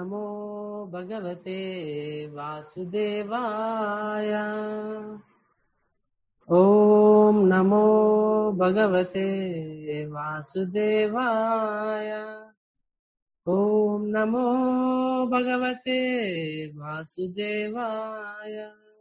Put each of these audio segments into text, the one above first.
నమో భగవతే వాసుదేవాయ ఓం నమో భగవతే వాసుదేవాయ ఓం నమో భగవతే వాసుదేవాయ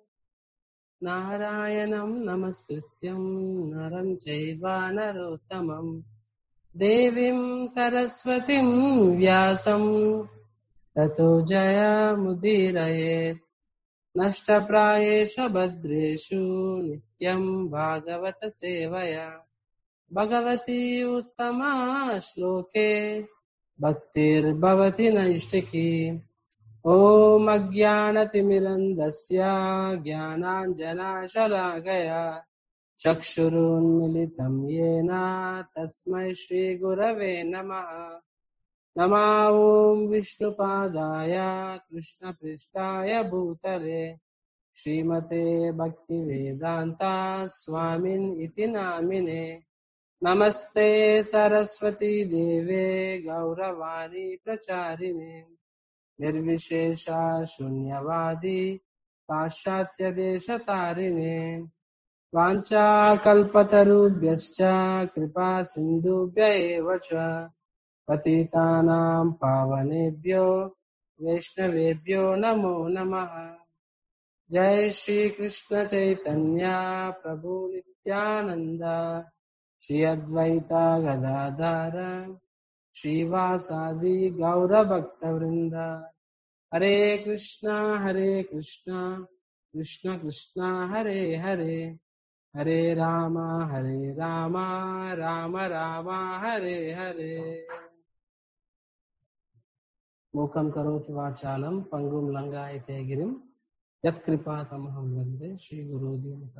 నారాయణం నమస్కృత్యం నరం చైవ నరోత్తమం దేవీం సరస్వతిం వ్యాసం తతో జయముదీరయేత్ నష్టప్రాయేష భద్రేషు నిత్యం భాగవత సేవయా భగవతి ఉత్తమా శ్లోకే భక్తిర్భవతి నైష్టికి ఓం అజ్ఞానతిమిరంధస్య జ్ఞానాంజనాశలాకయా చక్షురున్మిలితం येन తస్మై శ్రీగురవే నమః नमा ॐ विष्णुपादाय कृष्णपृष्ठाय भूतले श्रीमते भक्तिवेदान्ता स्वामिन् इति नामिने नमस्ते सरस्वती देवे गौरवाणी प्रचारिणे निर्विशेषा शून्यवादी पाश्चात्यदेशतारिणे वाञ्छाकल्पतरुभ्यश्च कृपा सिन्धुभ्य एव च पतितानां पावनेभ्यो वैष्णवेभ्यो नमो नमः जय श्री कृष्ण चैतन्य प्रभु नित्यानंद श्री अद्वैता गदाधर श्रीवासादि गौर भक्त वृंद हरे कृष्णा हरे कृष्णा कृष्ण कृष्णा हरे हरे हरे राम हरे राम राम राम हरे हरे మూకం కరోతి వాచాలం పంగుం లంగాయతే గిరిం యత్కృపాతమహం వందే శ్రీ గురు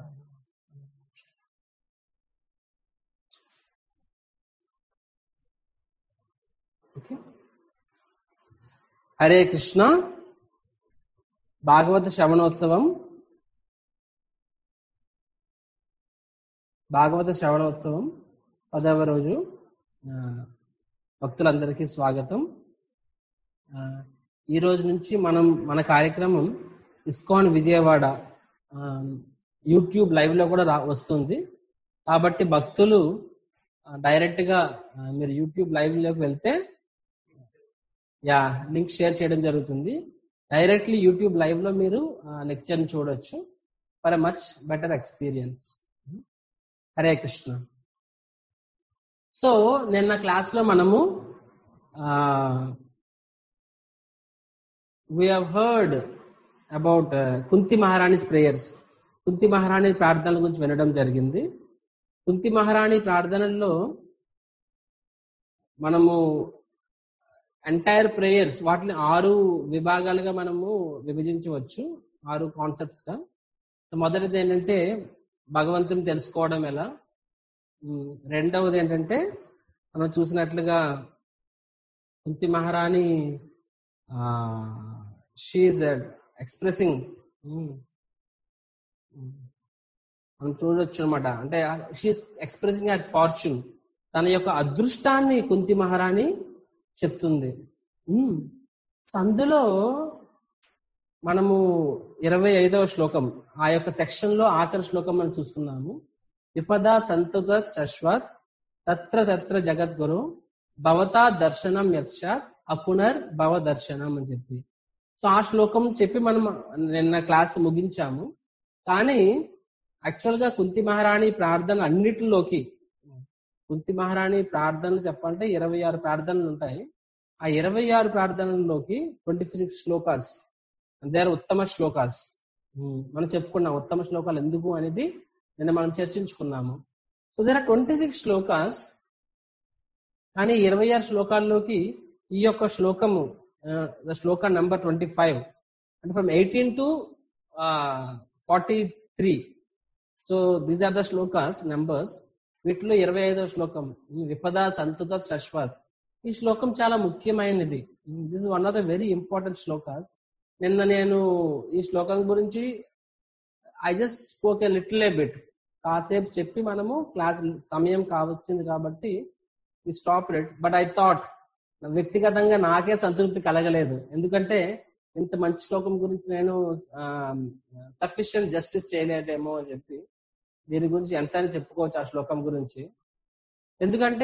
ఓకే హరే కృష్ణ భాగవత శ్రవణోత్సవం భాగవత శ్రవణోత్సవం పదవ రోజు ఆ, భక్తులందరికీ స్వాగతం ఆ, ఈ రోజు నుంచి మనం మన కార్యక్రమం ఇస్కాన్ విజయవాడ ఆ, యూట్యూబ్ లైవ్ లో కూడా రా వస్తుంది కాబట్టి భక్తులు ఆ, డైరెక్ట్ గా ఆ, మీరు యూట్యూబ్ లైవ్ లోకి వెళ్తే యా లింక్ షేర్ చేయడం జరుగుతుంది డైరెక్ట్లీ యూట్యూబ్ లైవ్ లో మీరు లెక్చర్ చూడొచ్చు for a much better experience Hare Krishna so నిన్న క్లాస్ లో మనము we heard about Kunti Maharani's prayers Kunti మహారాణి ప్రార్థనల గురించి వినడం జరిగింది కుంతి మహారాణి ప్రార్థనల్లో మనము ఎంటైర్ ప్రేయర్స్ వాటిని ఆరు విభాగాలుగా మనము విభజించవచ్చు ఆరు కాన్సెప్ట్స్ గా మొదటిది ఏంటంటే భగవంతుని తెలుసుకోవడం ఎలా ఉమ్, రెండవది ఏంటంటే మనం చూసినట్లుగా కుంతి మహారాణి షీఈ్ ఎక్స్ప్రెసింగ్ మనం చూడొచ్చు అనమాట అంటే షీఈ్ ఎక్స్ప్రెసింగ్ అట్ ఫార్చ్యూన్ తన యొక్క అదృష్టాన్ని కుంతి మహారాణి చెప్తుంది ఉమ్. సో అందులో మనము ఇరవై ఐదవ శ్లోకం ఆ యొక్క సెక్షన్ లో ఆఖరి శ్లోకం మనం చూసుకున్నాము విపద సంతుత శశ్వత్ తత్ర తత్ర జగద్గురు భవతా దర్శనం యక్షాత్ అపునర్ భవ దర్శనం అని చెప్పి సో ఆ శ్లోకం చెప్పి మనం నిన్న క్లాస్ ముగించాము కానీ యాక్చువల్ గా కుంతి మహారాణి ప్రార్థన అన్నిటిలోకి కుంతి మహారాణి ప్రార్థనలు చెప్పాలంటే ఇరవై ఆరు ప్రార్థనలు ఉంటాయి ఆ ఇరవై ఆరు ప్రార్థనల్లోకి twenty six shlokas they are ఉత్తమ శ్లోకాస్ ఉమ్, మనం చెప్పుకున్నాం ఉత్తమ శ్లోకాలు ఎందుకు అనేది నిన్న మనం చర్చించుకున్నాము so there are twenty six shlokas కానీ ఇరవై ఆరు శ్లోకాల్లోకి ఈ యొక్క శ్లోకము the shloka number twenty five అంటే from eighteen to forty three so these are the shlokas numbers వీటిలో ఇరవై ఐదవ శ్లోకం ఈ విపద సంతుత శశ్వత్ ఈ శ్లోకం చాలా ముఖ్యమైనది this one of the very important shlokas నిన్న నేను ఈ శ్లోకం గురించి I just spoke a little a bit కాసేపు చెప్పి మనము క్లాస్ సమయం కావచ్చింది కాబట్టి ఈ stop it but I thought వ్యక్తిగతంగా నాకే సంతృప్తి కలగలేదు ఎందుకంటే ఇంత మంచి శ్లోకం గురించి నేను సఫిషియంట్ జస్టిస్ చేయలేదేమో అని చెప్పి దీని గురించి ఎంత అని చెప్పుకోవచ్చు ఆ శ్లోకం గురించి ఎందుకంటే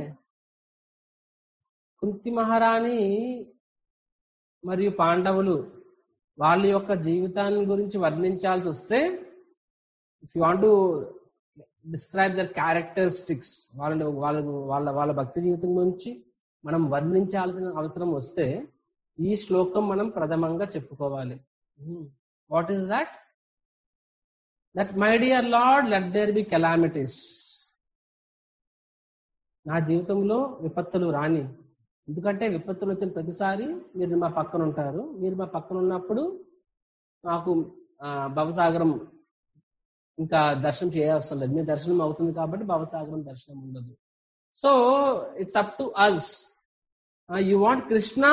కుంతి మహారాణి మరియు పాండవులు వాళ్ళ యొక్క జీవితాన్ని గురించి వర్ణించాల్సి వస్తే if you want describe their characteristics వాళ్ళ వాళ్ళ వాళ్ళ వాళ్ళ భక్తి జీవితం గురించి మనం వర్ణించాల్సిన అవసరం వస్తే ఈ శ్లోకం మనం ప్రథమంగా చెప్పుకోవాలి what is that that my dear Lord let there be calamities నా జీవితంలో విపత్తులు రాని ఎందుకంటే విపత్తులు వచ్చిన ప్రతిసారి మీరు మా పక్కన ఉంటారు మీరు మా పక్కన ఉన్నప్పుడు నాకు ఆ, భవసాగరం ఇంకా దర్శనం చేయవసరం లేదు మీ దర్శనం అవుతుంది కాబట్టి భవసాగరం దర్శనం ఉండదు so it's up to us you want Krishna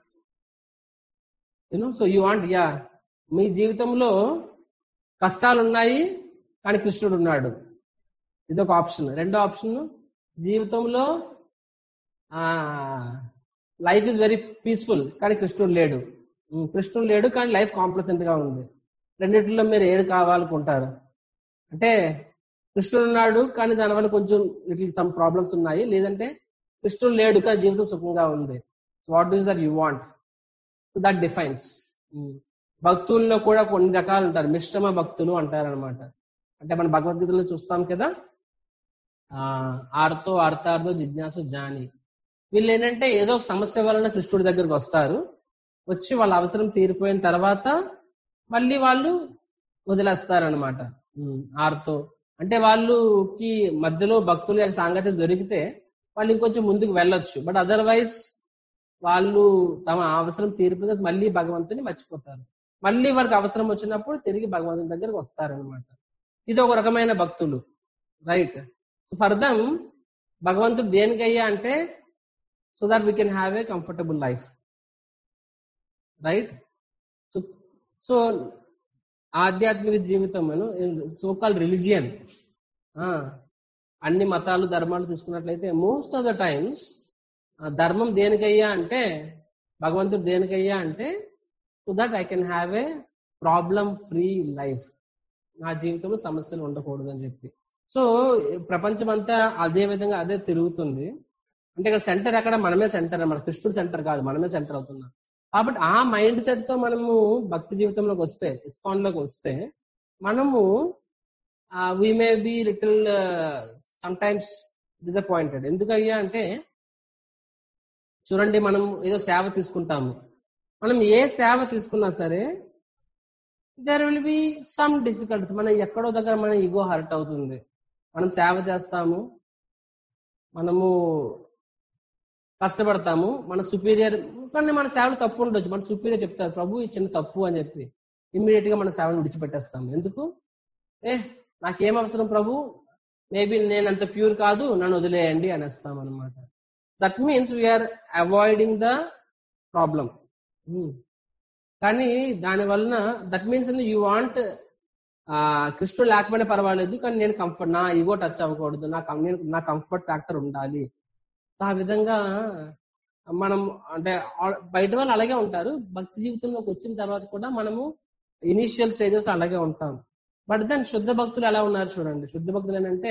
you know so you want యా మీ జీవితంలో కష్టాలు ఉన్నాయి కానీ కృష్ణుడు ఉన్నాడు ఇదొక ఆప్షన్ రెండో ఆప్షన్ జీవితంలో లైఫ్ ఇస్ వెరీ పీస్ఫుల్ కానీ కృష్ణుడు లేడు ఉమ్, కృష్ణుడు లేడు కానీ లైఫ్ కాంప్లసెంట్ గా ఉంది రెండిట్లో మీరు ఏది కావాలనుకుంటారు అంటే కృష్ణుడు ఉన్నాడు కానీ దానివల్ల కొంచెం లిటిల్ సమ్ ప్రాబ్లమ్స్ ఉన్నాయి లేదంటే కృష్ణుడు లేడు కానీ జీవితం సుఖంగా ఉంది so what is that you want so that defines భక్తుల్లో కూడా కొన్ని రకాలు ఉంటారు మిశ్రమ భక్తులు అంటారు అనమాట అంటే మన భగవద్గీతలో చూస్తాం కదా ఆ ఆర్తో అర్థార్థో జిజ్ఞాసు జాని వీళ్ళు ఏంటంటే ఏదో ఒక సమస్య వలన కృష్ణుడి దగ్గరకు వస్తారు వచ్చి వాళ్ళ అవసరం తీరిపోయిన తర్వాత మళ్ళీ వాళ్ళు వదిలేస్తారనమాట ఆర్తో అంటే వాళ్ళకి మధ్యలో భక్తుల యొక్క సాంగత్యం దొరికితే వాళ్ళు ఇంకొంచెం ముందుకు వెళ్ళొచ్చు బట్ అదర్వైజ్ వాళ్ళు తమ అవసరం తీరిపోతే మళ్ళీ భగవంతుని మర్చిపోతారు మళ్ళీ వారికి అవసరం వచ్చినప్పుడు తిరిగి భగవంతుని దగ్గరకు వస్తారనమాట ఇది ఒక రకమైన భక్తులు రైట్ సో ఫర్దమ్ భగవంతుడు దేనికయ్యా అంటే so that we can have a comfortable life right so so ఆధ్యాత్మిక జీవితం సోకాల్ రిలీజియన్ అన్ని మతాలు ధర్మాలు తీసుకున్నట్లయితే మోస్ట్ ఆఫ్ ద టైమ్స్ ధర్మం దేనికయ్యా అంటే భగవంతుడు దేనికయ్యా అంటే so that I can have a problem free life నా జీవితంలో సమస్యలు ఉండకూడదు అని చెప్పి సో ప్రపంచం అంతా అదే విధంగా అదే తిరుగుతుంది అంటే ఇక్కడ సెంటర్ ఎక్కడ మనమే సెంటర్ మన కృష్ణుడు సెంటర్ కాదు మనమే సెంటర్ అవుతున్నాం కాబట్టి ఆ మైండ్ సెట్ తో మనము భక్తి జీవితంలోకి వస్తే ఇస్కాన్ లోకి వస్తే మనము we may be little sometimes disappointed ఎందుకయ్యా అంటే చూడండి మనం ఏదో సేవ తీసుకుంటాము మనం ఏ సేవ తీసుకున్నా సరే there will be some difficulties మనం ఎక్కడో దగ్గర మన ఈగో హర్ట్ అవుతుంది మనం సేవ చేస్తాము మనము కష్టపడతాము మన సుపీరియర్ కానీ మన సేవలు తప్పు ఉండొచ్చు మన సుపీరియర్ చెప్తారు ప్రభు ఈ చిన్న తప్పు అని చెప్పి ఇమ్మీడియట్ గా మన సేవను విడిచిపెట్టేస్తాము ఎందుకు ఏ నాకేం అవసరం ప్రభు మేబీ నేను అంత ప్యూర్ కాదు నన్ను వదిలేయండి అనేస్తాం అనమాట that means we are avoiding the problem కానీ దాని వలన దట్ మీన్స్ యూ వాంట్ కృష్ణుడు లేకపోయినా పర్వాలేదు కానీ నేను కంఫర్ట్ నా ఈగో టచ్ అవ్వకూడదు నా కం- నేను నా కంఫర్ట్ ఫ్యాక్టర్ ఉండాలి ఆ విధంగా మనం అంటే ఆ- బయట వాళ్ళు అలాగే ఉంటారు భక్తి జీవితంలోకి వచ్చిన తర్వాత కూడా మనము ఇనీషియల్ స్టేజెస్ అలాగే ఉంటాం బట్ దెన్ శుద్ధ భక్తులు ఎలా ఉన్నారు చూడండి శుద్ధ భక్తులు ఏంటంటే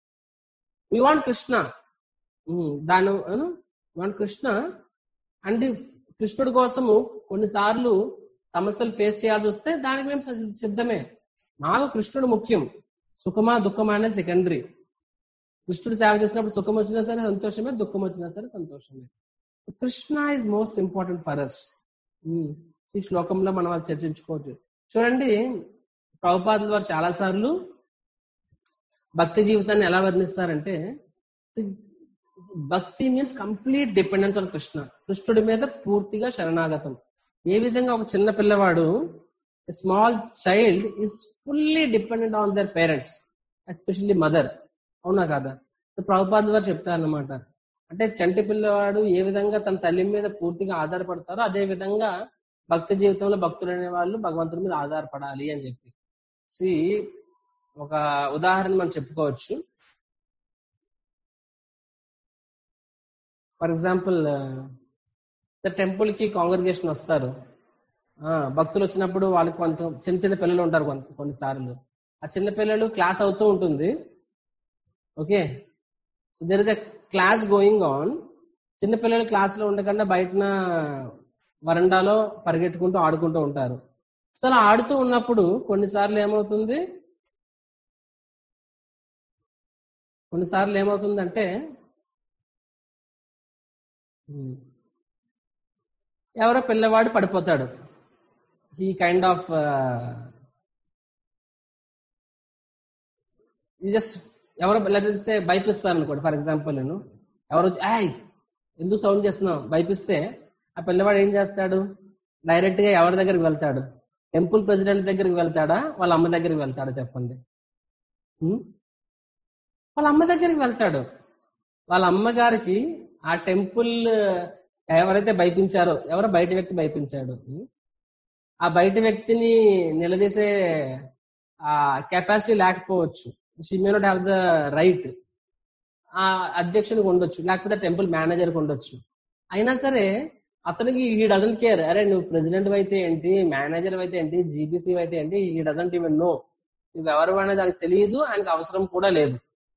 వి వాంట్ కృష్ణ ఉమ్, దాని వాంట్ కృష్ణ అండ్ కృష్ణుడి కోసము కొన్నిసార్లు సమస్యలు ఫేస్ చేయాల్సి వస్తే దానికి మేము సి- సిద్ధమే నాకు కృష్ణుడు ముఖ్యం సుఖమా దుఃఖమా అనేది సెకండరీ కృష్ణుడు సేవ చేసినప్పుడు సుఖం వచ్చినా సరే సంతోషమే దుఃఖం వచ్చినా సరే సంతోషమే Krishna is most important for us ఈ శ్లోకంలో మనం అది చర్చించుకోవచ్చు చూడండి ప్రభుపాదుల వారు చాలా సార్లు భక్తి జీవితాన్ని ఎలా వర్ణిస్తారంటే భక్తి means complete dependence on Krishna కృష్ణుడి మీద పూర్తిగా శరణాగతం ఏ విధంగా ఒక చిన్న పిల్లవాడు small child is fully dependent on their parents especially mother అవునా కాదా ప్రభుపాదుల వారు చెప్తారన్నమాట అంటే చంటి పిల్లవాడు ఏ విధంగా తన తల్లి మీద పూర్తిగా ఆధారపడతారో అదే విధంగా భక్తి జీవితంలో భక్తులు అనే వాళ్ళు భగవంతుడి మీద ఆధారపడాలి అని చెప్పి సి ఒక ఉదాహరణ మనం చెప్పుకోవచ్చు ఫర్ ఎగ్జాంపుల్ టెంపుల్ కి కాంగ్రిగేషన్ వస్తారు ఆ, భక్తులు వచ్చినప్పుడు వాళ్ళకి కొంత చిన్న చిన్న పిల్లలు ఉంటారు కొంత కొన్నిసార్లు ఆ చిన్న పిల్లలు క్లాస్ అవుతూ ఉంటుంది okay so there is a class going on చిన్న పిల్లలు క్లాస్ లో ఉండకుండా బయటన వరండాలో పరిగెట్టుకుంటూ ఆడుకుంటూ ఉంటారు సో అలా ఆడుతూ ఉన్నప్పుడు కొన్నిసార్లు ఏమవుతుంది కొన్నిసార్లు ఏమవుతుందంటే ఉమ్, ఎవరో పిల్లవాడు పడిపోతాడు ఈ కైండ్ ఆఫ్ జస్ట్ ఎవరో లేకపోతే భయపిస్తారు అనుకోండి ఫర్ ఎగ్జాంపుల్ నేను ఎవరు వచ్చి "ఏయ్, ఎందుకు సౌండ్ చేస్తున్నావు భయపిస్తే ఆ పిల్లవాడు ఏం చేస్తాడు డైరెక్ట్ గా ఎవరి దగ్గరికి వెళ్తాడు టెంపుల్ ప్రెసిడెంట్ దగ్గరికి వెళ్తాడా వాళ్ళ అమ్మ దగ్గరికి వెళ్తాడా చెప్పండి ఉమ్? వాళ్ళ అమ్మ దగ్గరికి వెళ్తాడు వాళ్ళ అమ్మగారికి ఆ టెంపుల్ ఎవరైతే భయపించారో ఎవరో బయట వ్యక్తి భయపించాడు ఉమ్? ఆ బయట వ్యక్తిని నిలదీసే ఆ కెపాసిటీ లేకపోవచ్చు she may not have the right ఆ అధ్యక్షునికి ఉండొచ్చు లేకపోతే టెంపుల్ మేనేజర్కి ఉండొచ్చు అయినా సరే అతనికి ఈ డజంట్ కేర్ అరే నువ్వు ప్రెసిడెంట్ అయితే ఏంటి మేనేజర్ అయితే ఏంటి జీబీసీ అయితే ఏంటి ఈ డజంట్ ఈవెన్ నో నువ్వు ఎవరు అనేది ఆయనకు తెలియదు ఆయనకు అవసరం కూడా లేదు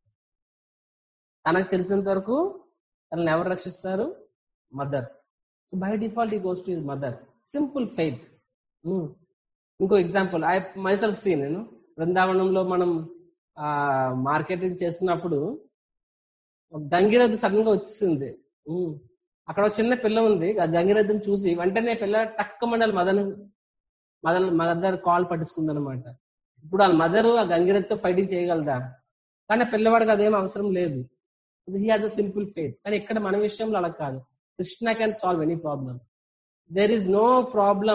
తనకు తెలిసినంత వరకు తనని ఎవరు రక్షిస్తారు mother so by default he goes to his mother simple faith ఇంకో ఎగ్జాంపుల్ ఐ మైసెల్ఫ్ సీన్ నేను బృందావనంలో మనం ఆ మార్కెటింగ్ చేస్తున్నప్పుడు ఒక గంగిరద్దు సడన్ గా వచ్చింది ఉమ్. అక్కడ ఒక చిన్న పిల్ల ఉంది ఆ గంగిరద్దుని చూసి వెంటనే పిల్ల టక్క మండలి మదన్ మదన్ మదర్ కాల్ పట్టించుకుంది అనమాట ఇప్పుడు వాళ్ళ మదర్ ఆ గంగిరద్దుతో ఫైటింగ్ చేయగలదా కానీ ఆ పిల్లవాడికి అదేం అవసరం లేదు he has a simple faith కానీ ఇక్కడ మన విషయంలో అలా కాదు Krishna can solve any problem there is no problem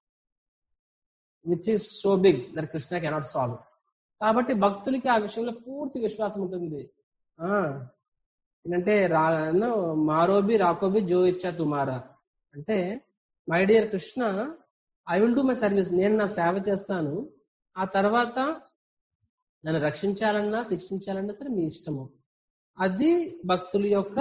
which is so big that Krishna cannot solve కాబట్టి భక్తులకి ఆ విషయంలో పూర్తి విశ్వాసం ఉంటుంది ఆ ఏంటంటే రా అన్న, మారోబి రాకోబి జో ఇచ్చా తుమారా అంటే my dear Krishna I will do my service నేను నా సేవ చేస్తాను ఆ తర్వాత నన్ను రక్షించాలన్నా శిక్షించాలన్నా సరే మీ ఇష్టము అది భక్తుల యొక్క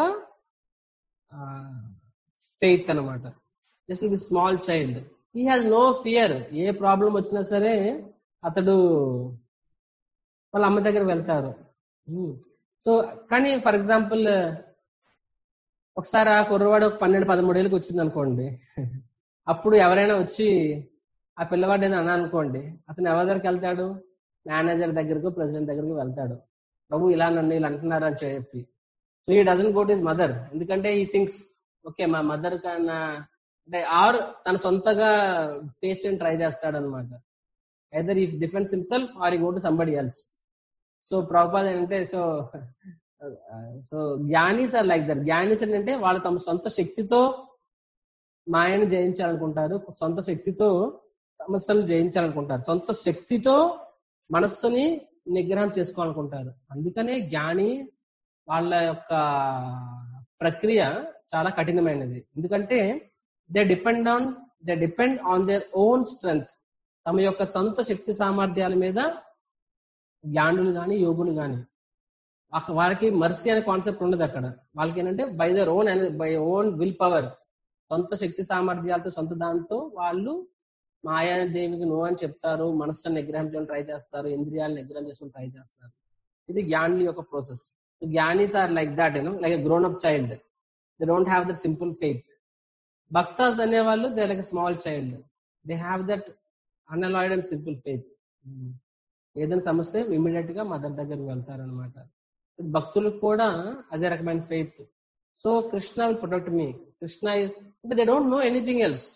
ఫెయిత్ అన్నమాట జస్ట్ ఇది small child he has no fear ఏ ప్రాబ్లం వచ్చినా సరే అతడు వాళ్ళ అమ్మ దగ్గర వెళ్తారు సో కానీ ఫర్ ఎగ్జాంపుల్ ఒకసారి ఆ కుర్రవాడు ఒక పన్నెండు పదమూడు ఏళ్ళకి వచ్చింది అనుకోండి అప్పుడు ఎవరైనా వచ్చి ఆ పిల్లవాడు ఏదో అన్నా అనుకోండి అతను ఎవరి దగ్గరికి వెళ్తాడు మేనేజర్ దగ్గరకు ప్రెసిడెంట్ దగ్గరకు వెళ్తాడు ప్రభు ఇలా నన్ను ఇలా అంటున్నారు అని చెప్పి సో ఈ డజన్ గోట్ ఇస్ మదర్ ఎందుకంటే ఈ థింగ్స్ ఓకే మా మదర్ కన్నా అంటే ఆర్ తన సొంతగా ఫేస్ చేయని ట్రై చేస్తాడు అనమాట either he defence himself or he go to somebody else so Prabhupada ఏంటంటే సో సో జ్ఞానీస్ ఆర్ లైక్ దర్ జ్ఞానీస్ ఏంటంటే వాళ్ళు తమ సొంత శక్తితో మాయను జయించాలనుకుంటారు సొంత శక్తితో సమస్యను జయించాలనుకుంటారు సొంత శక్తితో మనస్సుని నిగ్రహం చేసుకోవాలనుకుంటారు అందుకనే జ్ఞాని వాళ్ళ యొక్క ప్రక్రియ చాలా కఠినమైనది ఎందుకంటే they depend on they depend on their own strength తమ యొక్క సొంత శక్తి సామర్థ్యాల మీద జ్ఞానులు గాని యోగులు గాని అక్క- వాళ్ళకి మర్సీ అనే కాన్సెప్ట్ ఉండదు అక్కడ వాళ్ళకి ఏంటంటే by their own by own will power సొంత శక్తి సామర్థ్యాలతో సొంత దాంతో వాళ్ళు మాయాదేవికి నో అని చెప్తారు మనస్సును నిగ్రహం చేయడం ట్రై చేస్తారు ఇంద్రియాలను నిగ్రహం చేసుకుని ట్రై చేస్తారు ఇది జ్ఞానుల యొక్క ప్రాసెస్ జ్ఞానీస్ are like that you know like grown up child they don't have that simple faith భక్తాస్ అనేవాళ్ళు they like small child they have that unalloyed and simple faith ఏదైనా సమస్య ఇమీడియట్ గా మదర్ దగ్గరికి వెళ్తారనమాట భక్తులకు కూడా అదే రకమైన faith so Krishna will protect me Krishna అంటే they don't know anything else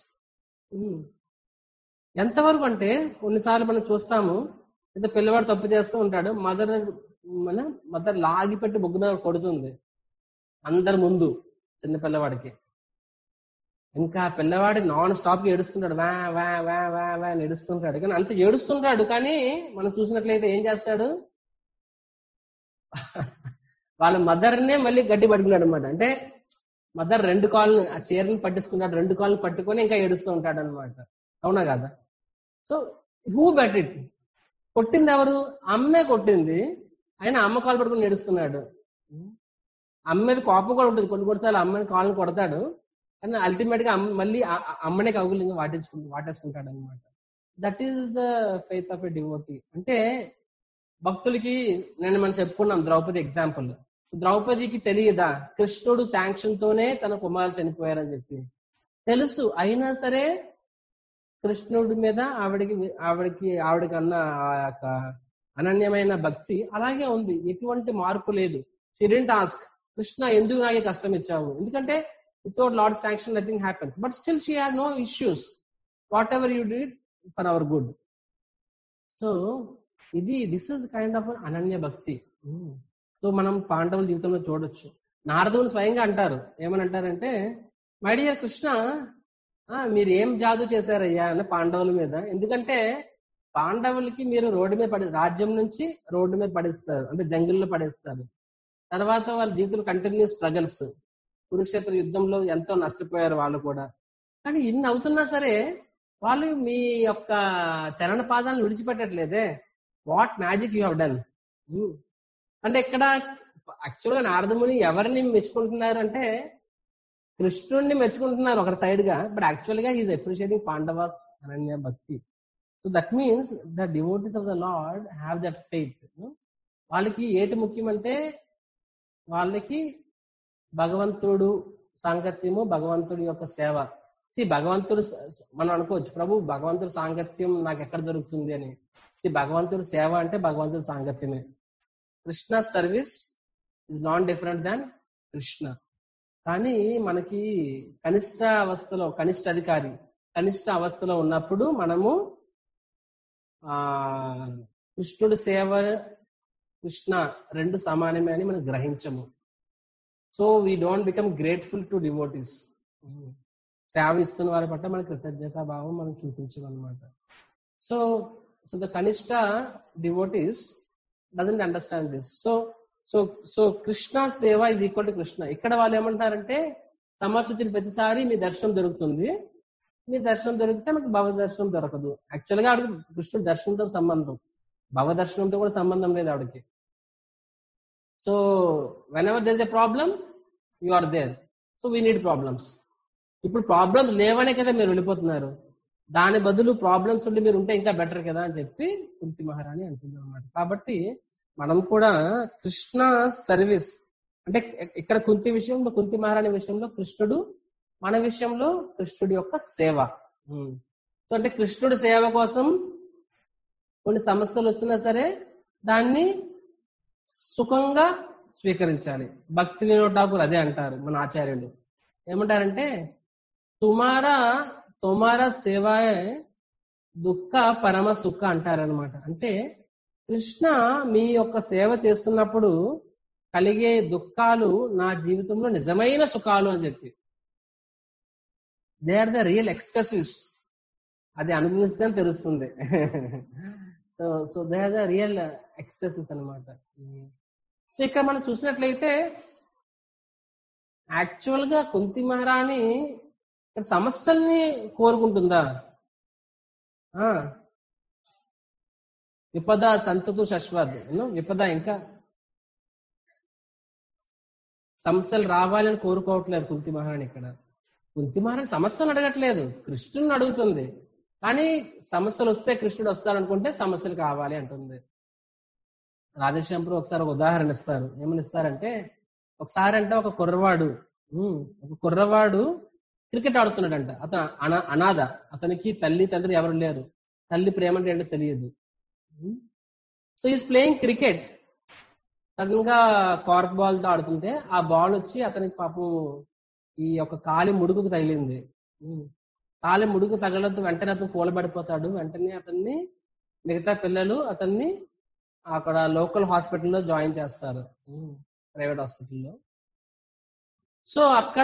ఎంతవరకు అంటే కొన్నిసార్లు మనం చూస్తాము ఏదో పిల్లవాడు తప్పు చేస్తూ ఉంటాడు మదర్ మన మదర్ లాగి పెట్టి బొగ్గు మీద కొడుతుంది అందరి ముందు చిన్న పిల్లవాడికి ఇంకా ఆ పిల్లవాడి నాన్ స్టాప్ గా ఏడుస్తుంటాడు వా వా వా వా వా అని ఏడుస్తుంటాడు కానీ అంత ఏడుస్తుంటాడు కానీ మనం చూసినట్లయితే ఏం చేస్తాడు వాళ్ళ మదర్ నే మళ్ళీ గడ్డి పట్టుకున్నాడు అనమాట అంటే మదర్ రెండు కాళ్ళని ఆ చీరని పట్టించుకున్నాడు రెండు కాళ్ళని పట్టుకొని ఇంకా ఏడుస్తూ ఉంటాడు అనమాట అవునా కదా సో హూ బెట్ ఇట్ కొట్టింది ఎవరు అమ్మే కొట్టింది ఆయన అమ్మ కాలు పట్టుకుని ఏడుస్తున్నాడు అమ్మ మీద కోపం కూడా ఉంటుంది కొన్ని కొన్నిసార్లు అమ్మని కాళ్ళని కొడతాడు కానీ అల్టిమేట్ గా అమ్మ మళ్ళీ ఆ- ఆ అమ్మనే కౌగులింగా వాటించుకు వాటేసుకుంటాడు అనమాట that is the faith of a devotee అంటే భక్తులకి నేను మనం చెప్పుకున్నాం ద్రౌపది ఎగ్జాంపుల్ ద్రౌపదికి తెలియదా కృష్ణుడు శాంక్షన్ తోనే తన కుమారులు చనిపోయారని చెప్పి తెలుసు అయినా సరే కృష్ణుడి మీద ఆవిడకి ఆవిడకి ఆవిడకి అన్న ఆ యొక్క అనన్యమైన భక్తి అలాగే ఉంది ఎటువంటి మార్పు లేదు షిడెంట్ ఆస్క్ కృష్ణ ఎందుకు నాకు కష్టం ఇచ్చావు ఎందుకంటే without lord sanction nothing happens but still she has no issues whatever you did for our good so ఇది దిస్ ఇస్ కైండ్ ఆఫ్ అనన్య భక్తి సో మనం పాండవుల జీవితంలో చూడొచ్చు నారదుని స్వయంగా అంటారు ఏమని అంటారంటే మై డియర్ కృష్ణ ఆ, మీరు ఏం జాదు చేశారయ్యా అని పాండవుల మీద ఎందుకంటే పాండవులకి మీరు రోడ్డు మీద పడి రాజ్యం నుంచి రోడ్డు మీద పడేస్తారు అంటే జంగిల్లో పడేస్తారు తర్వాత వాళ్ళ జీవితంలో కంటిన్యూ స్ట్రగల్స్ కురుక్షేత్ర యుద్ధంలో ఎంతో నష్టపోయారు వాళ్ళు కూడా కానీ ఇన్ని అవుతున్నా సరే వాళ్ళు మీ యొక్క చరణ పాదాలను విడిచిపెట్టట్లేదే what magic you have done అంటే ఇక్కడ యాక్చువల్ గా నారదముని ఎవరిని మెచ్చుకుంటున్నారు అంటే కృష్ణుడిని మెచ్చుకుంటున్నారు ఒక సైడ్ గా బట్ యాక్చువల్ గా ఈజ్ అప్రిషియేటింగ్ పాండవాస్ అనన్య భక్తి so that means the devotees of the lord have that faith వాళ్ళకి ఏటి ముఖ్యమంటే వాళ్ళకి భగవంతుడు సాంగత్యము భగవంతుడి యొక్క సేవ సి భగవంతుడు స- స- మనం అనుకోవచ్చు ప్రభు భగవంతుడి సాంగత్యం నాకు ఎక్కడ దొరుకుతుంది అని సి భగవంతుడి సేవ అంటే భగవంతుడి సాంగత్యమే Krishna service is not different than Krishna కానీ మనకి కనిష్ట అవస్థలో కనిష్ట అధికారి కనిష్ట అవస్థలో ఉన్నప్పుడు మనము ఆ కృష్ణుడి సేవ కృష్ణ రెండు సమానమే అని మనం గ్రహించము so we don't become grateful to devotees సేవ ఇస్తున్న వారి పట్ల మన కృతజ్ఞతా భావం మనం చూపించమన్నమాట సో సో ద కనిష్ట devotees doesn't understand this so so so Krishna సేవ ఇది ఈక్వల్ టు కృష్ణ ఇక్కడ వాళ్ళు ఏమంటారంటే సమస్య వచ్చిన ప్రతిసారి మీ దర్శనం దొరుకుతుంది మీ దర్శనం దొరికితే మనకి భవ దర్శనం దొరకదు యాక్చువల్ గా ఆవిడకి కృష్ణుడు దర్శనంతో సంబంధం భవ దర్శనంతో కూడా సంబంధం లేదు ఆవిడకి so whenever there is a problem you are there so we need problems ఇప్పుడు ప్రాబ్లమ్స్ లేవనే కదా మీరు వెళ్ళిపోతున్నారు దాని బదులు ప్రాబ్లమ్స్ ఉండి మీరు ఉంటే ఇంకా బెటర్ కదా అని చెప్పి కుంతి మహారాణి అంటుంది అనమాట కాబట్టి మనం కూడా కృష్ణ సర్వీస్ అంటే ఇక్కడ కుంతి విషయంలో కుంతి మహారాణి విషయంలో కృష్ణుడు మన విషయంలో కృష్ణుడి యొక్క సేవ ఉమ్. సో అంటే కృష్ణుడి సేవ కోసం కొన్ని సమస్యలు వచ్చినా సరే దాన్ని సుఖంగా స్వీకరించాలి భక్తి వినోద్ ఠాకూర్ అదే అంటారు మన ఆచార్యులు ఏమంటారంటే తుమారా తుమారా సేవాయే దుఃఖ పరమ సుఖ అంటారనమాట అంటే కృష్ణ మీ యొక్క సేవ చేస్తున్నప్పుడు కలిగే దుఃఖాలు నా జీవితంలో నిజమైన సుఖాలు అని చెప్పి they are the real ecstasies అది అనుభవిస్తే తెలుస్తుంది so so they are the real ecstasies అనమాట సో ఇక్కడ మనం చూసినట్లయితే యాక్చువల్ గా కుంతి మహారాణి ఇక్కడ సమస్యల్ని కోరుకుంటుందా ఆ విపద సంతతు శశ్వత్ you know, విపద ఇంకా సమస్యలు రావాలని కోరుకోవట్లేదు కుంతి మహారాణి ఇక్కడ కుంతి మహారాణి సమస్యలు అడగట్లేదు కృష్ణుని అడుగుతుంది కానీ సమస్యలు వస్తే కృష్ణుడు వస్తాడు అనుకుంటే సమస్యలు కావాలి అంటుంది రాధేశ్యాంపురు ఒకసారి ఒక ఉదాహరణ ఇస్తారు ఏమని ఇస్తారంటే ఒకసారి అంటే ఒక కుర్రవాడు ఉమ్, ఒక కుర్రవాడు క్రికెట్ ఆడుతున్నాడంట అతను అనా అనాథ అతనికి తల్లి తండ్రి ఎవరు లేరు తల్లి ప్రేమ అంటే ఏంటో తెలియదు so is playing cricket sudden గా కార్క్ బాల్ తో ఆడుతుంటే ఆ బాల్ వచ్చి అతనికి పాపం ఈ యొక్క కాలి ముడుకుకు తగిలింది ఉమ్. కాలి ముడుకు తగలదు వెంటనే అతను కూలబడిపోతాడు వెంటనే అతన్ని మిగతా పిల్లలు అతన్ని అక్కడ లోకల్ హాస్పిటల్లో జాయిన్ చేస్తారు ప్రైవేట్ హాస్పిటల్లో సో అక్కడ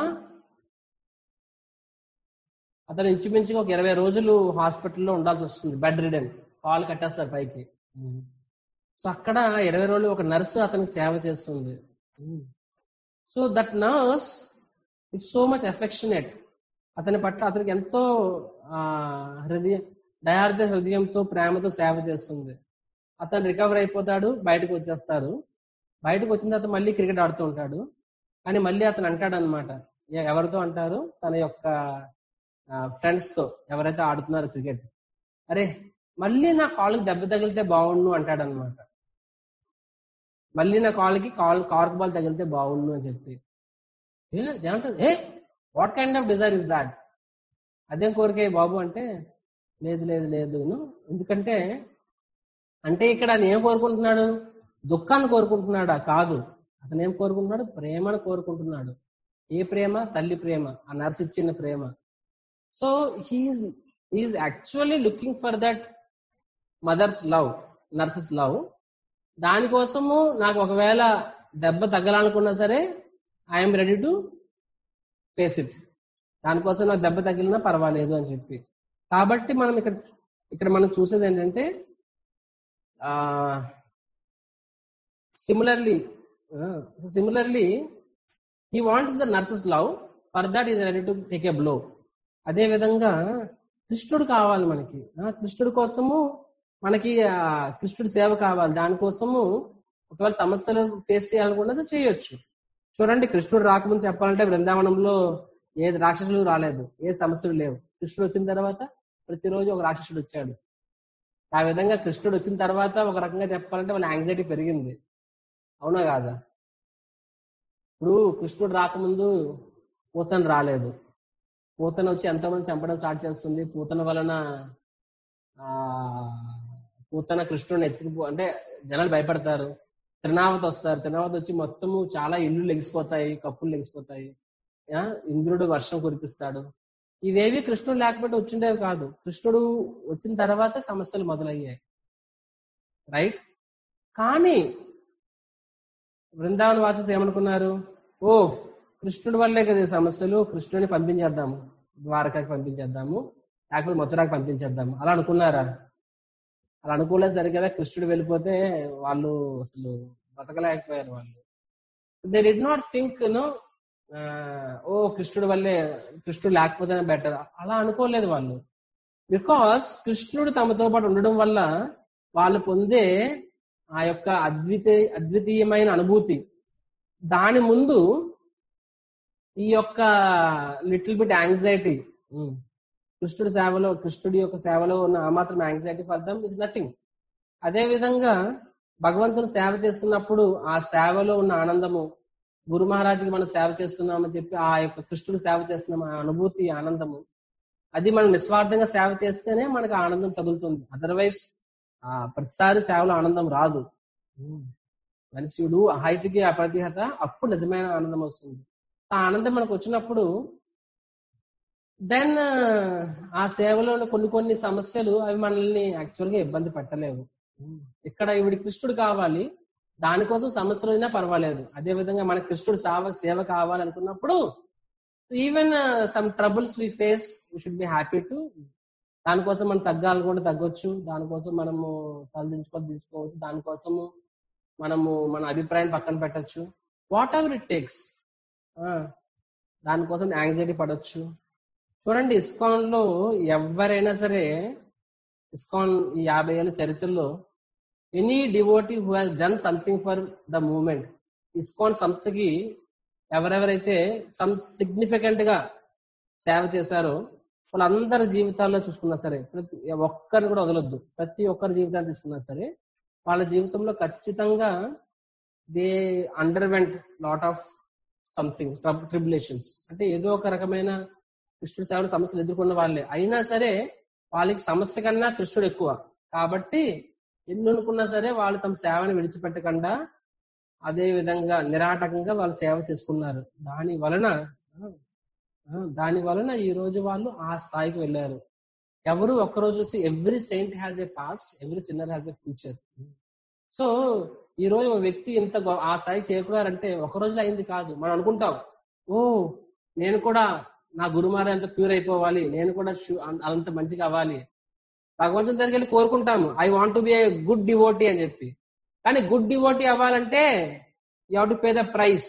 అతను ఇంచుమించుగా ఒక ఇరవై రోజులు హాస్పిటల్లో ఉండాల్సి వస్తుంది బెడ్ రిడెన్ కాల్ కట్టేస్తారు పైకి సో అక్కడ ఇరవై రోజులు ఒక నర్సు అతనికి సేవ చేస్తుంది so that nurse is so much affectionate అతని పట్ల అతనికి ఎంతో ఆ, హృదయం దయార్థ హృదయంతో ప్రేమతో సేవ చేస్తుంది అతను రికవర్ అయిపోతాడు బయటకు వచ్చేస్తారు బయటకు వచ్చిన తర్వాత మళ్ళీ క్రికెట్ ఆడుతూ ఉంటాడు కానీ మళ్ళీ అతను అంటాడు అనమాట ఎవరితో అంటారు తన యొక్క ఫ్రెండ్స్ తో ఎవరైతే ఆడుతున్నారో క్రికెట్ అరే మళ్ళీ నా కాలుకి దెబ్బ తగిలితే బాగుండు అంటాడు అనమాట మళ్ళీ నా కాలుకి కాల్ కార్క్ బాల్ తగిలితే బాగుండు అని చెప్పి ఏ జనంటారు ఏ what kind of desire is that అదేం కోరికే బాబు అంటే లేదు లేదు లేదు ఎందుకంటే అంటే ఇక్కడ ఆయన ఏం కోరుకుంటున్నాడు దుఃఖాన్ని కోరుకుంటున్నాడా కాదు అతను ఏం కోరుకుంటున్నాడు ప్రేమను కోరుకుంటున్నాడు ఏ ప్రేమ తల్లి ప్రేమ ఆ నర్స్ ఇచ్చిన ప్రేమ so he is is actually looking for that mother's love nurse's love దానికోసము నాకు ఒకవేళ దెబ్బ తగ్గలనుకున్నా సరే I'm ready to face it దానికోసం నాకు దెబ్బ తగిలినా పర్వాలేదు అని చెప్పి కాబట్టి మనం ఇక్కడ ఇక్కడ మనం చూసేది ఏంటంటే similarly similarly he wants the nurse's love for that is ready to take a blow అదే విధంగా కృష్ణుడు కావాలి మనకి ఆ, కృష్ణుడి కోసము మనకి ఆ, కృష్ణుడి సేవ కావాలి దానికోసము ఒకవేళ సమస్యలు ఫేస్ చేయాలనుకున్నది చేయొచ్చు చూడండి కృష్ణుడు రాకముందు చెప్పాలంటే బృందావనంలో ఏ రాక్షసులు రాలేదు ఏ సమస్యలు లేవు కృష్ణుడు వచ్చిన తర్వాత ప్రతిరోజు ఒక రాక్షసుడు వచ్చాడు ఆ విధంగా కృష్ణుడు వచ్చిన తర్వాత ఒక రకంగా చెప్పాలంటే వాళ్ళ యాంగ్జైటీ పెరిగింది అవునా కాదా ఇప్పుడు కృష్ణుడు రాకముందు పూతన రాలేదు పూతన వచ్చి ఎంతోమంది చంపడం స్టార్ట్ చేస్తుంది పూతన వలన ఆ పూతన కృష్ణుడిని ఎత్తుకుపో అంటే జనాలు భయపడతారు త్రినావతి వస్తారు త్రినావతి వచ్చి మొత్తము చాలా ఇల్లు లెగిసిపోతాయి కప్పులు లెగిసిపోతాయి ఆ, ఇంద్రుడు వర్షం కురిపిస్తాడు ఇవేవి కృష్ణుడు లేకపోతే వచ్చిండేవి కాదు కృష్ణుడు వచ్చిన తర్వాత సమస్యలు మొదలయ్యాయి రైట్ కానీ బృందావన వాసస్ ఏమనుకున్నారు ఓ కృష్ణుడి వల్లే కదా ఈ సమస్యలు కృష్ణుడిని పంపించేద్దాము ద్వారకాకి పంపించేద్దాము లేకపోతే మథురాకి పంపించేద్దాము అలా అనుకున్నారా అలా అనుకోలేదు సరే కదా కృష్ణుడు వెళ్ళిపోతే వాళ్ళు అసలు బతకలేకపోయారు వాళ్ళు they did not think no ఓ కృష్ణుడి వల్లే కృష్ణుడు లేకపోతే బెటర్ అలా అనుకోలేదు వాళ్ళు బికాస్ కృష్ణుడు తమతో పాటు ఉండడం వల్ల వాళ్ళు పొందే ఆ యొక్క అద్వితీయ అద్వితీయమైన అనుభూతి దాని ముందు ఈ యొక్క లిటిల్ బిట్ యాంగ్జైటీ కృష్ణుడి సేవలో కృష్ణుడి యొక్క సేవలో ఉన్న ఆ మాత్రం యాంగ్జైటీ ఫలితం ఇస్ నథింగ్ అదే విధంగా భగవంతుని సేవ చేస్తున్నప్పుడు ఆ సేవలో ఉన్న ఆనందము గురు మహారాజుకి మనం సేవ చేస్తున్నామని చెప్పి ఆ యొక్క కృష్ణుడు సేవ చేస్తున్నాం ఆ అనుభూతి ఆనందము అది మనం నిస్వార్థంగా సేవ చేస్తేనే మనకు ఆనందం తగులుతుంది అదర్వైజ్ ఆ ప్రతిసారి సేవలో ఆనందం రాదు మనిషియుడు అహైతికి అప్రతిహత అప్పుడు నిజమైన ఆనందం వస్తుంది ఆ ఆనందం మనకు వచ్చినప్పుడు దెన్ ఆ సేవలో ఉన్న కొన్ని కొన్ని సమస్యలు అవి మనల్ని యాక్చువల్ గా ఇబ్బంది పెట్టలేవు ఇక్కడ ఇవిడి కృష్ణుడు కావాలి దానికోసం సమస్యలు అయినా పర్వాలేదు అదే విధంగా మన కృష్ణుడు సేవ సేవ కావాలనుకున్నప్పుడు even some troubles we face we should be happy to దానికోసం మనం తగ్గాలనుకుంటే తగ్గొచ్చు దానికోసం మనము తలదించుకొని దించుకోవచ్చు దానికోసము మనము మన అభిప్రాయం పక్కన పెట్టచ్చు వాట్ ఎవర్ ఇట్ టేక్స్ దానికోసం యాంగ్జైటీ పడవచ్చు చూడండి ఇస్కాన్ లో ఎవరైనా సరే ఇస్కాన్ ఈ యాభై ఏళ్ళ చరిత్రలో any devotee who has done something for the movement ISKCON సంస్థకి ఎవరెవరైతే సమ్ సిగ్నిఫికెంట్ గా సేవ చేశారో వాళ్ళందరి జీవితాల్లో చూసుకున్నా సరే ప్రతి ఒక్కరిని కూడా వదలొద్దు ప్రతి ఒక్కరి జీవితాన్ని తీసుకున్నా సరే వాళ్ళ జీవితంలో ఖచ్చితంగా they underwent lot of something tribulations అంటే ఏదో ఒక రకమైన కృష్ణుడి సేవలు సమస్యలు ఎదుర్కొన్న వాళ్ళే అయినా సరే వాళ్ళకి సమస్య కన్నా కృష్ణుడు ఎక్కువ కాబట్టి ఎన్ని అనుకున్నా సరే వాళ్ళు తమ సేవని విడిచిపెట్టకుండా అదే విధంగా నిరాటకంగా వాళ్ళు సేవ చేసుకున్నారు దాని వలన ఆ, దాని వలన ఈ రోజు వాళ్ళు ఆ స్థాయికి వెళ్ళారు ఎవరు ఒక్కరోజు వచ్చి every saint has a past every sinner has a future so ఈ రోజు ఒక వ్యక్తి ఇంత గొ- ఆ స్థాయికి చేరుకున్నారంటే ఒక రోజులో అయింది కాదు మనం అనుకుంటాం ఓ నేను కూడా నా గురుమార ఎంత ప్యూర్ అయిపోవాలి నేను కూడా శు- అం- అంత మంచిగా అవ్వాలి భగవంతుని దగ్గరికి వెళ్ళి కోరుకుంటాము I want to be a good devotee అని చెప్పి కానీ గుడ్ డివోటీ అవ్వాలంటే you have to pay the price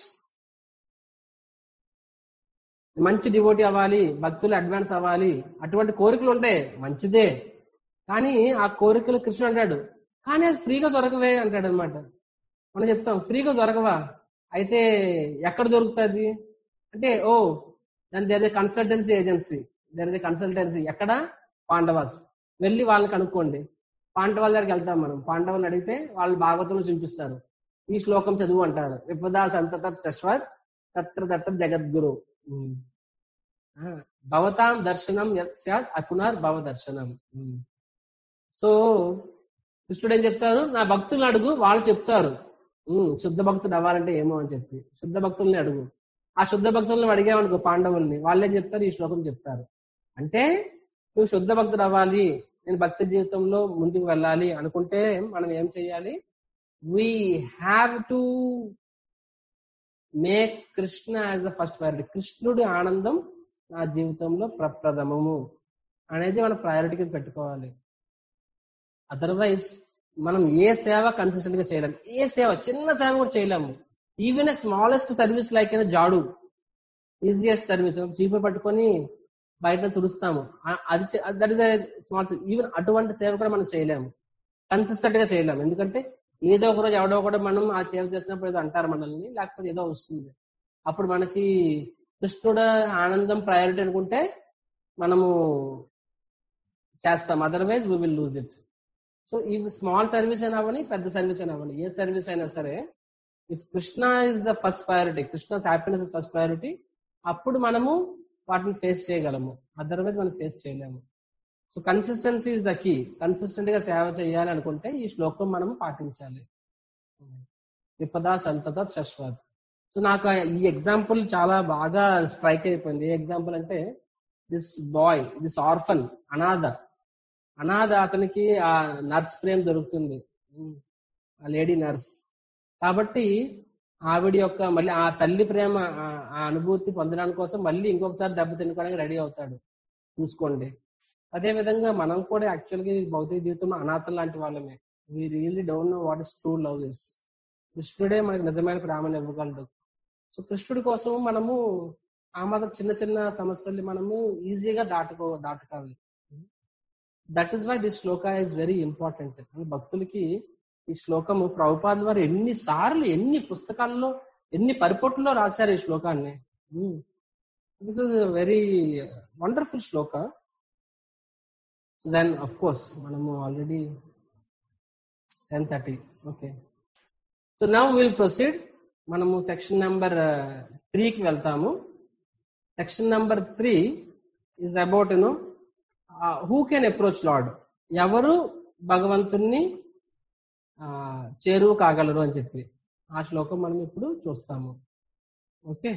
మంచి డివోటీ అవ్వాలి భక్తులు అడ్వాన్స్ అవ్వాలి అటువంటి కోరికలు ఉంటాయి మంచిదే కానీ ఆ కోరికలు కృష్ణుడు అంటాడు కానీ అది ఫ్రీగా దొరకవే అంటాడు అనమాట మనం చెప్తాం ఫ్రీగా దొరకవా అయితే ఎక్కడ దొరుకుతుంది అంటే ఓ దాని there consultancy agency there consultancy ఎక్కడ పాండవాస్ వెళ్ళి వాళ్ళని కనుక్కోండి పాండవాల దగ్గరికి వెళ్తాం మనం పాండవులను అడిగితే వాళ్ళు భాగవతంలో చూపిస్తారు ఈ శ్లోకం చదువు అంటారు విపదా సంతత శశ్వత్ తత్ర తత్ర జగద్గురు ఉమ్. ఆ, భవతాం దర్శనం యత్ స్యాత్ అపునర్ భవ దర్శనం ఉమ్. సో కృష్ణుడు ఏం చెప్తారు నా భక్తులను అడుగు వాళ్ళు చెప్తారు ఉమ్, శుద్ధ భక్తుడు అవ్వాలంటే ఏమో అని చెప్పి శుద్ధ భక్తుల్ని అడుగు ఆ శుద్ధ భక్తులను అడిగామనుకో పాండవుల్ని వాళ్ళేం చెప్తారు ఈ శ్లోకం చెప్తారు అంటే నువ్వు శుద్ధ భక్తుడు అవ్వాలి నేను భక్తి జీవితంలో ముందుకు వెళ్ళాలి అనుకుంటే మనం ఏం చేయాలి we have to make Krishna as the first priority కృష్ణుడి ఆనందం నా జీవితంలో ప్రప్రథమము అనేది మన ప్రయారిటీ కింద పెట్టుకోవాలి అదర్వైజ్ మనం ఏ సేవ కన్సిస్టెంట్ గా చేయలేము ఏ సేవ చిన్న సేవ కూడా చేయలేము ఈవెన్ స్మాలెస్ట్ సర్వీస్ లైక్ అయిన జాడు ఈజియెస్ట్ సర్వీస్ చీపు పట్టుకొని బయట తుడుస్తాము ఆ- అది దట్ ఇస్ స్మాల్ ఈవెన్ అటువంటి సేవ కూడా మనం చేయలేము కన్సిస్టెంట్ గా చేయలేము ఎందుకంటే ఏదో ఒక రోజు ఎవడో కూడా మనం ఆ సేవ చేసినప్పుడు ఏదో అంటారు మనల్ని లేకపోతే ఏదో వస్తుంది అప్పుడు మనకి కృష్ణుడు ఆనందం ప్రయారిటీ అనుకుంటే మనము చేస్తాం otherwise we will lose it so ఈ స్మాల్ సర్వీస్ అయినా అవ్వని పెద్ద సర్వీస్ అయినా అవ్వని ఏ సర్వీస్ అయినా సరే if Krishna is the first priority Krishna's happiness is first priority అప్పుడు మనము వాటిని ఫేస్ చేయగలము అదర్వైజ్ మనం ఫేస్ చేయలేము so consistency is the key consistent గా సేవ చేయాలి అనుకుంటే ఈ శ్లోకం మనం పాటించాలి విపదా సంతత శశ్వత్ సో నాకు ఆ- ఈ ఎగ్జాంపుల్ చాలా బాగా స్ట్రైక్ అయిపోయింది ఏ ఎగ్జాంపుల్ అంటే దిస్ బాయ్ దిస్ ఆర్ఫన్ అనాథ అనాథ అతనికి ఆ నర్స్ ప్రేమ దొరుకుతుంది ఉమ్, ఆ లేడీ నర్స్ కాబట్టి ఆవిడ యొక్క మళ్ళీ ఆ తల్లి ప్రేమ ఆ- ఆ అనుభూతి పొందడానికి కోసం మళ్ళీ ఇంకొకసారి దెబ్బ తినుకోవడానికి రెడీ అవుతాడు చూసుకోండి అదే విధంగా మనం కూడా యాక్చువల్గా ఈ భౌతిక జీవితంలో అనాథం లాంటి వాళ్ళమే we really don't know what is true love is కృష్ణుడే మనకి నిజమైన ప్రేమను ఇవ్వగలడు సో కృష్ణుడి కోసం మనము ఆ మాత్రం చిన్న చిన్న సమస్యల్ని మనము ఈజీగా దాటుకో దాటకాలి దట్ ఈస్ వై దిస్ శ్లోక ఇస్ వెరీ ఇంపార్టెంట్ భక్తులకి ఈ శ్లోకము ప్రభుపాద వారు ఎన్ని సార్లు ఎన్ని పుస్తకాల్లో ఎన్ని పరిపొట్టులో రాశారు ఈ శ్లోకాన్ని దిస్ ఇస్ వెరీ వండర్ఫుల్ శ్లోక సో దెన్ అఫ్ కోర్స్ మనము already ten thirty okay so now will proceed మనము సెక్షన్ నెంబర్ త్రీకి వెళ్తాము section number three is about you know who can approach lord ఎవరు భగవంతుణ్ణి ఆ, చేరువు కాగలరు అని చెప్పి ఆ శ్లోకం మనం ఇప్పుడు చూస్తాము ఓకే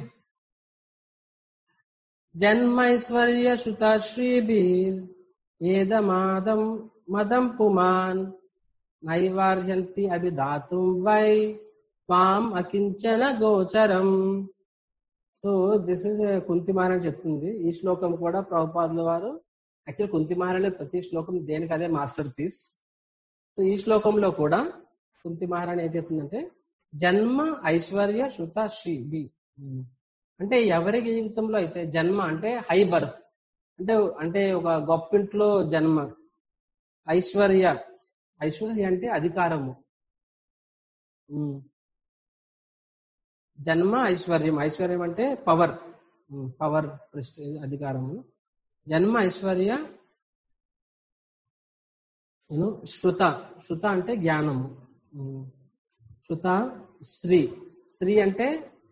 జన్మైశ్వర్య శుత శ్రీబీర్ ఏదమాదం మదం పుమాన్ నైవార్యంతి అభిధాతుం వై త్వాం అకించన గోచరం సో దిస్ ఇస్ కుంతిమార అని చెప్తుంది ఈ శ్లోకం కూడా ప్రభుపాదుల వారు యాక్చువల్ కుంతిమారనే ప్రతి శ్లోకం దేనికి అదే మాస్టర్ పీస్ సో ఈ శ్లోకంలో కూడా కుంతి మహారాణి ఏం చెప్తుందంటే జన్మ ఐశ్వర్య శృత శ్రీ బి అంటే ఎవరి జీవితంలో అయితే జన్మ అంటే హై బర్త్ అంటే అంటే ఒక గొప్పింట్లో జన్మ ఐశ్వర్య ఐశ్వర్య అంటే అధికారము ఉమ్. జన్మ ఐశ్వర్యం ఐశ్వర్యం అంటే పవర్ పవర్ ప్రెస్టేజ్ అధికారము జన్మ ఐశ్వర్య నేను శృత శృత అంటే జ్ఞానము ఉమ్. శృత శ్రీ శ్రీ అంటే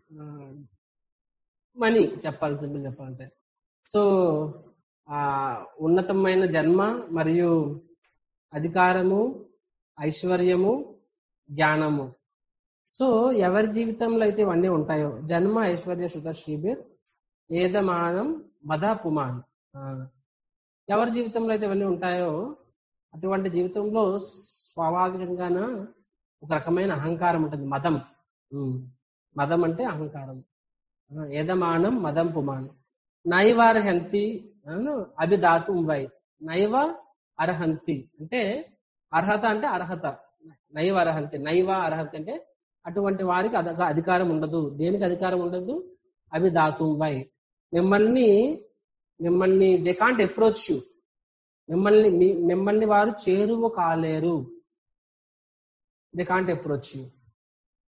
మనీ చెప్పాలి సింపుల్ చెప్పాలంటే సో ఆ ఉన్నతమైన జన్మ మరియు అధికారము ఐశ్వర్యము జ్ఞానము సో ఎవరి జీవితంలో అయితే ఇవన్నీ ఉంటాయో జన్మ ఐశ్వర్య శృత శ్రీబీర్ ఏదమానం మద పుమాన్ ఆ, ఎవరి జీవితంలో అయితే ఇవన్నీ ఉంటాయో అటువంటి జీవితంలో స్వాభావికంగాన ఒక రకమైన అహంకారం ఉంటుంది మదం ఉమ్. మదం అంటే అహంకారం ఆ, ఏదమానం మదం పుమాన్ నైవ అర్హంతి అను అభిధాతు వై నైవ అర్హంతి అంటే అర్హత అంటే అర్హత నైవ అర్హంతి నైవ అర్హంతి అంటే అటువంటి వారికి అద- అధికారం ఉండదు దేనికి అధికారం ఉండదు అభిధాతు వై మిమ్మల్ని మిమ్మల్ని దే కాంట్ అప్రోచ్ యూ మిమ్మల్ని మీ- మిమ్మల్ని వారు చేరువ కాలేరు దే కాంట్ అప్రోచ్ యూ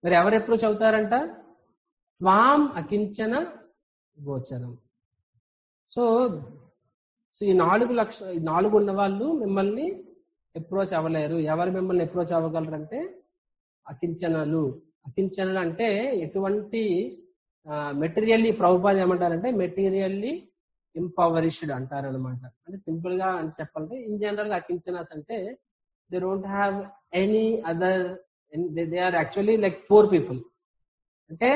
మరి ఎవరు అప్రోచ్ అవుతారంట త్వాం అకించన గోచరం సో సో ఈ నాలుగు లక్ష ఈ నాలుగు ఉన్న వాళ్ళు మిమ్మల్ని అప్రోచ్ అవ్వలేరు ఎవరు మిమ్మల్ని అప్రోచ్ అవ్వగలరంటే అకించనలు అకించనలు అంటే ఎటువంటి మెటీరియల్లీ ప్రభుపాద ఏమంటారంటే మెటీరియల్లీ ఇంపవరిష్డ్ అంటారనమాట అంటే సింపుల్ గా అని చెప్పాలంటే ఇన్ జనరల్ గా అకించనాస్ అంటే they don't have any other they are actually like poor people అంటే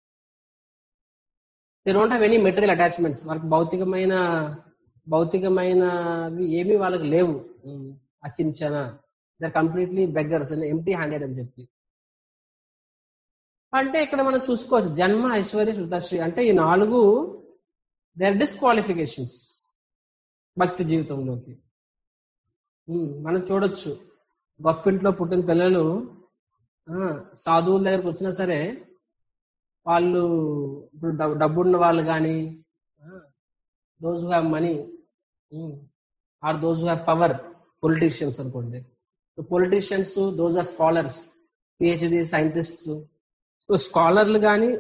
they don't have any material attachments వాళ్ళకి భౌతికమైన భౌతికమైనవి ఏమీ వాళ్ళకి లేవు ఉమ్, అకించన they completely beggars empty handed అని చెప్పి అంటే ఇక్కడ మనం చూసుకోవచ్చు జన్మ ఐశ్వర్య శృతశ్రీ అంటే ఈ నాలుగు దే ఆర్ డిస్క్వాలిఫికేషన్స్ భక్తి జీవితంలోకి ఉమ్, మనం చూడొచ్చు గొప్పింట్లో పుట్టిన పిల్లలు ఆ, సాధువుల దగ్గరకు వచ్చినా సరే వాళ్ళు ఇప్పుడు డబ్బు డబ్బున్న వాళ్ళు కానీ those have money or those have power politicians అనుకోండి politicians those are scholars PhD scientists స్కాలర్లు కానీ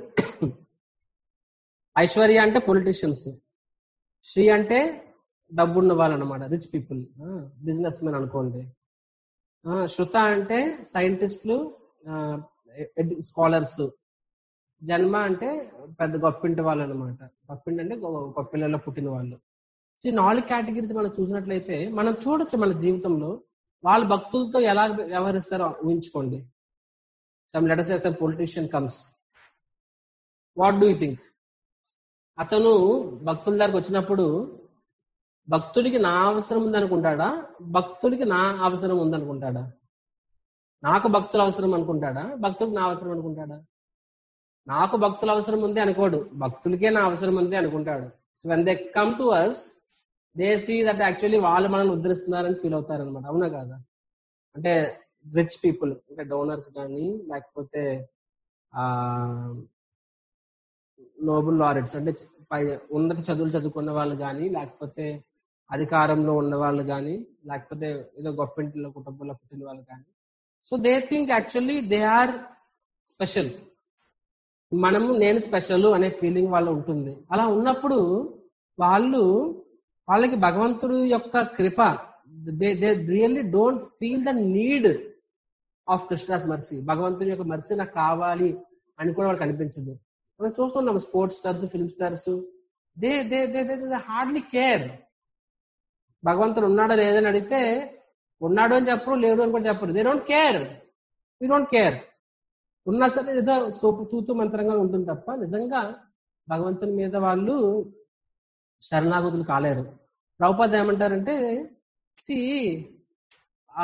ఐశ్వర్య అంటే పొలిటీషియన్స్ శ్రీ అంటే డబ్బున్న వాళ్ళు అనమాట రిచ్ పీపుల్ బిజినెస్ మెన్ అనుకోండి ఆ, శృత అంటే సైంటిస్టులు స్కాలర్స్ జన్మ అంటే పెద్ద గొప్పింటి వాళ్ళు అనమాట గొప్పింటి అంటే గొ- గొప్పిళ్ళలో పుట్టిన వాళ్ళు సో ఈ నాలుగు కేటగిరీస్ మనం చూసినట్లయితే మనం చూడొచ్చు మన జీవితంలో వాళ్ళ భక్తులతో ఎలా వ్యవహరిస్తారో ఊహించుకోండి some letters some politician comes what do you think అతను భక్తుల దగ్గరకు వచ్చినప్పుడు భక్తుడికి నా అవసరం ఉందనుకుంటాడా భక్తుడికి నా అవసరం ఉందనుకుంటాడా నాకు భక్తుల అవసరం అనుకుంటాడా భక్తుడికి నా అవసరం అనుకుంటాడా నాకు భక్తుల అవసరం ఉంది అనుకోడు భక్తులకే నా అవసరం ఉంది అనుకుంటాడు so when they come to us they see that actually వాళ్ళు మనల్ని ఉద్ధరిస్తున్నారని ఫీల్ అవుతారు అనమాట అవునా కాదా అంటే రిచ్ పీపుల్ అంటే డోనర్స్ కానీ లేకపోతే ఆ నోబుల్ లారెట్స్ అంటే చ- పై ఉన్నత చదువులు చదువుకున్న వాళ్ళు కానీ లేకపోతే అధికారంలో ఉన్న వాళ్ళు కానీ లేకపోతే ఏదో గొప్పింటిలో కుటుంబంలో పుట్టిన వాళ్ళు కానీ so they think actually they are special మనము నేను స్పెషల్ అనే ఫీలింగ్ వాళ్ళు ఉంటుంది అలా ఉన్నప్పుడు వాళ్ళు వాళ్ళకి భగవంతుడు యొక్క కృప they they really don't feel the need of Krishna's mercy భగవంతుని యొక్క మర్సీ నాకు కావాలి అని కూడా వాళ్ళకి అనిపించదు మనం చూస్తున్నాం sports stars film stars they they they they hardly care భగవంతుడు ఉన్నాడా లేదని అడిగితే ఉన్నాడు అని చెప్పరు లేడు అని కూడా చెప్పరు they don't care we don't care ఉన్నా సరే ఏదో సోపు తూతు మంత్రంగా ఉంటుంది తప్ప నిజంగా భగవంతుని మీద వాళ్ళు శరణాగతులు కాలేరు ప్రభుపాద ఏమంటారంటే సి ఆ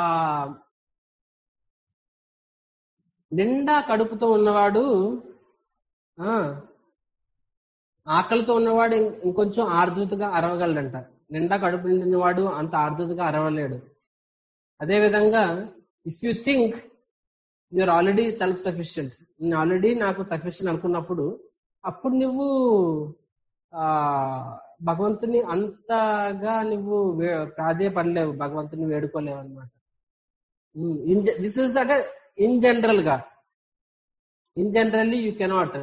నిండా కడుపుతో ఉన్నవాడు ఆ ఆకలితో ఉన్నవాడు ఇం- ఇంకొంచెం ఆర్ద్రతగా అరవగలడంట నిండా కడుపు నిండినవాడు అంత ఆర్ద్రతగా అరవలేడు అదే విధంగా if you think you're already self sufficient నేను ఆల్రెడీ నాకు సఫిషియంట్ అనుకున్నప్పుడు అప్పుడు నువ్వు ఆ భగవంతుని అంతగా నువ్వు వే- ప్రాధేయపడలేవు భగవంతుని వేడుకోలేవు అనమాట దిస్ ఇస్ అంటే ఇన్ జనరల్ గా in generally you cannot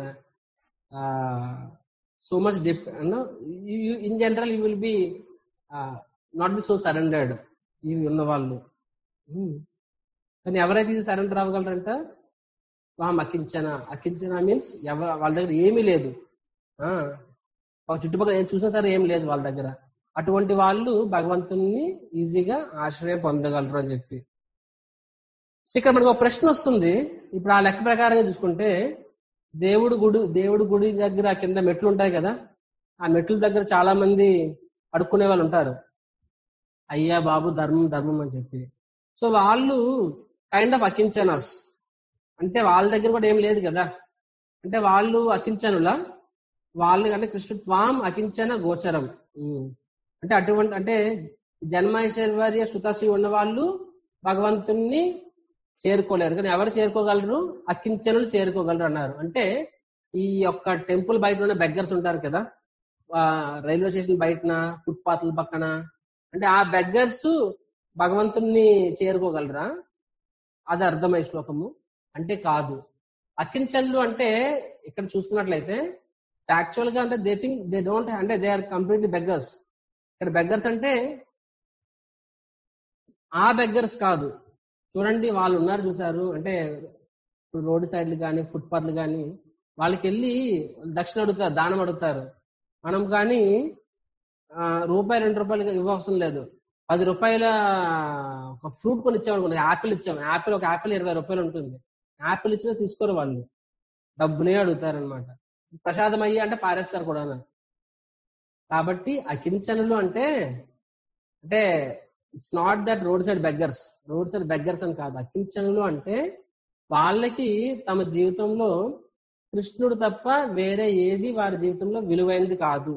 so much dip in general you will be not be so surrendered ఇవి ఉన్న వాళ్ళు Hmm. కానీ ఎవరైతే ఇది సరెండర్ అవ్వగలరంట వామ్ అకించన అకించన మీన్స్ ఎవరు వాళ్ళ దగ్గర ఏమీ లేదు ఆ ఒక చుట్టుపక్కల ఏం చూసినా సరే ఏం లేదు వాళ్ళ దగ్గర అటువంటి వాళ్ళు భగవంతుని ఈజీగా ఆశ్రయం పొందగలరు అని చెప్పి సో ఇక్కడ మనకు ఒక ప్రశ్న వస్తుంది ఇప్పుడు ఆ లెక్క ప్రకారంగా చూసుకుంటే దేవుడు గుడి దేవుడు గుడి దగ్గర కింద మెట్లు ఉంటాయి కదా ఆ మెట్ల దగ్గర చాలా మంది అడుక్కునే వాళ్ళు ఉంటారు అయ్యా బాబు ధర్మం ధర్మం అని చెప్పి సో వాళ్ళు కైండ్ ఆఫ్ అకించనస్ అంటే వాళ్ళ దగ్గర కూడా ఏం లేదు కదా అంటే వాళ్ళు అకించనులా వాళ్ళు అంటే కృష్ణు త్వాం అకించన గోచరం ఉమ్. అంటే అటువంటి అంటే జన్మైశ్వర్య సుతశ్రీ ఉన్న వాళ్ళు భగవంతుణ్ణి చేరుకోలేరు కానీ ఎవరు చేరుకోగలరు అకించనులు చేరుకోగలరు అన్నారు అంటే ఈ యొక్క టెంపుల్ బయట ఉన్న బెగ్గర్స్ ఉంటారు కదా ఆ, రైల్వే స్టేషన్ బయటన ఫుట్పాత్ల పక్కన అంటే ఆ బెగ్గర్స్ భగవంతుణ్ణి చేరుకోగలరా అది అర్థమయ్యే శ్లోకము అంటే కాదు అకించన్లు అంటే ఇక్కడ చూసుకున్నట్లయితే యాక్చువల్ గా అంటే దే థింక్ దే డోంట్ అంటే దే ఆర్ కంప్లీట్లీ బెగ్గర్స్ ఇక్కడ బెగ్గర్స్ అంటే ఆ బెగ్గర్స్ కాదు చూడండి వాళ్ళు ఉన్నారు చూసారు అంటే ఇప్పుడు రోడ్డు సైడ్లు కానీ ఫుట్పాత్లు కానీ వాళ్ళకి వెళ్ళి దక్షిణ అడుగుతారు దానం అడుగుతారు మనం కానీ ఆ, రూపాయి రెండు రూపాయలు ఇవ్వవసరం లేదు పది రూపాయల ఒక ఫ్రూట్ కొని ఇచ్చాం అనుకోండి యాపిల్ ఇచ్చాం యాపిల్ ఒక యాపిల్ ఇరవై రూపాయలు ఉంటుంది యాపిల్ ఇచ్చినా తీసుకోరు వాళ్ళు డబ్బునే అడుగుతారు అనమాట ప్రసాదం అయ్యి అంటే పారేస్తారు కూడా కాబట్టి అకించనులు అంటే అంటే it's not that road side beggars road side beggars అని కాదు అకించనులు అంటే వాళ్ళకి తమ జీవితంలో కృష్ణుడు తప్ప వేరే ఏది వారి జీవితంలో విలువైనది కాదు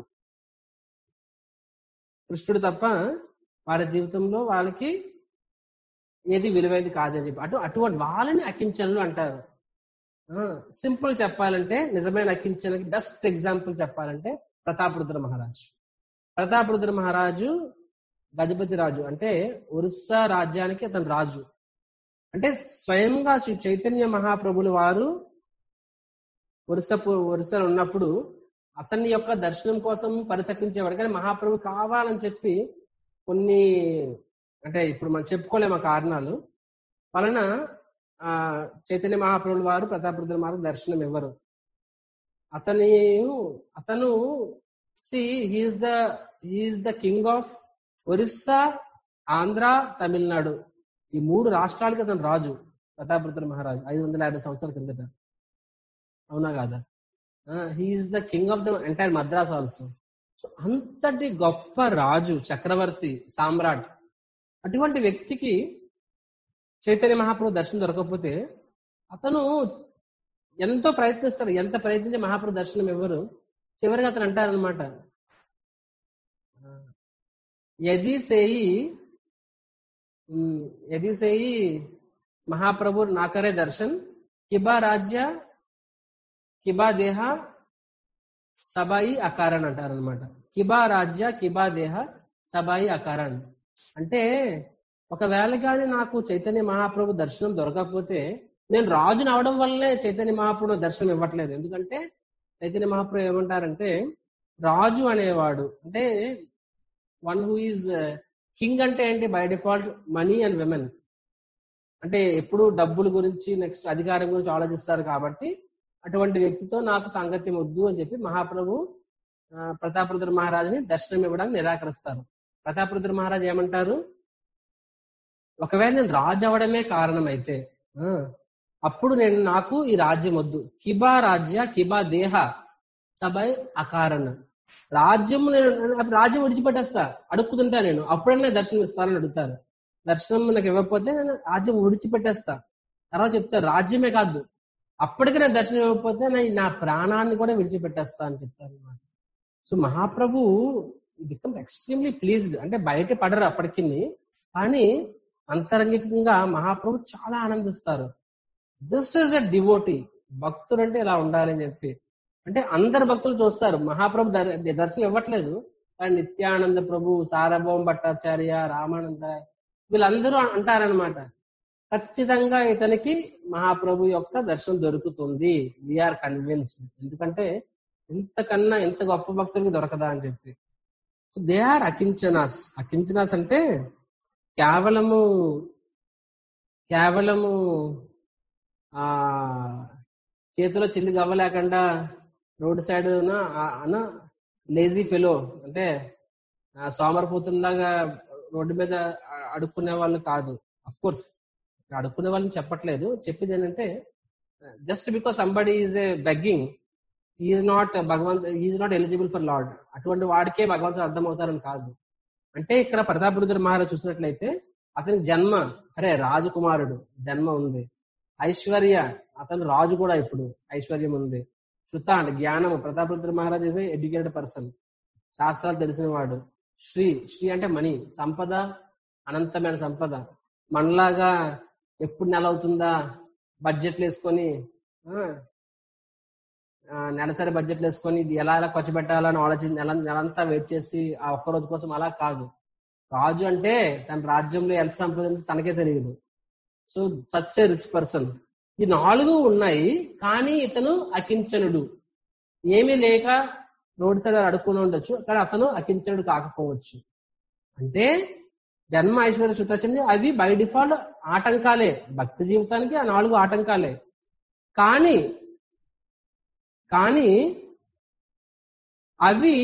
కృష్ణుడు తప్ప వారి జీవితంలో వాళ్ళకి ఏది విలువైనది కాదని చెప్పి అటు అటువంటి వాళ్ళని అకించనులు అంటారు సింపుల్ చెప్పాలంటే నిజమైన అకించనకి బెస్ట్ ఎగ్జాంపుల్ చెప్పాలంటే ప్రతాపరుద్ర మహారాజు ప్రతాపరుద్ర మహారాజు గజపతి రాజు అంటే ఒరిస్సా రాజ్యానికి అతను రాజు అంటే స్వయంగా శ్రీ చైతన్య మహాప్రభులు వారు ఒరిస్సా ఒరిస్సాలో ఉన్నప్పుడు అతని యొక్క దర్శనం కోసం పరితపించేవాడు కానీ మహాప్రభు కావాలని చెప్పి కొన్ని అంటే ఇప్పుడు మనం చెప్పుకోలేము ఆ కారణాలు వలన ఆ చైతన్య మహాప్రభుల వారు ప్రతాపరుద్ర మహారాజు దర్శనం ఇవ్వరు అతని అతను సి he's the he's the king of Orissa Andhra Tamil Nadu ఈ మూడు రాష్ట్రాలకి అతను రాజు ప్రతాపరుద్ర మహారాజు ఐదు వందల యాభై సంవత్సరాల కిందట అవునా కాదా he's the king of the entire Madras also so అంతటి గొప్ప రాజు చక్రవర్తి సామ్రాట్ అటువంటి వ్యక్తికి చైతన్య మహాప్రభు దర్శనం దొరకకపోతే అతను ఎంతో ప్రయత్నిస్తారు ఎంత ప్రయత్నించి మహాప్రభు దర్శనం ఇవ్వరు చివరికి అతను అంటారనమాట యది సేయి యది సేయి మహాప్రభు నాకరే దర్శన్ కిబా రాజ్య కిబా దేహ సబాయి అకారణ్ అంటారనమాట కిబా రాజ్య కిబా దేహ సబాయి అకారణ్ అంటే ఒకవేళ కానీ నాకు చైతన్య మహాప్రభు దర్శనం దొరకకపోతే నేను రాజుని అవడం వల్లే చైతన్య మహాప్రభు దర్శనం ఇవ్వట్లేదు ఎందుకంటే చైతన్య మహాప్రభు ఏమంటారంటే రాజు అనేవాడు అంటే వన్ హూ ఈజ్ కింగ్ అంటే ఏంటి by default money and women అంటే ఎప్పుడు డబ్బుల గురించి నెక్స్ట్ అధికారం గురించి ఆలోచిస్తారు కాబట్టి అటువంటి వ్యక్తితో నాకు సాంగత్యం వద్దు అని చెప్పి మహాప్రభు ప్రతాపరుద్ర మహారాజుని దర్శనం ఇవ్వడానికి నిరాకరిస్తారు ప్రతాపరుద్ర మహారాజు ఏమంటారు ఒకవేళ నేను రాజు అవడమే కారణమైతే అప్పుడు నేను నాకు ఈ రాజ్యం వద్దు కిబా రాజ్య కిబా దేహ సబై అకారణ రాజ్యం నేను రాజ్యం విడిచిపెట్టేస్తా అడుక్కుతుంటా నేను అప్పుడన్నా దర్శనం ఇస్తానని అడుగుతారు దర్శనం నాకు ఇవ్వకపోతే నేను రాజ్యం విడిచిపెట్టేస్తా తర్వాత చెప్తారు రాజ్యమే కాదు అప్పటికి నేను దర్శనం ఇవ్వకపోతే నేను నా ప్రాణాన్ని కూడా విడిచిపెట్టేస్తా అని చెప్తారు అనమాట so Mahaprabhu becomes extremely pleased అంటే బయట పడరు అప్పటికి కానీ అంతరంగికంగా మహాప్రభు చాలా ఆనందిస్తారు దిస్ ఈస్ అ డివోటీ భక్తుడు అంటే ఇలా ఉండాలని చెప్పి అంటే అందరు భక్తులు చూస్తారు మహాప్రభు దర్శనం ఇవ్వట్లేదు కానీ నిత్యానంద ప్రభు సారభౌమ భట్టాచార్య రామానంద వీళ్ళందరూ అంటారనమాట ఖచ్చితంగా ఇతనికి మహాప్రభు యొక్క దర్శనం దొరుకుతుంది వీఆర్ కన్విన్స్డ్ ఎందుకంటే ఇంతకన్నా ఎంత గొప్ప భక్తులకి దొరకదా అని చెప్పి సో దే ఆర్ అకించనాస్ అకించనాస్ అంటే కేవలము కేవలము ఆ చేతిలో చిల్లి గవ్వ లేకుండా రోడ్ సైడ్ అన్న లేజీ ఫెలో అంటే సోమరపోతుల్లాగా రోడ్డు మీద అడుక్కునే వాళ్ళు కాదు అఫ్ కోర్స్ అడుక్కునే వాళ్ళని చెప్పట్లేదు చెప్పేది ఏంటంటే just because somebody is a begging is not భగవంత్ is not eligible for lord అటువంటి వాడికే భగవంతుడు అర్థమవుతారని కాదు అంటే ఇక్కడ ప్రతాపరుద్ర మహారాజ్ చూసినట్లయితే అతనికి జన్మ అరే రాజకుమారుడు జన్మ ఉంది ఐశ్వర్య అతను రాజు కూడా ఇప్పుడు ఐశ్వర్యం ఉంది శృత అంటే జ్ఞానము Prataparudra Maharaj is educated person శాస్త్రాలు తెలిసిన వాడు శ్రీ శ్రీ అంటే మణి సంపద అనంతమైన సంపద మనలాగా ఎప్పుడు నెల అవుతుందా బడ్జెట్లు వేసుకొని నెలసరి బడ్జెట్లు వేసుకొని ఇది ఎలా ఎలా ఖర్చు పెట్టాలని ఆలోచించి నెల నెలంతా వెయిట్ చేసి ఆ ఒక్క రోజు కోసం అలా కాదు రాజు అంటే తన రాజ్యంలో ఎంత సంపద తనకే తెలియదు so such a rich person ఈ నాలుగు ఉన్నాయి కానీ ఇతను అకించనుడు ఏమీ లేక రోడ్ సైడ్ అడుక్కుని ఉండొచ్చు కానీ అతను అకించనుడు కాకపోవచ్చు అంటే జన్మ ఐశ్వర్య సుతచండి అవి బై డిఫాల్ట్ ఆటంకాలే భక్తి జీవితానికి ఆ నాలుగు ఆటంకాలే కానీ కానీ అవి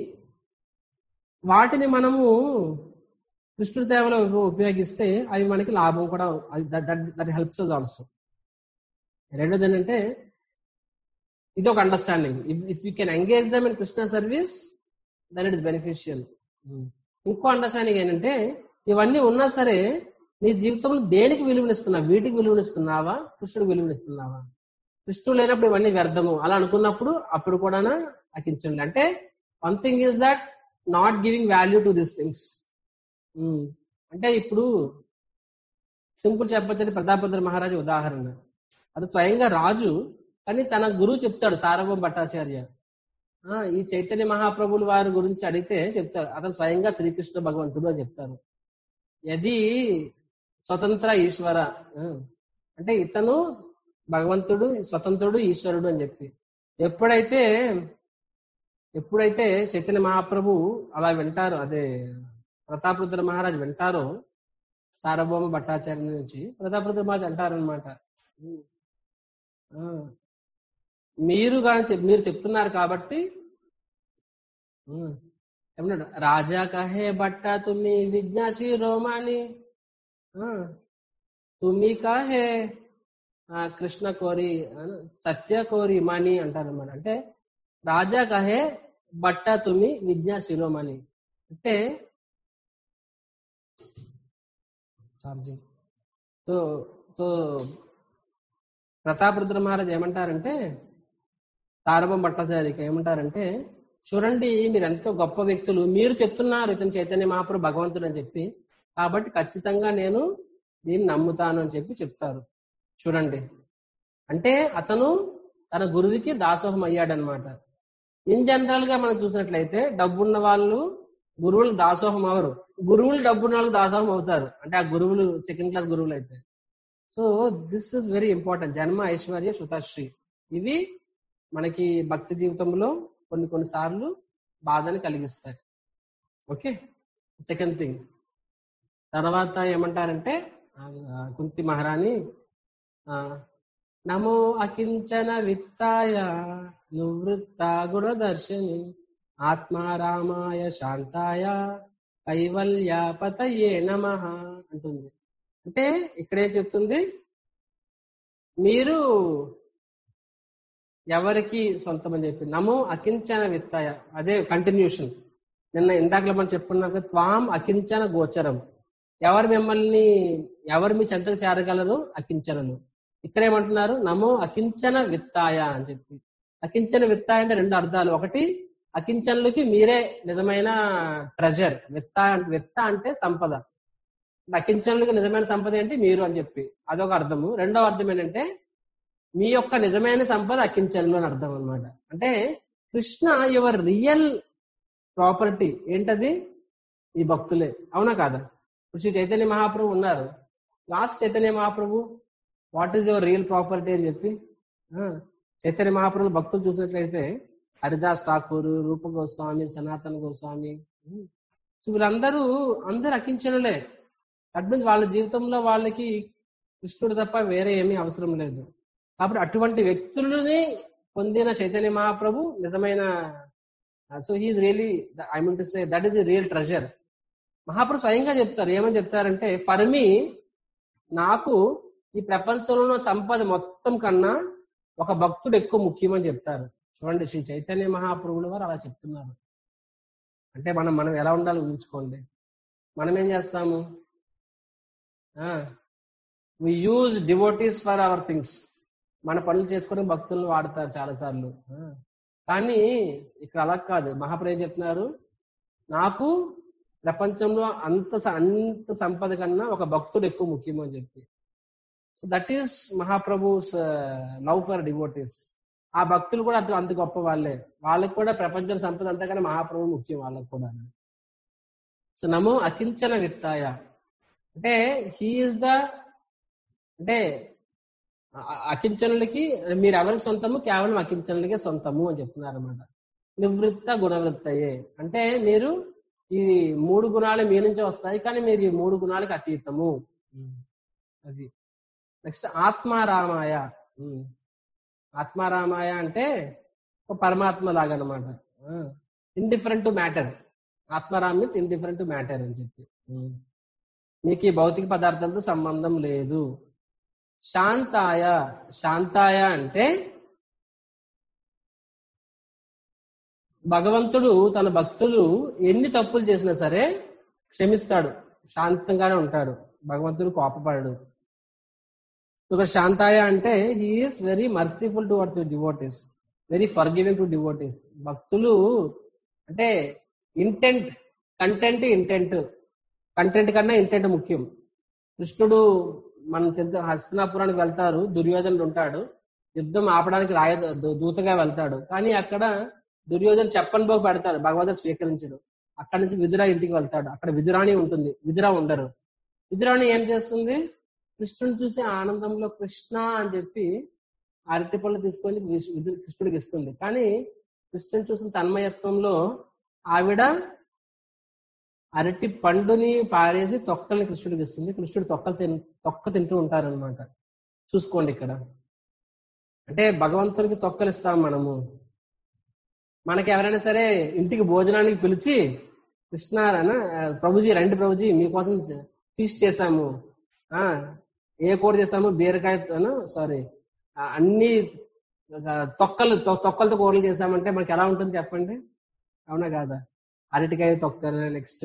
వాటిని మనము కృష్ణుడి సేవలో ఉప- ఉపయోగిస్తే అవి మనకి లాభం కూడా దట్ హెల్ప్స్ అస్ ఆల్సో రెండోది ఏంటంటే ఇది ఒక understanding if if you can engage them in Krishna service then it is beneficial ఇంకో అండర్స్టాండింగ్ ఏంటంటే ఇవన్నీ ఉన్నా సరే నీ జీవితంలో దేనికి విలువనిస్తున్నావు వీటికి విలువనిస్తున్నావా కృష్ణుడికి విలువనిస్తున్నావా కృష్ణుడు లేనప్పుడు ఇవన్నీ వ్యర్థము అలా అనుకున్నప్పుడు అప్పుడు కూడా అకించండి అంటే one thing is that not giving value to this things అంటే ఇప్పుడు సింపుల్ చెప్పొచ్చండి ప్రతాపరుద్ర మహారాజు ఉదాహరణ అది స్వయంగా రాజు కానీ తన గురువు చెప్తాడు సార్వభౌమ భట్టాచార్య ఆ, ఈ చైతన్య మహాప్రభుల వారి గురించి అడిగితే చెప్తారు అతను స్వయంగా శ్రీకృష్ణ భగవంతుడు అని చెప్తారు ఇది స్వతంత్ర ఈశ్వర ఆ, అంటే ఇతను భగవంతుడు స్వతంత్రుడు ఈశ్వరుడు అని చెప్పి ఎప్పుడైతే ఎప్పుడైతే చైతన్య మహాప్రభు అలా వింటారో అదే ప్రతాపరుద్ర మహారాజ్ వింటారో సార్వభౌమ భట్టాచార్య నుంచి ప్రతాపరుద్ర మహారాజ్ అంటారనమాట మీరు కానీ చెప్- మీరు చెప్తున్నారు కాబట్టి ఉమ్, ఏమన్నాడు రాజా కహే బట్ట తుమ్మి విజ్ఞాసి రోమాని ఆ, తుమ్మి కాహే ఆ, కృష్ణ కోరి ఆ, సత్య కోరి మణి అంటారు అన్నమాట అంటే రాజా కహే బట్ట తుమ్మి విజ్ఞా శిరోమణి అంటే charging so so Prataparudra Maharaj ఏమంటారంటే తారభం భట్టాచారికి ఏమంటారంటే చూడండి మీరు ఎంతో గొప్ప వ్యక్తులు మీరు చెప్తున్నారు ఇతను చైతన్య మహాప్రభు భగవంతుడు అని చెప్పి కాబట్టి ఖచ్చితంగా నేను దీన్ని నమ్ముతాను అని చెప్పి చెప్తారు చూడండి అంటే అతను తన గురువుకి దాసోహం అయ్యాడనమాట ఇన్ జనరల్ గా మనం చూసినట్లయితే డబ్బున్న వాళ్ళు గురువులకు దాసోహం అవరు గురువులు డబ్బున్న వాళ్ళకి దాసోహం అవుతారు అంటే ఆ గురువులు సెకండ్ క్లాస్ గురువులు అయితే so this is very important జన్మ ఐశ్వర్య సుతాశ్రీ ఇవి మనకి భక్తి జీవితంలో కొన్ని కొన్ని సార్లు బాధని కలిగిస్తాయి ఓకే సెకండ్ థింగ్ తర్వాత ఏమంటారంటే ఆ, కుంతి మహారాణి ఆ, నమో అకించన విత్తాయ నివృత్త గుణదర్శని ఆత్మారామాయ శాంతాయ కైవల్యాపతయే నమ అంటుంది అంటే ఇక్కడేం చెప్తుంది మీరు ఎవరికి సొంతం అని చెప్పి నమో అకించన విత్తాయ అదే కంటిన్యూషన్ నిన్న ఇందాకలో మనం చెప్పుకున్నాక త్వాం అకించన గోచరం ఎవరు మిమ్మల్ని ఎవరు మీ చెంతకు చేరగలరు అకించనలు ఇక్కడ ఏమంటున్నారు నమో అకించన విత్తాయ అని చెప్పి అకించన విత్తాయ అంటే రెండు అర్థాలు ఒకటి అకించనులకి మీరే నిజమైన ట్రెజర్ విత్త విత్త అంటే సంపద అకించనులకి నిజమైన సంపద ఏంటి మీరు అని చెప్పి అదొక అర్థము రెండో అర్థం ఏంటంటే మీ యొక్క నిజమైన సంపద అకించనులు అని అర్థం అన్నమాట అంటే కృష్ణ యువర్ రియల్ ప్రాపర్టీ ఏంటది ఈ భక్తులే అవునా కాదా ఇప్పుడు శ్రీ చైతన్య మహాప్రభు ఉన్నారు last Chaitanya Mahaprabhu what is your real property అని చెప్పి ఆ, చైతన్య మహాప్రభు భక్తులు చూసినట్లయితే హరిదాస్ ఠాకూర్ రూప గోస్వామి సనాతన గోస్వామి ఉమ్. సో వీళ్ళందరూ అందరు అకించనులే అటు వాళ్ళ జీవితంలో వాళ్ళకి కృష్ణుడు తప్ప వేరే ఏమీ అవసరం లేదు కాబట్టి అటువంటి వ్యక్తులని పొందిన చైతన్య మహాప్రభు నిజమైన so he's really I mean to say that is the real treasure Mahaprabhu స్వయంగా చెప్తారు ఏమని చెప్తారంటే ఫర్ మీ నాకు ఈ ప్రపంచంలో ఉన్న సంపద మొత్తం కన్నా ఒక భక్తుడు ఎక్కువ ముఖ్యమని చెప్తారు చూడండి శ్రీ చైతన్య మహాప్రభులు వారు అలా చెప్తున్నారు అంటే మనం మనం ఎలా ఉండాలో ఊహించుకోండి మనం ఏం చేస్తాము we use devotees for our things మన పనులు చేసుకొని భక్తులను వాడతారు చాలా సార్లు కానీ ఇక్కడ అలా కాదు మహాప్రభు ఏం చెప్తున్నారు నాకు ప్రపంచంలో అంత స- అంత సంపద కన్నా ఒక భక్తుడు ఎక్కువ ముఖ్యం అని చెప్పి so that is Mahaprabhu's love for devotees ఆ భక్తులు కూడా అంత అంత గొప్ప వాళ్ళే వాళ్ళకి కూడా ప్రపంచ సంపద అంతకన్నా మహాప్రభు ముఖ్యం వాళ్ళకి కూడా సో నమో అకించన విత్తాయ అంటే హీఈస్ ద అంటే అ- అకించనులకి మీరు ఎవరికి సొంతము కేవలం అకించనులకే సొంతము అని చెప్తున్నారు అనమాట నివృత్త గుణవృత్తయే అంటే మీరు ఈ మూడు గుణాలు మీ నుంచే వస్తాయి కానీ మీరు ఈ మూడు గుణాలకు అతీతము అది నెక్స్ట్ ఆత్మారామాయ ఉమ్. ఆత్మారామాయ అంటే ఒక పరమాత్మ లాగా అనమాట indifferent to matter Atmaram means indifferent to matter అని చెప్పి ఉమ్. మీకు ఈ భౌతిక పదార్థాలతో సంబంధం లేదు శాంతాయ శాంతాయ అంటే భగవంతుడు తన భక్తులు ఎన్ని తప్పులు చేసినా సరే క్షమిస్తాడు శాంతంగానే ఉంటాడు భగవంతుడు కోపపడడు ఒక శాంతాయ అంటే he's very merciful towards devotees very for giving to devotees భక్తులు అంటే ఇంటెంట్ కంటెంట్ ఇంటెంట్ కంటెంట్ కన్నా ఇంటెంట్ ముఖ్యం కృష్ణుడు మనం తెలుసు హస్తినాపురానికి వెళ్తారు దుర్యోధనుడు ఉంటాడు యుద్ధం ఆపడానికి రాయ దూ- దూతగా వెళ్తాడు కానీ అక్కడ దుర్యోధన చెప్పని పోగు పెడతాడు భగవంతుడు స్వీకరించడు అక్కడి నుంచి విదురా ఇంటికి వెళ్తాడు అక్కడ విదురాణి ఉంటుంది విదురా ఉండరు విదురాణి ఏం చేస్తుంది కృష్ణుని చూసి ఆనందంలో కృష్ణ అని చెప్పి అరటి పళ్ళు తీసుకొని విస్- విదు- కృష్ణుడికి ఇస్తుంది కానీ కృష్ణుని చూసిన తన్మయత్వంలో ఆవిడ అరటి పండుని పారేసి తొక్కల్ని కృష్ణుడికి ఇస్తుంది కృష్ణుడు తొక్కలు తిన్ తొక్క తింటూ ఉంటారనమాట చూసుకోండి ఇక్కడ అంటే భగవంతుడికి తొక్కలు ఇస్తాం మనము మనకి ఎవరైనా సరే ఇంటికి భోజనానికి పిలిచి కృష్ణారాయణ ప్రభుజీ రండి ప్రభుజీ మీకోసం ఫీస్ట్ చేశాము ఆ ఏ కూర చేస్తాము బీరకాయతోను సారీ అన్ని ఆ, తొక్కలు తొ- తొక్కలతో కూరలు చేసామంటే మనకి ఎలా ఉంటుంది చెప్పండి అవునా కాదా అరటికాయ తొక్కలు నెక్స్ట్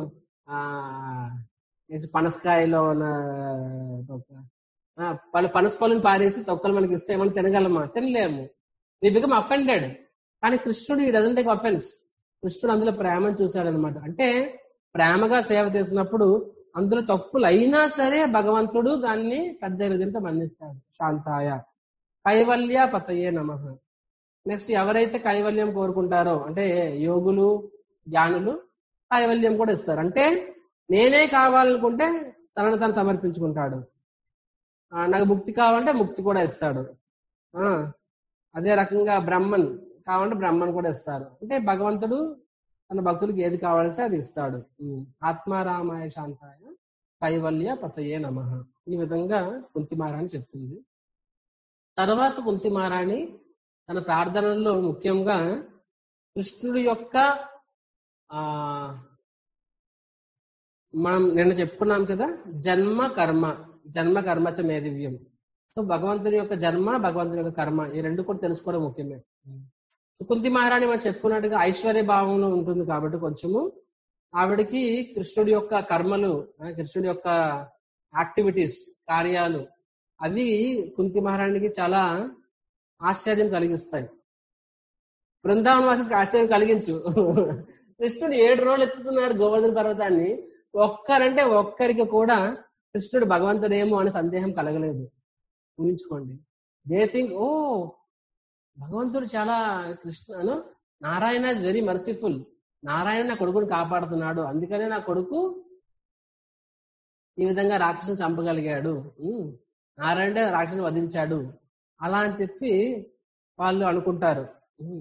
నెక్స్ట్ పనసకాయలో ఉన్న తొక్క ఆ, పలు పనస పళ్ళని పారేసి తొక్కలు మనకి ఇస్తే మనం తినగలమా తినలేము వి బికమ్ అఫెండెడ్ కానీ కృష్ణుడు ఈ డజన్ టేక్ అఫెన్స్ కృష్ణుడు అందులో ప్రేమను చూశాడు అనమాట అంటే ప్రేమగా సేవ చేసినప్పుడు అందులో తప్పులు అయినా సరే భగవంతుడు దాన్ని పెద్ద హృదయంతో మన్నిస్తాడు శాంతాయ కైవల్య పతయే నమ నెక్స్ట్ ఎవరైతే కైవల్యం కోరుకుంటారో అంటే యోగులు జ్ఞానులు కైవల్యం కూడా ఇస్తారు అంటే నేనే కావాలనుకుంటే తనను తను సమర్పించుకుంటాడు ఆ, నాకు ముక్తి కావాలంటే ముక్తి కూడా ఇస్తాడు ఆ అదే రకంగా బ్రహ్మన్ కావాలంటే బ్రహ్మన్ కూడా ఇస్తారు అంటే భగవంతుడు తన భక్తులకు ఏది కావాల్సి అది ఇస్తాడు ఉమ్. ఆత్మారామాయ శాంతాయ కైవల్య పతయే నమ ఈ విధంగా కుంతిమారాణి చెప్తుంది తర్వాత కుంతిమారాణి తన ప్రార్థనల్లో ముఖ్యంగా కృష్ణుడి యొక్క ఆ మనం నిన్న చెప్పుకున్నాం కదా జన్మ కర్మ జన్మ కర్మచ మేదివ్యం సో భగవంతుని యొక్క జన్మ భగవంతుని యొక్క కర్మ ఈ రెండు కూడా తెలుసుకోవడం ముఖ్యమే సో కుంతి మహారాణి మనం చెప్పుకున్నట్టుగా ఐశ్వర్య భావంలో ఉంటుంది కాబట్టి కొంచెము ఆవిడకి కృష్ణుడి యొక్క కర్మలు ఆ, కృష్ణుడి యొక్క యాక్టివిటీస్ కార్యాలు అవి కుంతి మహారాణికి చాలా ఆశ్చర్యం కలిగిస్తాయి బృందావన వాసికి ఆశ్చర్యం కలిగించు కృష్ణుడు ఏడు రోజులు ఎత్తుతున్నాడు గోవర్ధన పర్వతాన్ని ఒక్కరంటే ఒక్కరికి కూడా కృష్ణుడు భగవంతుడేమో అనే సందేహం కలగలేదు ఊహించుకోండి దే థింక్ ఓ భగవంతుడు చాలా Krishna Narayana is very merciful Narayana నా కొడుకుని కాపాడుతున్నాడు అందుకనే నా కొడుకు ఈ విధంగా రాక్షసుని చంపగలిగాడు ఉమ్, నారాయణ రాక్షసుని వధించాడు అలా అని చెప్పి వాళ్ళు అనుకుంటారు ఉమ్.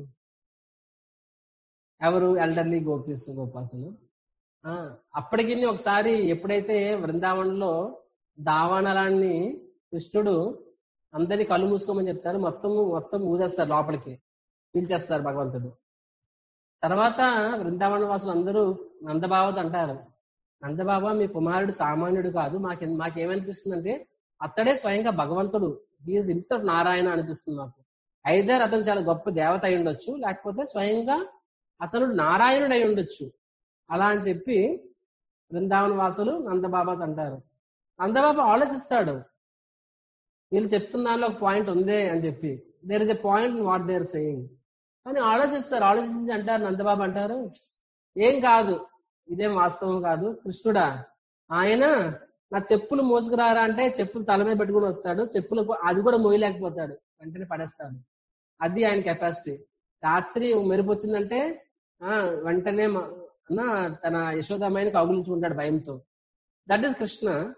ఎవరు ఎల్డర్లీ గోపీస్ గోపాసులు ఆ, అప్పటికి ఒకసారి ఎప్పుడైతే బృందావనంలో దావానలాన్ని కృష్ణుడు అందరినీ కళ్ళు మూసుకోమని చెప్తారు మొత్తం మొత్తం ఊదేస్తారు లోపలికి పీల్చేస్తారు భగవంతుడు తర్వాత బృందావన వాసులు అందరూ నందబావతో అంటారు నందబాబా మీ కుమారుడు సామాన్యుడు కాదు మాకు మాకేమనిపిస్తుందంటే అతడే స్వయంగా భగవంతుడు హీఈస్ హిమ్సెల్ఫ్ నారాయణ అనిపిస్తుంది మాకు ఐదర్ అతను చాలా గొప్ప దేవత అయి ఉండొచ్చు లేకపోతే స్వయంగా అతను నారాయణుడు అయి ఉండొచ్చు అలా అని చెప్పి బృందావన వాసులు నందబాబాతో అంటారు నందబాబా ఆలోచిస్తాడు వీళ్ళు చెప్తున్న దానిలో ఒక పాయింట్ ఉందే అని చెప్పి there is a point what they're saying కానీ ఆలోచిస్తారు ఆలోచించి అంటారు నందబాబు అంటారు ఏం కాదు ఇదేం వాస్తవం కాదు కృష్ణుడా ఆయన నా చెప్పులు మోసుకురారా అంటే చెప్పులు తల మీద పెట్టుకుని వస్తాడు చెప్పులు అది కూడా మోయలేకపోతాడు వెంటనే పడేస్తాడు అది ఆయన కెపాసిటీ రాత్రి మెరుపు వచ్చిందంటే ఆ వెంటనే మ- అన్న తన యశోదమ్మాయిని కౌగులించుకుంటాడు భయంతో దట్ ఈస్ కృష్ణ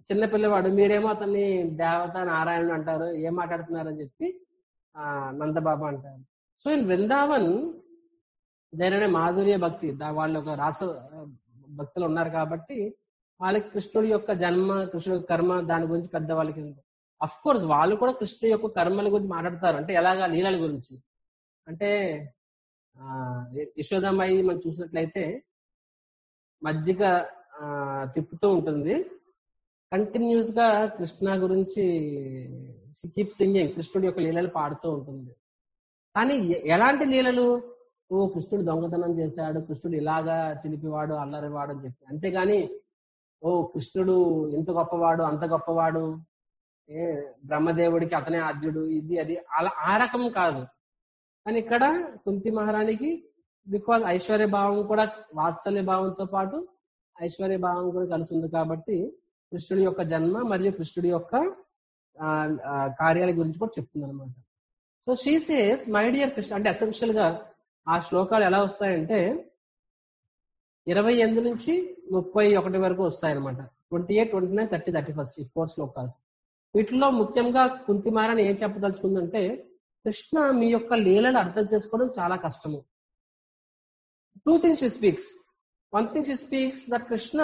చిన్న పిల్లవాడు మీరేమో అతన్ని దేవత నారాయణుడు అంటారు ఏం మాట్లాడుతున్నారని చెప్పి ఆ నందబాబా అంటారు సో ఇన్ వృందావన్ దేనినే మాధుర్య భక్తి దా- వాళ్ళు ఒక రాస భక్తులు ఉన్నారు కాబట్టి వాళ్ళకి కృష్ణుడి యొక్క జన్మ కృష్ణుడి యొక్క కర్మ దాని గురించి పెద్ద వాళ్ళకి అఫ్ కోర్స్ వాళ్ళు కూడా కృష్ణుడి యొక్క కర్మల గురించి మాట్లాడతారు అంటే ఎలాగా లీలల గురించి అంటే ఆ యశోదమ్మాయి మనం చూసినట్లయితే మజ్జిగ ఆ, తిప్పుతూ ఉంటుంది కంటిన్యూస్ గా కృష్ణ గురించి కీప్ సింగింగ్ కృష్ణుడి యొక్క లీలలు పాడుతూ ఉంటుంది కానీ ఎ- ఎలాంటి లీలలు ఓ కృష్ణుడు దొంగతనం చేశాడు కృష్ణుడు ఇలాగా చిలిపివాడు అల్లరివాడు అని చెప్పి అంతేగాని ఓ కృష్ణుడు ఇంత గొప్పవాడు అంత గొప్పవాడు ఏ బ్రహ్మదేవుడికి అతనే ఆద్యుడు ఇది అది అలా ఆ రకం కాదు కానీ ఇక్కడ కుంతి మహారాణికి బికాజ్ ఐశ్వర్య భావం కూడా వాత్సల్య భావంతో పాటు ఐశ్వర్య భావం కూడా కలిసి ఉంది కాబట్టి కృష్ణుడి యొక్క జన్మ మరియు కృష్ణుడి యొక్క ఆ, ఆ, కార్యాల గురించి కూడా చెప్తుంది అనమాట so she says my dear Krishna అంటే అసెన్షియల్ గా ఆ శ్లోకాలు ఎలా వస్తాయంటే ఇరవై ఎనిమిది నుంచి ముప్పై ఒకటి వరకు వస్తాయన్నమాట twenty eight twenty nine thirty thirty first ఈ ఫోర్ శ్లోకాస్ వీటిలో ముఖ్యంగా కుంతిమారని ఏం చెప్పదలుచుకుందంటే కృష్ణ మీ యొక్క లీలను అర్థం చేసుకోవడం చాలా కష్టము two things she speaks one thing she speaks that Krishna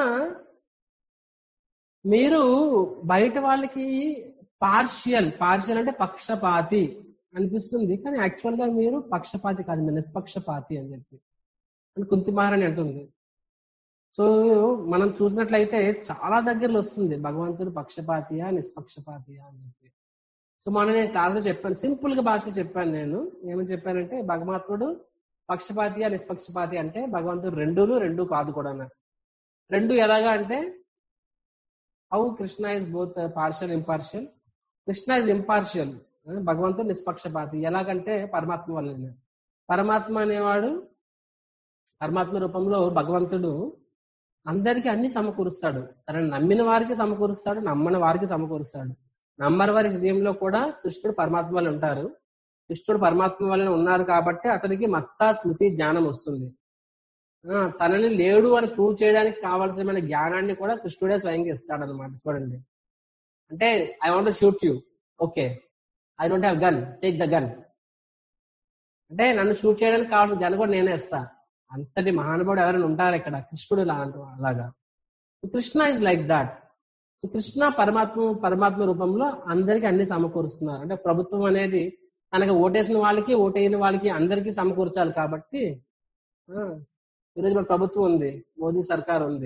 మీరు బయట వాళ్ళకి పార్షియల్ పార్షియల్ అంటే పక్షపాతి అనిపిస్తుంది కానీ యాక్చువల్ గా మీరు పక్షపాతి కాదు మీరు నిష్పక్షపాతి అని చెప్పి అని కుంతిమారని అంటుంది సో మనం చూసినట్లయితే చాలా దగ్గరలో వస్తుంది భగవంతుడు పక్షపాతియా నిష్పక్షపాతియా అని చెప్పి సో మొన్న నేను క్లాస్ లో చెప్పాను సింపుల్ గా భాషలో చెప్పాను నేను ఏమని చెప్పానంటే భగవంతుడు పక్షపాతియా నిష్పక్షపాతి అంటే భగవంతుడు రెండును రెండు కాదు కూడా రెండు ఎలాగా అంటే how Krishna is both partial impartial Krishna is impartial భగవంతుడు నిష్పక్షపాతి ఎలాగంటే పరమాత్మ వల్లనే పరమాత్మ అనేవాడు పరమాత్మ రూపంలో భగవంతుడు అందరికి అన్ని సమకూరుస్తాడు తనని నమ్మిన వారికి సమకూరుస్తాడు నమ్మని వారికి సమకూరుస్తాడు నమ్మని వారి హృదయంలో కూడా కృష్ణుడు పరమాత్మ వల్ల ఉంటారు కృష్ణుడు పరమాత్మ వలన ఉన్నారు కాబట్టి అతనికి మత్తా స్మృతి జ్ఞానం వస్తుంది ఆ, తనని లేడు అని ప్రూవ్ చేయడానికి కావాల్సిన జ్ఞానాన్ని కూడా కృష్ణుడే స్వయంగా ఇస్తాడు అనమాట చూడండి అంటే I want shoot you okay I don't have gun take the gun అంటే నన్ను షూట్ చేయడానికి కావాల్సిన గన్ కూడా నేనే ఇస్తా అంతటి మహానుభావుడు ఎవరైనా ఉంటారు ఇక్కడ కృష్ణుడు లాంటి అలాగా Krishna is like that so Krishna పరమాత్మ పరమాత్మ రూపంలో అందరికి అన్ని సమకూరుస్తున్నారు అంటే ప్రభుత్వం అనేది తనకి ఓటేసిన వాళ్ళకి ఓటేయని వాళ్ళకి అందరికీ సమకూర్చాలి కాబట్టి ఆ, ఈరోజు మన ప్రభుత్వం ఉంది మోదీ సర్కార్ ఉంది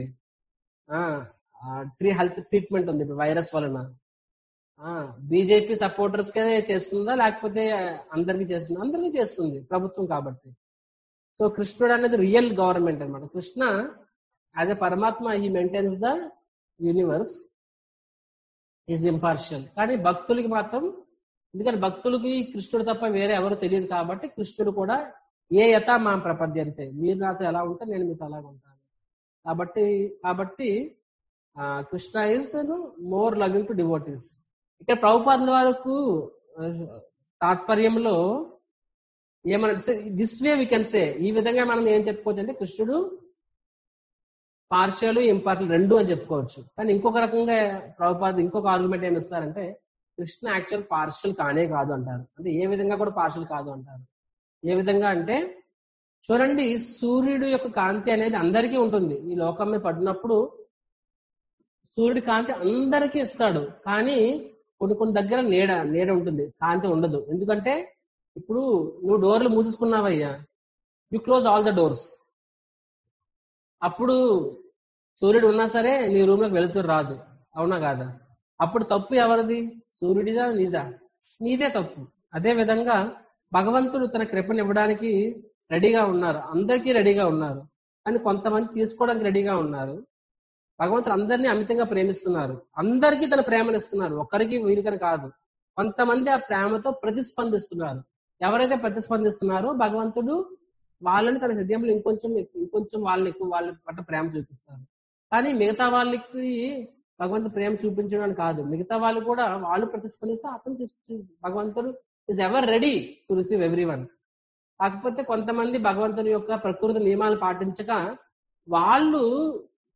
ట్రీ హెల్త్ ట్రీట్మెంట్ ఉంది ఇప్పుడు వైరస్ వలన బీజేపీ సపోర్టర్స్ కే చేస్తుందా లేకపోతే అందరికీ చేస్తుందా అందరికీ చేస్తుంది ప్రభుత్వం కాబట్టి సో కృష్ణుడు అనేది రియల్ గవర్నమెంట్ అన్నమాట కృష్ణ యాజ్ ఎ పరమాత్మ he maintains the universe is impartial కానీ భక్తులకి మాత్రం ఎందుకంటే భక్తులకి కృష్ణుడు తప్ప వేరే ఎవరు తెలియదు కాబట్టి కృష్ణుడు కూడా ఏ యథా మా ప్రపద్యంతే మీరు నాతో ఎలా ఉంటే నేను మీతో అలాగ ఉంటాను కాబట్టి కాబట్టి ఆ, Krishna is more loving to devotees ఇక్కడ ప్రభుపాదుల వరకు ఆ, తాత్పర్యంలో ఏమన్నా this way we can say ఈ విధంగా మనం ఏం చెప్పుకోవచ్చు అంటే కృష్ణుడు పార్షియల్ ఇంపార్షియల్ రెండు అని చెప్పుకోవచ్చు కానీ ఇంకొక రకంగా ప్రభుపాద ఇంకొక ఆర్గ్యుమెంట్ ఏమి ఇస్తారంటే కృష్ణ యాక్చువల్ పార్షియల్ కానే కాదు అంటారు అంటే ఏ విధంగా కూడా పార్షియల్ కాదు అంటారు ఏ విధంగా అంటే చూడండి సూర్యుడు యొక్క కాంతి అనేది అందరికీ ఉంటుంది ఈ లోకం మీద పడినప్పుడు సూర్యుడి కాంతి అందరికీ ఇస్తాడు కానీ కొన్ని కొన్ని దగ్గర నీడ నీడ ఉంటుంది కాంతి ఉండదు ఎందుకంటే ఇప్పుడు నువ్వు డోర్లు మూసేసుకున్నావయ్యా you close all the doors అప్పుడు సూర్యుడు ఉన్నా సరే నీ రూమ్ లోకి వెళుతూ రాదు అవునా కాదా అప్పుడు తప్పు ఎవరిది సూర్యుడిదా నీదా నీదే తప్పు అదే విధంగా భగవంతుడు తన కృపను ఇవ్వడానికి రెడీగా ఉన్నారు అందరికీ రెడీగా ఉన్నారు కానీ కొంతమంది తీసుకోవడానికి రెడీగా ఉన్నారు భగవంతుడు అందరినీ అమితంగా ప్రేమిస్తున్నారు అందరికీ తన ప్రేమను ఇస్తున్నారు ఒక్కరికి వీరికని కాదు కొంతమంది ఆ ప్రేమతో ప్రతిస్పందిస్తున్నారు ఎవరైతే ప్రతిస్పందిస్తున్నారో భగవంతుడు వాళ్ళని తన హృదయంలో ఇంకొంచెం ఇంకొంచెం వాళ్ళని ఎక్కువ వాళ్ళ పట్ల ప్రేమ చూపిస్తారు కానీ మిగతా వాళ్ళకి భగవంతుడు ప్రేమ చూపించడం కాదు మిగతా వాళ్ళు కూడా వాళ్ళు ప్రతిస్పందిస్తే అతను తీసుకు భగవంతుడు is ever ready to receive every one కాకపోతే కొంతమంది భగవంతుని యొక్క ప్రకృతి నియమాలు పాటించక వాళ్ళు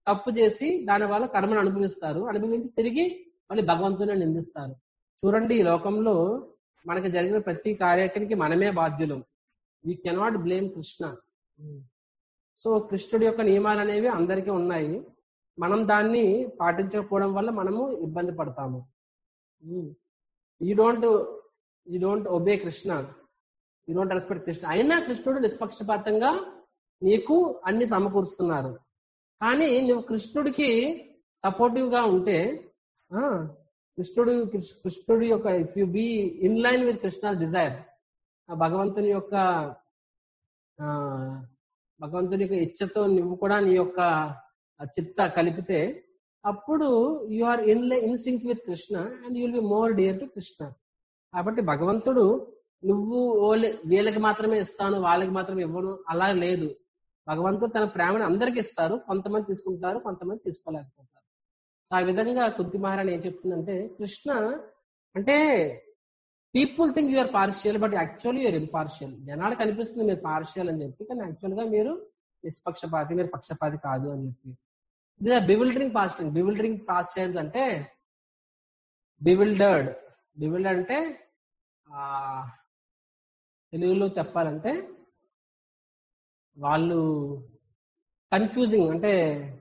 తప్పు చేసి దాని వల్ల కర్మను అనుభవిస్తారు అనుభవించి తిరిగి మళ్ళీ భగవంతుని నిందిస్తారు చూడండి ఈ లోకంలో మనకి జరిగిన ప్రతి కార్యానికి మనమే బాధ్యులు we cannot blame Krishna so కృష్ణుడి యొక్క నియమాలు అనేవి అందరికీ ఉన్నాయి మనం దాన్ని పాటించకపోవడం వల్ల మనము ఇబ్బంది పడతాము you don't you don't obey Krishna you don't respect Krishna అయినా కృష్ణుడు నిష్పక్షపాతంగా నీకు అన్ని సమకూరుస్తున్నారు కానీ నువ్వు కృష్ణుడికి సపోర్టివ్ గా ఉంటే ఆ కృష్ణుడు కృష్- కృష్ణుడి యొక్క if you be in line with Krishna desire ఆ భగవంతుని యొక్క ఆ భగవంతుని యొక్క ఇచ్చతో నువ్వు కూడా నీ యొక్క ఆ చిత్త కలిపితే అప్పుడు you are in in sync with Krishna and you will be more dear to Krishna కాబట్టి భగవంతుడు నువ్వు ఓలే వీళ్ళకి మాత్రమే ఇస్తాను వాళ్ళకి మాత్రమే ఇవ్వను అలా లేదు భగవంతుడు తన ప్రేమను అందరికి ఇస్తారు కొంతమంది తీసుకుంటారు కొంతమంది తీసుకోలేకపోతారు సో ఆ విధంగా కుంతి మహారాణి ఏం చెప్తుందంటే కృష్ణ అంటే people think you're partial but actually you're impartial జనాలకు అనిపిస్తుంది మీరు పార్షియల్ అని చెప్పి కానీ యాక్చువల్ గా మీరు నిష్పక్షపాతి మీరు పక్షపాతి కాదు అని చెప్పి ఇది bewildering past time bewildering past times అంటే బివిల్డర్డ్ బివిల్డర్డ్ అంటే ఆ తెలుగులో చెప్పాలంటే వాళ్ళు కన్ఫ్యూజింగ్ అంటే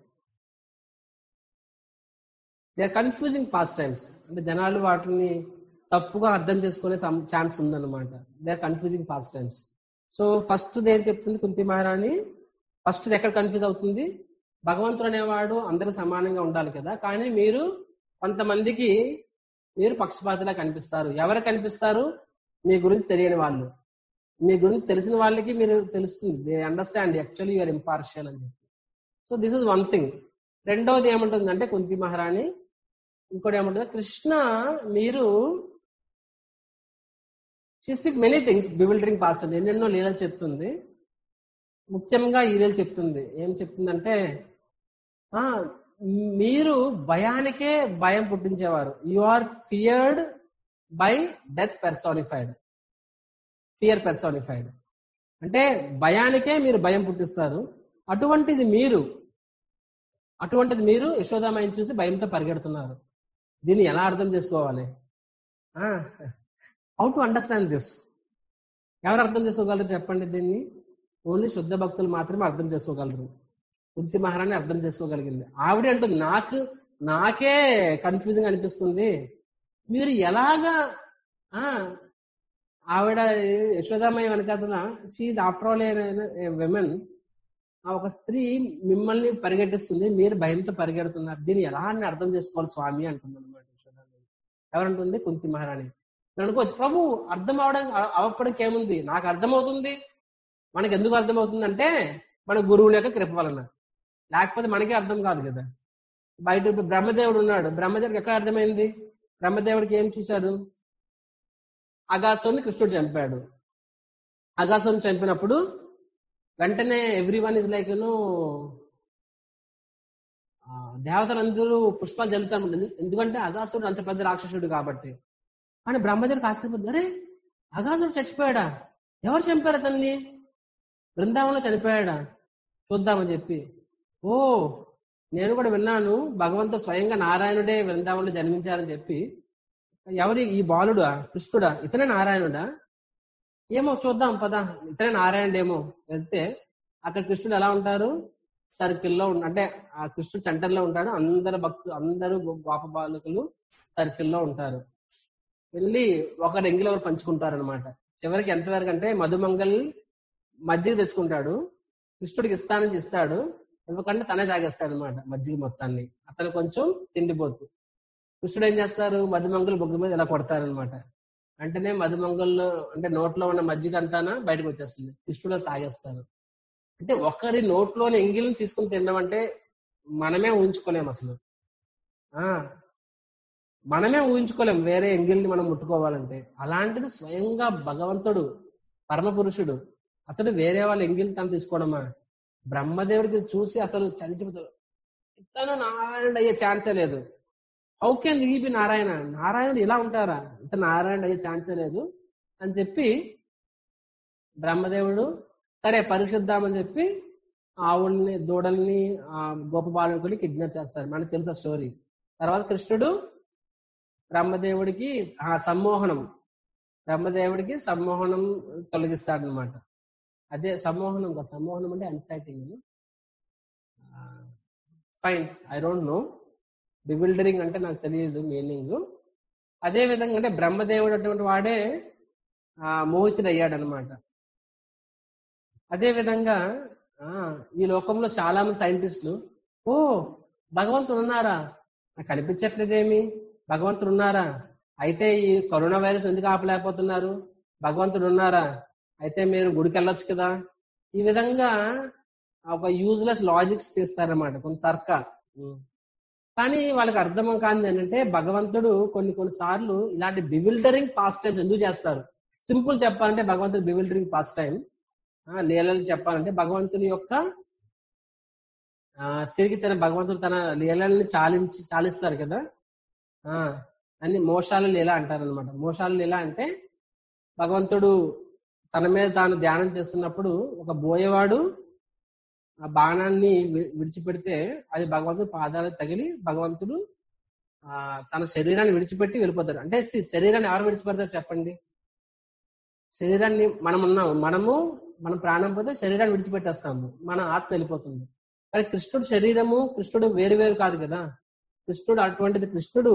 they are confusing past times అంటే జనాలు వాటిని తప్పుగా అర్థం చేసుకునే ఛాన్స్ ఉందన్నమాట they are confusing past times so first ఏం చెప్తుంది కుంతి మహారాణి ఫస్ట్ ఎక్కడ కన్ఫ్యూజ్ అవుతుంది భగవంతుడు అనేవాడు అందరూ సమానంగా ఉండాలి కదా కానీ మీరు కొంతమందికి మీరు పక్షపాతిలా కనిపిస్తారు ఎవరు కనిపిస్తారు మీ గురించి తెలియని వాళ్ళు మీ గురించి తెలిసిన వాళ్ళకి మీరు తెలుస్తుంది they understand actually you're impartial అని చెప్పి so this is one thing రెండవది ఏముంటుందంటే కుంతి మహారాణి ఇంకోటి ఏముంటుంది కృష్ణ మీరు she speak many things bewildering past ఎన్నెన్నో లీలలు చెప్తుంది ముఖ్యంగా ఈ లీలలు చెప్తుంది ఏం చెప్తుందంటే ఆ మీరు భయానికే భయం పుట్టించేవారు you are feared by death personified fear personified అంటే భయానికే మీరు భయం పుట్టిస్తారు అటువంటిది మీరు అటువంటిది మీరు యశోదామాయిని చూసి భయంతో పరిగెడుతున్నారు దీన్ని ఎలా అర్థం చేసుకోవాలి హౌ టు అండర్స్టాండ్ దిస్ ఎవరు అర్థం చేసుకోగలరు చెప్పండి దీన్ని ఓన్లీ శుద్ధ భక్తులు మాత్రమే అర్థం చేసుకోగలరు కుంతి మహారాణి అర్థం చేసుకోగలిగింది ఆవిడ అంటుంది నాకు నాకే కన్ఫ్యూజింగ్ అనిపిస్తుంది మీరు ఎలాగా ఆ ఆవిడ యశోదామయ్య వెనకాతల షీఈ్ ఆఫ్టర్ ఆల్ విమెన్ ఆ ఒక స్త్రీ మిమ్మల్ని పరిగెట్టిస్తుంది మీరు భయంతో పరిగెడుతున్నారు దీన్ని ఎలా అని అర్థం చేసుకోవాలి స్వామి అంటుంది అనమాట యశోదామయ్య ఎవరంటుంది కుంతి మహారాణి నేను అనుకోవచ్చు ప్రభు అర్థం అవడానికి అవ్వడానికి ఏముంది నాకు అర్థమవుతుంది మనకి ఎందుకు అర్థమవుతుంది అంటే మన గురువుల యొక్క కృప వలన లేకపోతే మనకే అర్థం కాదు కదా బయట ఇప్పుడు బ్రహ్మదేవుడు ఉన్నాడు బ్రహ్మదేవుడికి ఎక్కడ అర్థమైంది బ్రహ్మదేవుడికి ఏం చూశాడు అగాసుని కృష్ణుడు చంపాడు అగాసుని చంపినప్పుడు వెంటనే every one is like you know దేవతలందరూ పుష్పాలు చల్లుతారు ఎందుకంటే అగాసుడు అంత పెద్ద రాక్షసుడు కాబట్టి కానీ బ్రహ్మదేవుడికి ఆశ్చర్యపోతుంది అరే అగాసుడు చచ్చిపోయాడా ఎవరు చంపారు అతన్ని బృందావనంలో చనిపోయాడా చూద్దామని చెప్పి ఓ నేను కూడా విన్నాను భగవంతుడు స్వయంగా నారాయణుడే బృందావనంలో జన్మించారని చెప్పి ఎవరి ఈ బాలుడా కృష్ణుడా ఇతనే నారాయణుడా ఏమో చూద్దాం పద ఇతనే నారాయణుడేమో వెళ్తే అక్కడ కృష్ణుడు ఎలా ఉంటారు సర్కిల్లో అంటే ఆ కృష్ణుడు సెంటర్ లో ఉంటాడు అందరు భక్తులు అందరూ గోప బాలకులు సర్కిల్లో ఉంటారు వెళ్ళి ఒకరు ఎంగిలి ఒకరు పంచుకుంటారు అనమాట చివరికి ఎంతవరకు అంటే మధుమంగల్ మజ్జిగ తెచ్చుకుంటాడు కృష్ణుడికి ఇస్తానని ఇస్తాడు ఎందుకంటే తనే తాగేస్తాడు అనమాట మజ్జిగ మొత్తాన్ని అతను కొంచెం తిండిపోతు కృష్ణుడు ఏం చేస్తారు మధుమంగల్ బొగ్గు మీద ఇలా కొడతారనమాట వెంటనే మధుమంగల్లో అంటే నోట్లో ఉన్న మజ్జిగ అంతానా బయటకు వచ్చేస్తుంది కృష్ణుడు తాగేస్తారు అంటే ఒకరి నోట్లోని ఎంగిల్ని తీసుకుని తినడం అంటే మనమే ఊహించుకోలేము అసలు ఆ మనమే ఊహించుకోలేం వేరే ఎంగిల్ని మనం ముట్టుకోవాలంటే అలాంటిది స్వయంగా భగవంతుడు పరమ పురుషుడు అతడు వేరే వాళ్ళ ఎంగిల్ తను తీసుకోవడమా బ్రహ్మదేవుడికి చూసి అసలు చలిచిపోతాడు ఇతను నారాయణుడు అయ్యే ఛాన్సే లేదు how can he be Narayana నారాయణుడు ఇలా ఉంటారా ఇంత నారాయణుడు అయ్యే ఛాన్సే లేదు అని చెప్పి బ్రహ్మదేవుడు సరే పరీక్షిద్దామని చెప్పి ఆవుల్ని దూడల్ని ఆ గోపబాలకుని కిడ్నాప్ చేస్తారు మనకు తెలుసు ఆ స్టోరీ తర్వాత కృష్ణుడు బ్రహ్మదేవుడికి ఆ సమ్మోహనం బ్రహ్మదేవుడికి సమ్మోహనం తొలగిస్తాడు అనమాట అదే సమ్మోహనం కాదు సమ్మోహనం అంటే enticing fine I don't know bewildering అంటే నాకు తెలియదు మీనింగ్ అదే విధంగా అంటే బ్రహ్మదేవుడు అటువంటి వాడే ఆ మోహితుడు అయ్యాడు అనమాట అదే విధంగా ఆ ఈ లోకంలో చాలా మంది సైంటిస్టులు ఓ భగవంతుడు ఉన్నారా నాకు కనిపించట్లేదేమి భగవంతుడు ఉన్నారా అయితే ఈ కరోనా వైరస్ ఎందుకు ఆపలేకపోతున్నారు భగవంతుడు ఉన్నారా అయితే మీరు గుడికి వెళ్ళొచ్చు కదా ఈ విధంగా ఒక యూజ్లెస్ లాజిక్స్ తీస్తారన్నమాట కొంత తర్క కానీ వాళ్ళకి అర్థం కాదు ఏంటంటే భగవంతుడు కొన్ని కొన్ని సార్లు ఇలాంటి బివిల్డరింగ్ పాస్ట్ టైమ్స్ ఎందుకు చేస్తారు సింపుల్ చెప్పాలంటే భగవంతుడు బివిల్డరింగ్ పాస్ట్ టైం లీలలు చెప్పాలంటే భగవంతుని యొక్క ఆ, తిరిగి తన భగవంతుడు తన లీలల్ని చాలించి చాలిస్తారు కదా ఆ అన్ని మోసాలు లీల అంటారు అనమాట మోసాలు లీల అంటే భగవంతుడు తన మీద తాను ధ్యానం చేస్తున్నప్పుడు ఒక బోయేవాడు ఆ బాణాన్ని వి- విడిచిపెడితే అది భగవంతుడు పాదాలకు తగిలి భగవంతుడు ఆ తన శరీరాన్ని విడిచిపెట్టి వెళ్ళిపోతారు అంటే సి- శరీరాన్ని ఎవరు విడిచిపెడతారు చెప్పండి శరీరాన్ని మనం ఉన్నాము మనము మన ప్రాణం పోతే శరీరాన్ని విడిచిపెట్టేస్తాము మన ఆత్మ వెళ్ళిపోతుంది కానీ కృష్ణుడు శరీరము కృష్ణుడు వేరు వేరు కాదు కదా కృష్ణుడు అటువంటిది కృష్ణుడు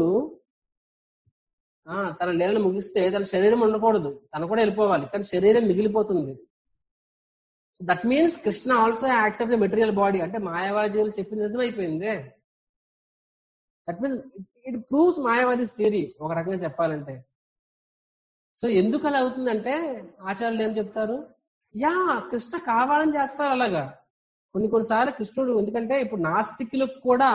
ఆ తన లీలను ముగిస్తే తన శరీరం ఉండకూడదు తను కూడా వెళ్ళిపోవాలి కానీ శరీరం మిగిలిపోతుంది so that means Krishna also accept the material body అంటే మాయావాదీలు చెప్పింది నిజమైపోయింది that means it proves Mayavadis theory ఒక రకంగా చెప్పాలంటే సో ఎందుకు అలా అవుతుందంటే ఆచార్యులు ఏం చెప్తారు యా కృష్ణ కావాలని చేస్తారు అలాగా కొన్ని కొన్నిసార్లు కృష్ణుడు ఎందుకంటే ఇప్పుడు నాస్తికులకు కూడా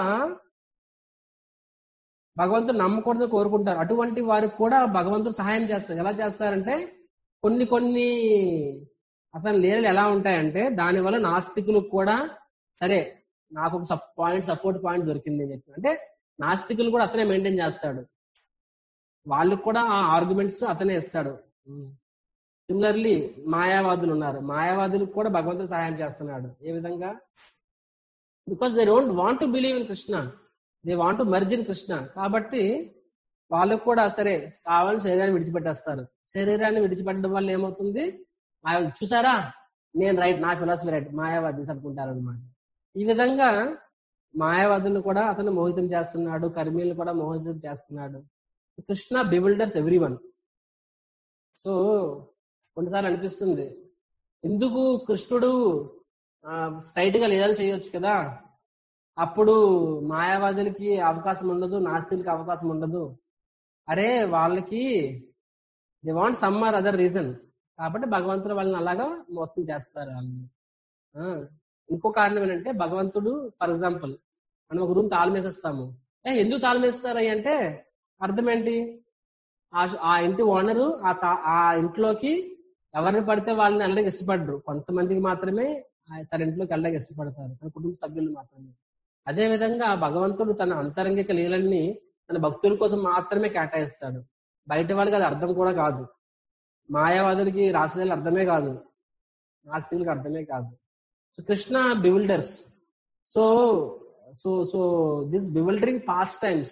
భగవంతుడు నమ్మకూడదని కోరుకుంటారు అటువంటి వారికి కూడా భగవంతుడు సహాయం చేస్తారు ఎలా చేస్తారంటే కొన్ని కొన్ని అతని లీలలు ఎలా ఉంటాయంటే దానివల్ల నాస్తికులకు కూడా సరే నాకు ఒక పాయింట్ సపోర్ట్ పాయింట్ దొరికింది అని చెప్పి అంటే నాస్తికులు కూడా అతనే మెయింటైన్ చేస్తాడు వాళ్ళకు కూడా ఆ ఆర్గ్యుమెంట్స్ అతనే ఇస్తాడు సిమిలర్లీ మాయావాదులు ఉన్నారు మాయావాదులకు కూడా భగవంతుడు సహాయం చేస్తున్నాడు ఏ విధంగా because they don't want to believe in Krishna they want to merge in Krishna కాబట్టి వాళ్ళకు కూడా సరే కావాలని శరీరాన్ని విడిచిపెట్టేస్తారు శరీరాన్ని విడిచిపెట్టడం వల్ల ఏమవుతుంది ఆ చూసారా నేను రైట్ నా ఫిలాసఫీ రైట్ మాయావాదీస్ అనుకుంటారు అనమాట ఈ విధంగా మాయావాదులను కూడా అతను మోహితం చేస్తున్నాడు కర్మీలను కూడా మోహితం చేస్తున్నాడు Krishna bewilders every one so కొన్నిసార్లు అనిపిస్తుంది ఎందుకు కృష్ణుడు స్ట్రైట్ గా లీలలు చేయొచ్చు కదా అప్పుడు మాయావాదులకి అవకాశం ఉండదు నాస్తికులకి అవకాశం ఉండదు అరే వాళ్ళకి they want some or other reason కాబట్టి భగవంతుడు వాళ్ళని అలాగా మోసం చేస్తారు వాళ్ళని ఆ, ఇంకో కారణం ఏంటంటే భగవంతుడు ఫర్ ఎగ్జాంపుల్ మనం ఒక రూమ్ తాళమేసేస్తాము ఏ ఎందుకు తాళమేస్తారు అంటే అర్థం ఏంటి ఆ ఆ ఇంటి ఓనరు ఆ తా- ఆ ఇంట్లోకి ఎవరిని పడితే వాళ్ళని వెళ్ళడానికి ఇష్టపడరు కొంతమందికి మాత్రమే ఆ తన ఇంట్లోకి వెళ్ళడానికి ఇష్టపడతారు తన కుటుంబ సభ్యులు మాత్రమే అదే విధంగా భగవంతుడు తన అంతరంగిక లీలల్ని తన భక్తుల కోసం మాత్రమే కేటాయిస్తాడు బయట వాళ్ళకి అది అర్థం కూడా కాదు మాయావాదులకి రాసిన అర్థమే కాదు నాస్తికులకి అర్థమే కాదు so Krishna bewilders so so so this bewildering past times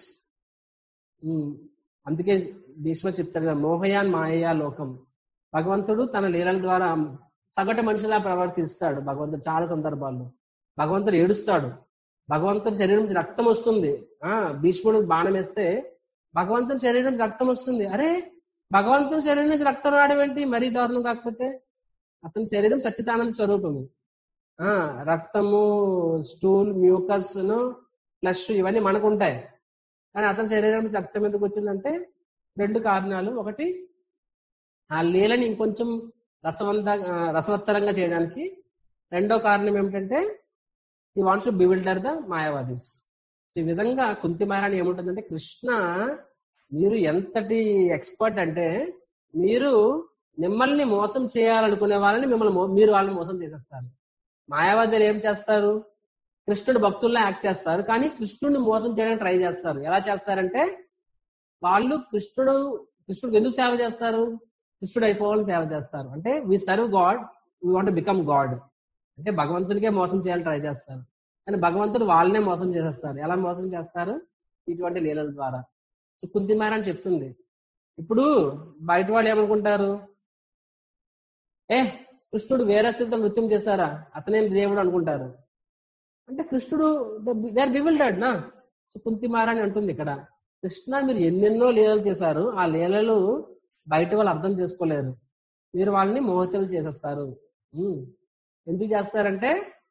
అందుకే భీష్మ చెప్తారు కదా మోహయాన్ మాయయా లోకం భగవంతుడు తన లీలల ద్వారా సగటు మనిషిలా ప్రవర్తిస్తాడు భగవంతుడు చాలా సందర్భాల్లో భగవంతుడు ఏడుస్తాడు భగవంతుడి శరీరం నుంచి రక్తం వస్తుంది ఆ భీష్ముడు బాణం వేస్తే భగవంతుని శరీరం నుంచి రక్తం వస్తుంది అరే భగవంతుని శరీరం నుంచి రక్తం రావడం ఏంటి మరీ దారుణం కాకపోతే అతని శరీరం సచ్చిదానంద స్వరూపము ఆ రక్తము స్టూల్ మ్యూకస్ ఫ్లష్ ఇవన్నీ మనకు ఉంటాయి కానీ అతని శరీరం నుంచి రక్తం ఎందుకు వచ్చిందంటే రెండు కారణాలు ఒకటి ఆ లీలని ఇంకొంచెం రసవంత ఆ, రసవత్తరంగా చేయడానికి రెండో కారణం ఏమిటంటే he wants to bewilder the Mayavadis so ఈ విధంగా కుంతి మహారాణి ఏముంటుందంటే కృష్ణ మీరు ఎంతటి ఎక్స్పర్ట్ అంటే మీరు మిమ్మల్ని మోసం చేయాలనుకునే వాళ్ళని మిమ్మల్ని మో- మీరు వాళ్ళని మోసం చేసేస్తారు మాయావాదులు ఏం చేస్తారు కృష్ణుడు భక్తుల్లో యాక్ట్ చేస్తారు కానీ కృష్ణుడిని మోసం చేయడానికి ట్రై చేస్తారు ఎలా చేస్తారంటే వాళ్ళు కృష్ణుడు కృష్ణుడికి ఎందుకు సేవ చేస్తారు కృష్ణుడు అయిపోవాలని సేవ చేస్తారు అంటే we serve God we want become God అంటే భగవంతుడికే మోసం చేయాలని ట్రై చేస్తారు కానీ భగవంతుడు వాళ్ళనే మోసం చేసేస్తారు ఎలా మోసం చేస్తారు ఇటువంటి లీలల ద్వారా సో కుంతిమార అని చెప్తుంది ఇప్పుడు బయట వాళ్ళు ఏమనుకుంటారు ఏ కృష్ణుడు వేరే స్థితిలో నృత్యం చేశారా అతనేం దేవుడు అనుకుంటారు అంటే కృష్ణుడు దే ఆర్ బివిల్డెడ్ నా సో కుంతిమార అని అంటుంది ఇక్కడ కృష్ణ మీరు ఎన్నెన్నో లీలలు చేశారు ఆ లీలలు బయట వాళ్ళు అర్థం చేసుకోలేరు మీరు వాళ్ళని మోహతలు చేసేస్తారు ఉమ్. ఎందుకు చేస్తారంటే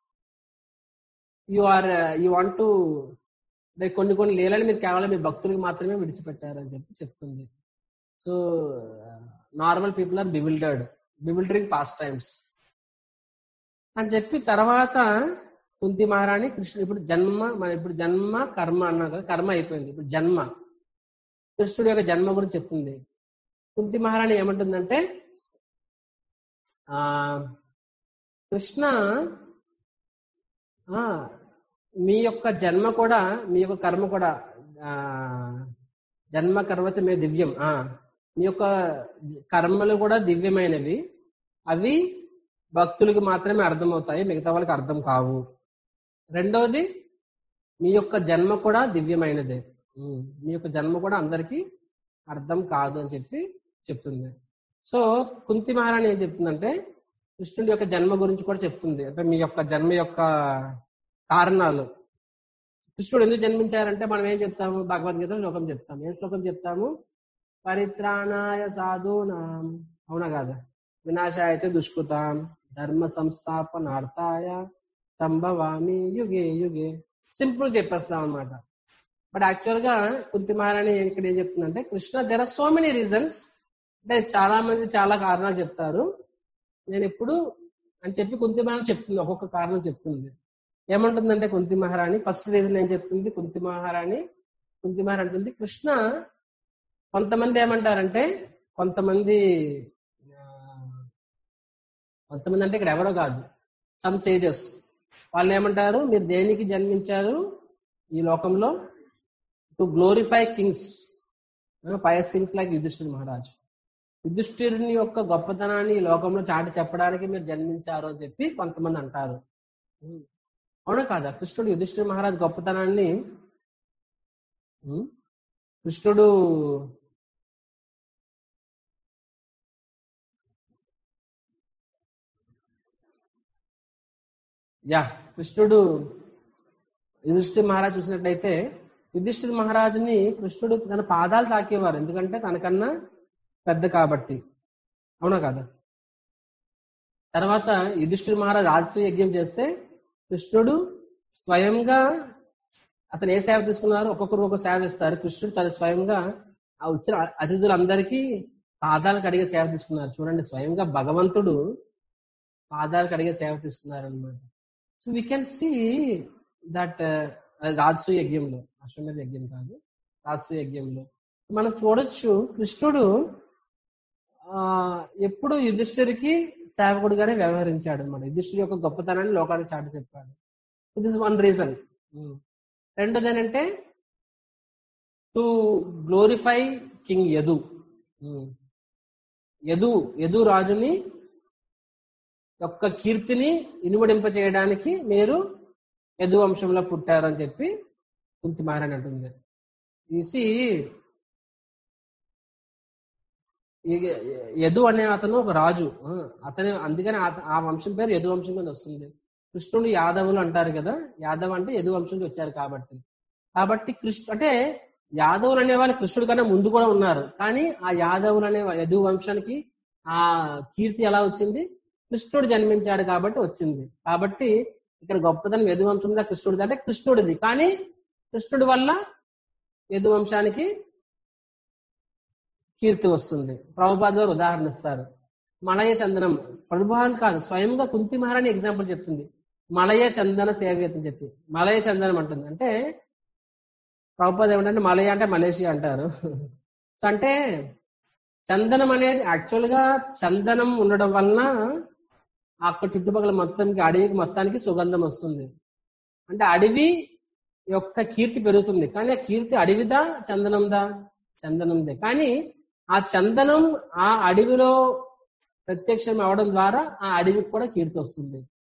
you are you want to కొన్ని కొన్ని లీలలు మీరు కేవలం మీ భక్తులకు మాత్రమే విడిచిపెట్టారు అని చెప్పి చెప్తుంది so normal people are bewildered bewildering past times అని చెప్పి తర్వాత కుంతి మహారాణి కృష్ణుడు ఇప్పుడు జన్మ మన ఇప్పుడు జన్మ కర్మ అన్నా కదా కర్మ అయిపోయింది ఇప్పుడు జన్మ కృష్ణుడు యొక్క జన్మ గురించి చెప్తుంది కుంతి మహారాణి ఏమంటుందంటే ఆ కృష్ణ ఆ మీ యొక్క జన్మ కూడా మీ యొక్క కర్మ కూడా ఆ జన్మ కర్మచ మే దివ్యం ఆ మీ యొక్క జ- కర్మలు కూడా దివ్యమైనవి అవి భక్తులకు మాత్రమే అర్థమవుతాయి మిగతా వాళ్ళకి అర్థం కావు రెండవది మీ యొక్క జన్మ కూడా దివ్యమైనదే ఉమ్, మీ యొక్క జన్మ కూడా అందరికీ అర్థం కాదు అని చెప్పి చెప్తుంది సో కుంతి మహారాణి ఏం చెప్తుందంటే కృష్ణుడి యొక్క జన్మ గురించి కూడా చెప్తుంది అంటే మీ యొక్క జన్మ యొక్క కారణాలు కృష్ణుడు ఎందుకు జన్మించారంటే మనం ఏం చెప్తాము భగవద్గీత శ్లోకం చెప్తాము ఏం శ్లోకం చెప్తాము పరిత్రాణాయ సాధూనాం అవునా కాదా వినాశాయ చ దుష్కృతాం ధర్మ సంస్థాపనార్థాయ సంభవామి యుగే యుగే సింపుల్ చెప్పేస్తాం అనమాట బట్ యాక్చువల్ గా కుంతి మహారాణి ఇక్కడ ఏం చెప్తుందంటే Krishna there are so many reasons అంటే చాలా మంది చాలా కారణాలు చెప్తారు నేను ఎప్పుడు అని చెప్పి కుంతి మహారాణి చెప్తుంది ఒక్కొక్క కారణం చెప్తుంది ఏమంటుందంటే కుంతి మహారాణి ఫస్ట్ రీజన్ ఏం చెప్తుంది కుంతి మహారాణి కుంతి మహారాణి అంటుంది కృష్ణ కొంతమంది ఏమంటారంటే కొంతమంది ఆ, కొంతమంది అంటే ఇక్కడ ఎవరో కాదు సమ్ సేజెస్ వాళ్ళు ఏమంటారు మీరు దేనికి జన్మించారు ఈ లోకంలో to glorify kings pious kings like Yudhishthir Maharaj యుధిష్ఠిరుని యొక్క గొప్పతనాన్ని ఈ లోకంలో చాటి చెప్పడానికి మీరు జన్మించారు అని చెప్పి కొంతమంది అంటారు ఉం. అవునా కాదా కృష్ణుడు యుధిష్ఠిర్ మహారాజ్ గొప్పతనాన్ని ఉం? కృష్ణుడు యా కృష్ణుడు యుధిష్ఠిర్ మహారాజ్ చూసినట్లయితే యుధిష్ఠిర్ మహారాజుని కృష్ణుడు తన పాదాలు తాకేవారు ఎందుకంటే తనకన్నా పెద్ద కాబట్టి అవునా కదా తర్వాత యుధిష్ఠిర్ మహారాజ్ రాజస్వ యజ్ఞం చేస్తే కృష్ణుడు స్వయంగా అతను ఏ సేవ తీసుకున్నారు ఒక్కొక్కరు ఒక సేవ ఇస్తారు కృష్ణుడు తన స్వయంగా ఆ వచ్చిన అతిథులందరికీ పాదాలు కడిగే సేవ తీసుకున్నారు చూడండి స్వయంగా భగవంతుడు పాదాలు కడిగే సేవ తీసుకున్నారు అనమాట so we can see that రాజసు యజ్ఞంలో అశ్వమేధ యజ్ఞం కాదు రాజసు యజ్ఞంలో మనం చూడొచ్చు కృష్ణుడు ఆ ఎప్పుడు యుధిష్ఠిరికి సేవకుడిగానే వ్యవహరించాడు అనమాట యుధిష్ఠిరి యొక్క గొప్పతనాన్ని లోకానికి చాటి చెప్పాడు ఇట్ ఇస్ వన్ రీజన్ రెండోది ఏంటంటే to glorify king Yadu um. Yadu Yadu రాజుని యొక్క కీర్తిని ఇనుమడింప చేయడానికి మీరు యదు వంశంలో పుట్టారు అని చెప్పి కుంతి మహారాణి అంటుంది తీసి యదు అనే అతను ఒక రాజు ఆ, అతను అందుకని ఆ- ఆ వంశం పేరు యదు వంశం కింద వస్తుంది కృష్ణుడు యాదవులు అంటారు కదా యాదవ్ అంటే యదు వంశం నుంచి వచ్చారు కాబట్టి కాబట్టి కృష్ణ అంటే యాదవులు అనే వాళ్ళు కృష్ణుడి కన్నా ముందు కూడా ఉన్నారు కానీ ఆ యాదవులు అనే వా- యదు వంశానికి ఆ కీర్తి ఎలా వచ్చింది కృష్ణుడు జన్మించాడు కాబట్టి వచ్చింది కాబట్టి ఇక్కడ గొప్పదనం యదు వంశంలో కృష్ణుడిది అంటే కృష్ణుడిది కానీ కృష్ణుడి వల్ల యదు వంశానికి కీర్తి వస్తుంది ప్రభుపాద్ గారు ఉదాహరణ ఇస్తారు మలయ చందనం ప్రభుపాద్ కాదు స్వయంగా కుంతి మహారాణి ఎగ్జాంపుల్ చెప్తుంది మలయ చందన సేవ్యత అని చెప్పి మలయ చందనం అంటుంది అంటే ప్రభుపాద్ ఏమంటే మలయ అంటే మలేషియా అంటారు సో అంటే చందనం అనేది యాక్చువల్ గా చందనం ఉండడం వలన అక్కడ చుట్టుపక్కల మొత్తానికి అడవికి మొత్తానికి సుగంధం వస్తుంది అంటే అడవి యొక్క కీర్తి పెరుగుతుంది కానీ ఆ కీర్తి అడవిదా చందనందా చందనందే కానీ ఆ చందనం ఆ అడవిలో ప్రత్యక్షం అవడం ద్వారా ఆ అడవికి కూడా కీర్తి వస్తుంది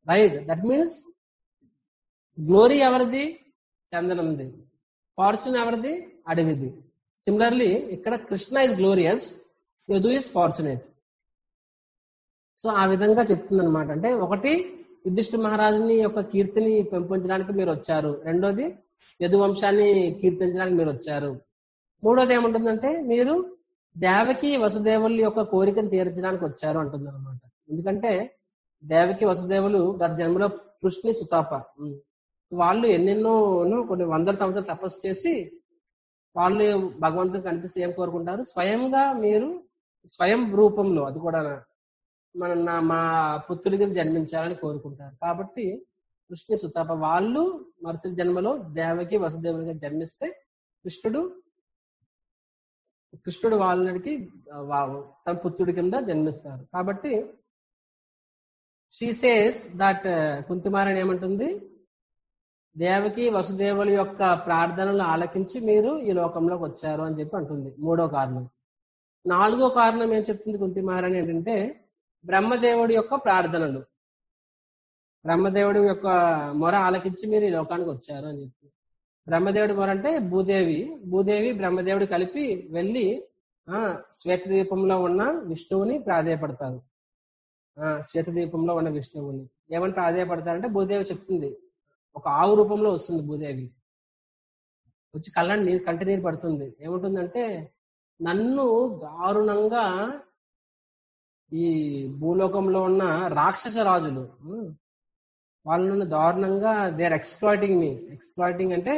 రైట్ దట్ మీన్స్ గ్లోరీ ఎవరిది చందనంది ఫార్చ్యూన్ ఎవరిది అడవిది సిమిలర్లీ ఇక్కడ Krishna is glorious Yadu is fortunate so ఆ విధంగా చెప్తుంది అనమాట అంటే ఒకటి యుధిష్ఠ మహారాజుని యొక్క కీర్తిని పెంపొంచడానికి మీరు వచ్చారు రెండోది యదు వంశాన్ని కీర్తించడానికి మీరు వచ్చారు మూడోది ఏముంటుందంటే మీరు దేవకి వసుదేవుల యొక్క కోరికను తీర్చడానికి వచ్చారు అంటుంది అనమాట ఎందుకంటే దేవకి వసుదేవులు గత జన్మలో కృష్ణి సుతాప ఉమ్. వాళ్ళు ఎన్నెన్నో కొన్ని వందల సంవత్సరాలు తపస్సు చేసి వాళ్ళు భగవంతుడు కనిపిస్తే ఏం కోరుకుంటారు స్వయంగా మీరు స్వయం రూపంలో అది కూడా మన నా మా పుత్రుడికి జన్మించాలని కోరుకుంటారు కాబట్టి కృష్ణ సుతాప వాళ్ళు మరుసటి జన్మలో దేవకి వసుదేవుడిగా జన్మిస్తే కృష్ణుడు కృష్ణుడు వాళ్ళకి వా- తన పుత్రుడి కింద జన్మిస్తారు కాబట్టి షీ సేస్ దట్ కుంతిమారని ఏమంటుంది దేవకి వసుదేవుల యొక్క ప్రార్థనలు ఆలకించి మీరు ఈ లోకంలోకి వచ్చారు అని చెప్పి అంటుంది మూడో కారణం నాలుగో కారణం ఏం చెప్తుంది కుంతిమారని ఏంటంటే బ్రహ్మదేవుడి యొక్క ప్రార్థనలు బ్రహ్మదేవుడి యొక్క మొర ఆలకించి మీరు ఈ లోకానికి వచ్చారు అని చెప్పి బ్రహ్మదేవుడి మొర అంటే భూదేవి భూదేవి బ్రహ్మదేవుడు కలిపి వెళ్ళి ఆ శ్వేత దీపంలో ఉన్న విష్ణువుని ప్రాధేయపడతారు ఆ శ్వేత దీపంలో ఉన్న విష్ణువుని ఏమని ప్రాధేయపడతారంటే భూదేవి చెప్తుంది ఒక ఆవు రూపంలో వస్తుంది భూదేవి వచ్చి కళ్ళని నీరు కంటి నీరు పడుతుంది ఏముంటుందంటే నన్ను దారుణంగా ఈ భూలోకంలో ఉన్న రాక్షస రాజులు ఉమ్, వాళ్ళు నన్ను దారుణంగా they are exploiting me exploiting అంటే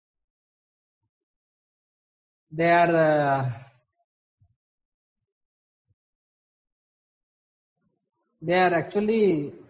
they are they are actually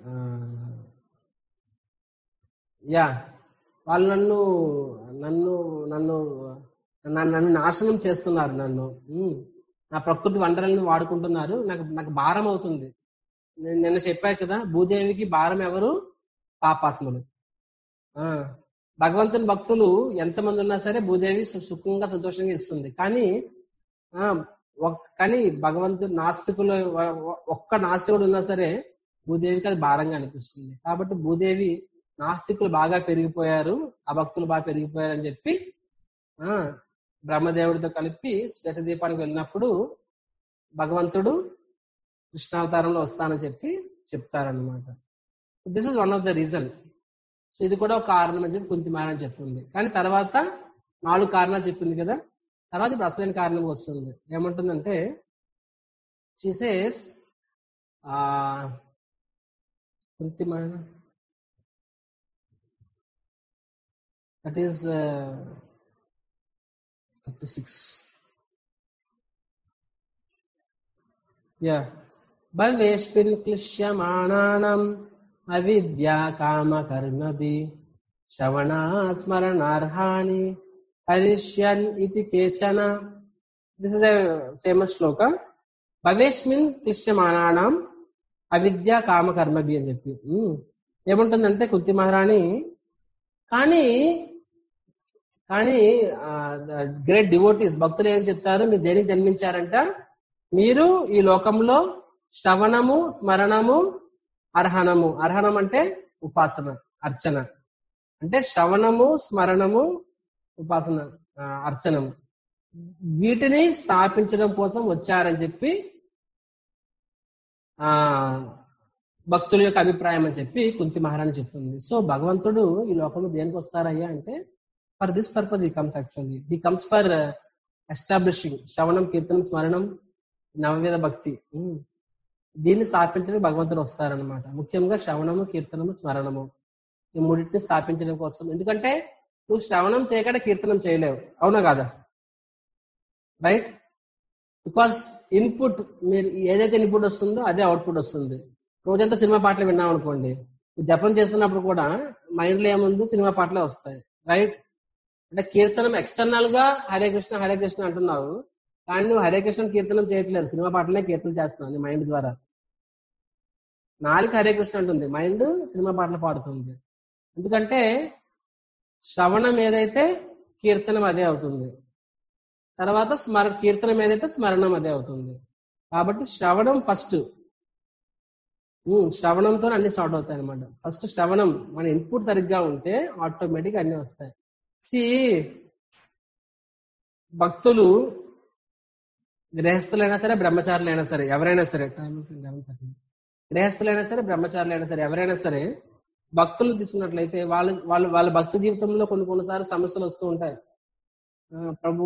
yeah వాళ్ళు నన్ను నన్ను నన్ను నన్ను నన్ను నాశనం చేస్తున్నారు నన్ను ఉమ్. నా ప్రకృతి వనరులను వాడుకుంటున్నారు నాకు నాకు భారం అవుతుంది నేను నిన్న చెప్పా కదా భూదేవికి భారం ఎవరు పాపాత్ములు ఆ భగవంతుని భక్తులు ఎంతమంది ఉన్నా సరే భూదేవి సు- సుఖంగా సంతోషంగా ఇస్తుంది కానీ ఆ ఒక్- కానీ భగవంతుడు నాస్తికులు వ- వ- ఒక్క నాస్తికుడు ఉన్నా సరే భూదేవికి అది భారంగా అనిపిస్తుంది కాబట్టి భూదేవి నాస్తికులు బాగా పెరిగిపోయారు అభక్తులు బాగా పెరిగిపోయారు అని చెప్పి ఆ బ్రహ్మదేవుడితో కలిపి శ్వేత దీపానికి వెళ్ళినప్పుడు భగవంతుడు కృష్ణావతారంలో వస్తానని చెప్పి చెప్తారనమాట this is one of the reason so ఇది కూడా ఒక కారణం అని చెప్పి కుంతిమారని చెప్తుంది కానీ తర్వాత నాలుగు కారణాలు చెప్పింది కదా తర్వాత ఇప్పుడు అసలైన కారణం వస్తుంది ఏమంటుందంటే షీసేస్ ఆ కుంతిమార దట్ ఈస్ థర్టీ సిక్స్ యా భవేష్పిన్ క్లిశ్యమాణానం అవిద్యా కామ కర్మభి శ్రవణా స్మరణార్హాని హరిష్యన్ ఇది కేచన this is a famous shloka భవేష్మిన్ క్లిశ్యమాణానం అవిద్య కామ కర్మభి అని చెప్పి ఉమ్. ఏముంటుందంటే కుంతి మహారాణి కానీ కానీ గ్రేట్ డివోటీస్ భక్తులు ఏం చెప్తారు మీరు దేనికి జన్మించారంట మీరు ఈ లోకంలో శ్రవణము స్మరణము అర్హణము అర్హణం అంటే ఉపాసన అర్చన అంటే శ్రవణము స్మరణము ఉపాసన ఆ, అర్చనము వీటిని స్థాపించడం కోసం వచ్చారని చెప్పి ఆ భక్తుల యొక్క అభిప్రాయం అని చెప్పి కుంతి మహారాణి చెప్తుంది సో భగవంతుడు ఈ లోకంలో దేనికి వస్తారయ్యా అంటే for this purpose he comes actually he comes for establishing శ్రవణం కీర్తనం స్మరణం నవవేద భక్తి ఉమ్. దీన్ని స్థాపించడానికి భగవంతుడు వస్తారనమాట ముఖ్యంగా శ్రవణము కీర్తనము స్మరణము ఈ మూడింటిని స్థాపించడం కోసం ఎందుకంటే నువ్వు శ్రవణం చేయకుండా కీర్తనం చేయలేవు అవునా కాదా రైట్ బికాస్ ఇన్పుట్ మీరు ఏదైతే ఇన్పుట్ వస్తుందో అదే అవుట్పుట్ వస్తుంది రోజంతా సినిమా పాటలు విన్నాం అనుకోండి నువ్వు జపం చేస్తున్నప్పుడు కూడా మైండ్ లో ఏముంది సినిమా పాటలే వస్తాయి రైట్ అంటే కీర్తనం ఎక్స్టర్నల్ గా హరే కృష్ణ హరే కృష్ణ అంటున్నావు కానీ నువ్వు హరే కృష్ణ కీర్తనం చేయట్లేదు సినిమా పాటలనే కీర్తన చేస్తున్నావు నీ మైండ్ ద్వారా నాలుగు హరే కృష్ణ అంటుంది మైండ్ సినిమా పాటలు పాడుతుంది ఎందుకంటే శ్రవణం ఏదైతే కీర్తనం అదే అవుతుంది తర్వాత స్మర కీర్తనం ఏదైతే స్మరణం అదే అవుతుంది కాబట్టి శ్రవణం ఫస్ట్ ఉమ్, శ్రవణంతో అన్ని స్టార్ట్ అవుతాయి అనమాట ఫస్ట్ శ్రవణం మన ఇన్పుట్ సరిగ్గా ఉంటే ఆటోమేటిక్ అన్ని వస్తాయి See, భక్తులు గృహస్థులైనా సరే బ్రహ్మచారులైనా సరే ఎవరైనా సరే టైం లెవెన్ థర్టీ గృహస్థులైనా సరే బ్రహ్మచారులైనా సరే ఎవరైనా సరే భక్తులు తీసుకున్నట్లయితే వాళ్ళ వాళ్ళ వాళ్ళ భక్తి జీవితంలో కొన్ని కొన్నిసార్లు సమస్యలు వస్తూ ఉంటాయి ఆ, ప్రభు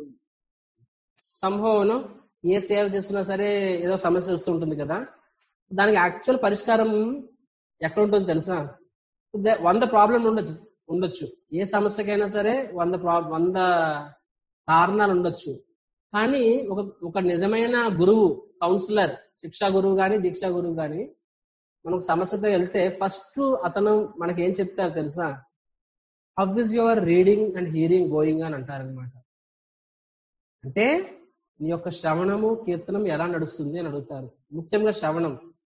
సంభవను ఏ సేవ చేస్తున్నా సరే ఏదో సమస్య వస్తూ ఉంటుంది కదా దానికి యాక్చువల్ పరిష్కారం ఎక్కడ ఉంటుంది తెలుసా ద- వంద ప్రాబ్లం ఉండొచ్చు ఉండొచ్చు ఏ సమస్యకైనా సరే వంద ప్రా వంద కారణాలు ఉండొచ్చు కానీ ఒక ఒక నిజమైన గురువు కౌన్సిలర్ శిక్షా గురువు గాని దీక్షా గురువు గాని మనకు సమస్యతో వెళ్తే ఫస్ట్ అతను మనకి ఏం చెప్తారు తెలుసా how is your reading and hearing going అని అంటారనమాట అంటే నీ యొక్క శ్రవణము కీర్తనం ఎలా నడుస్తుంది అని అడుగుతారు ముఖ్యంగా శ్రవణం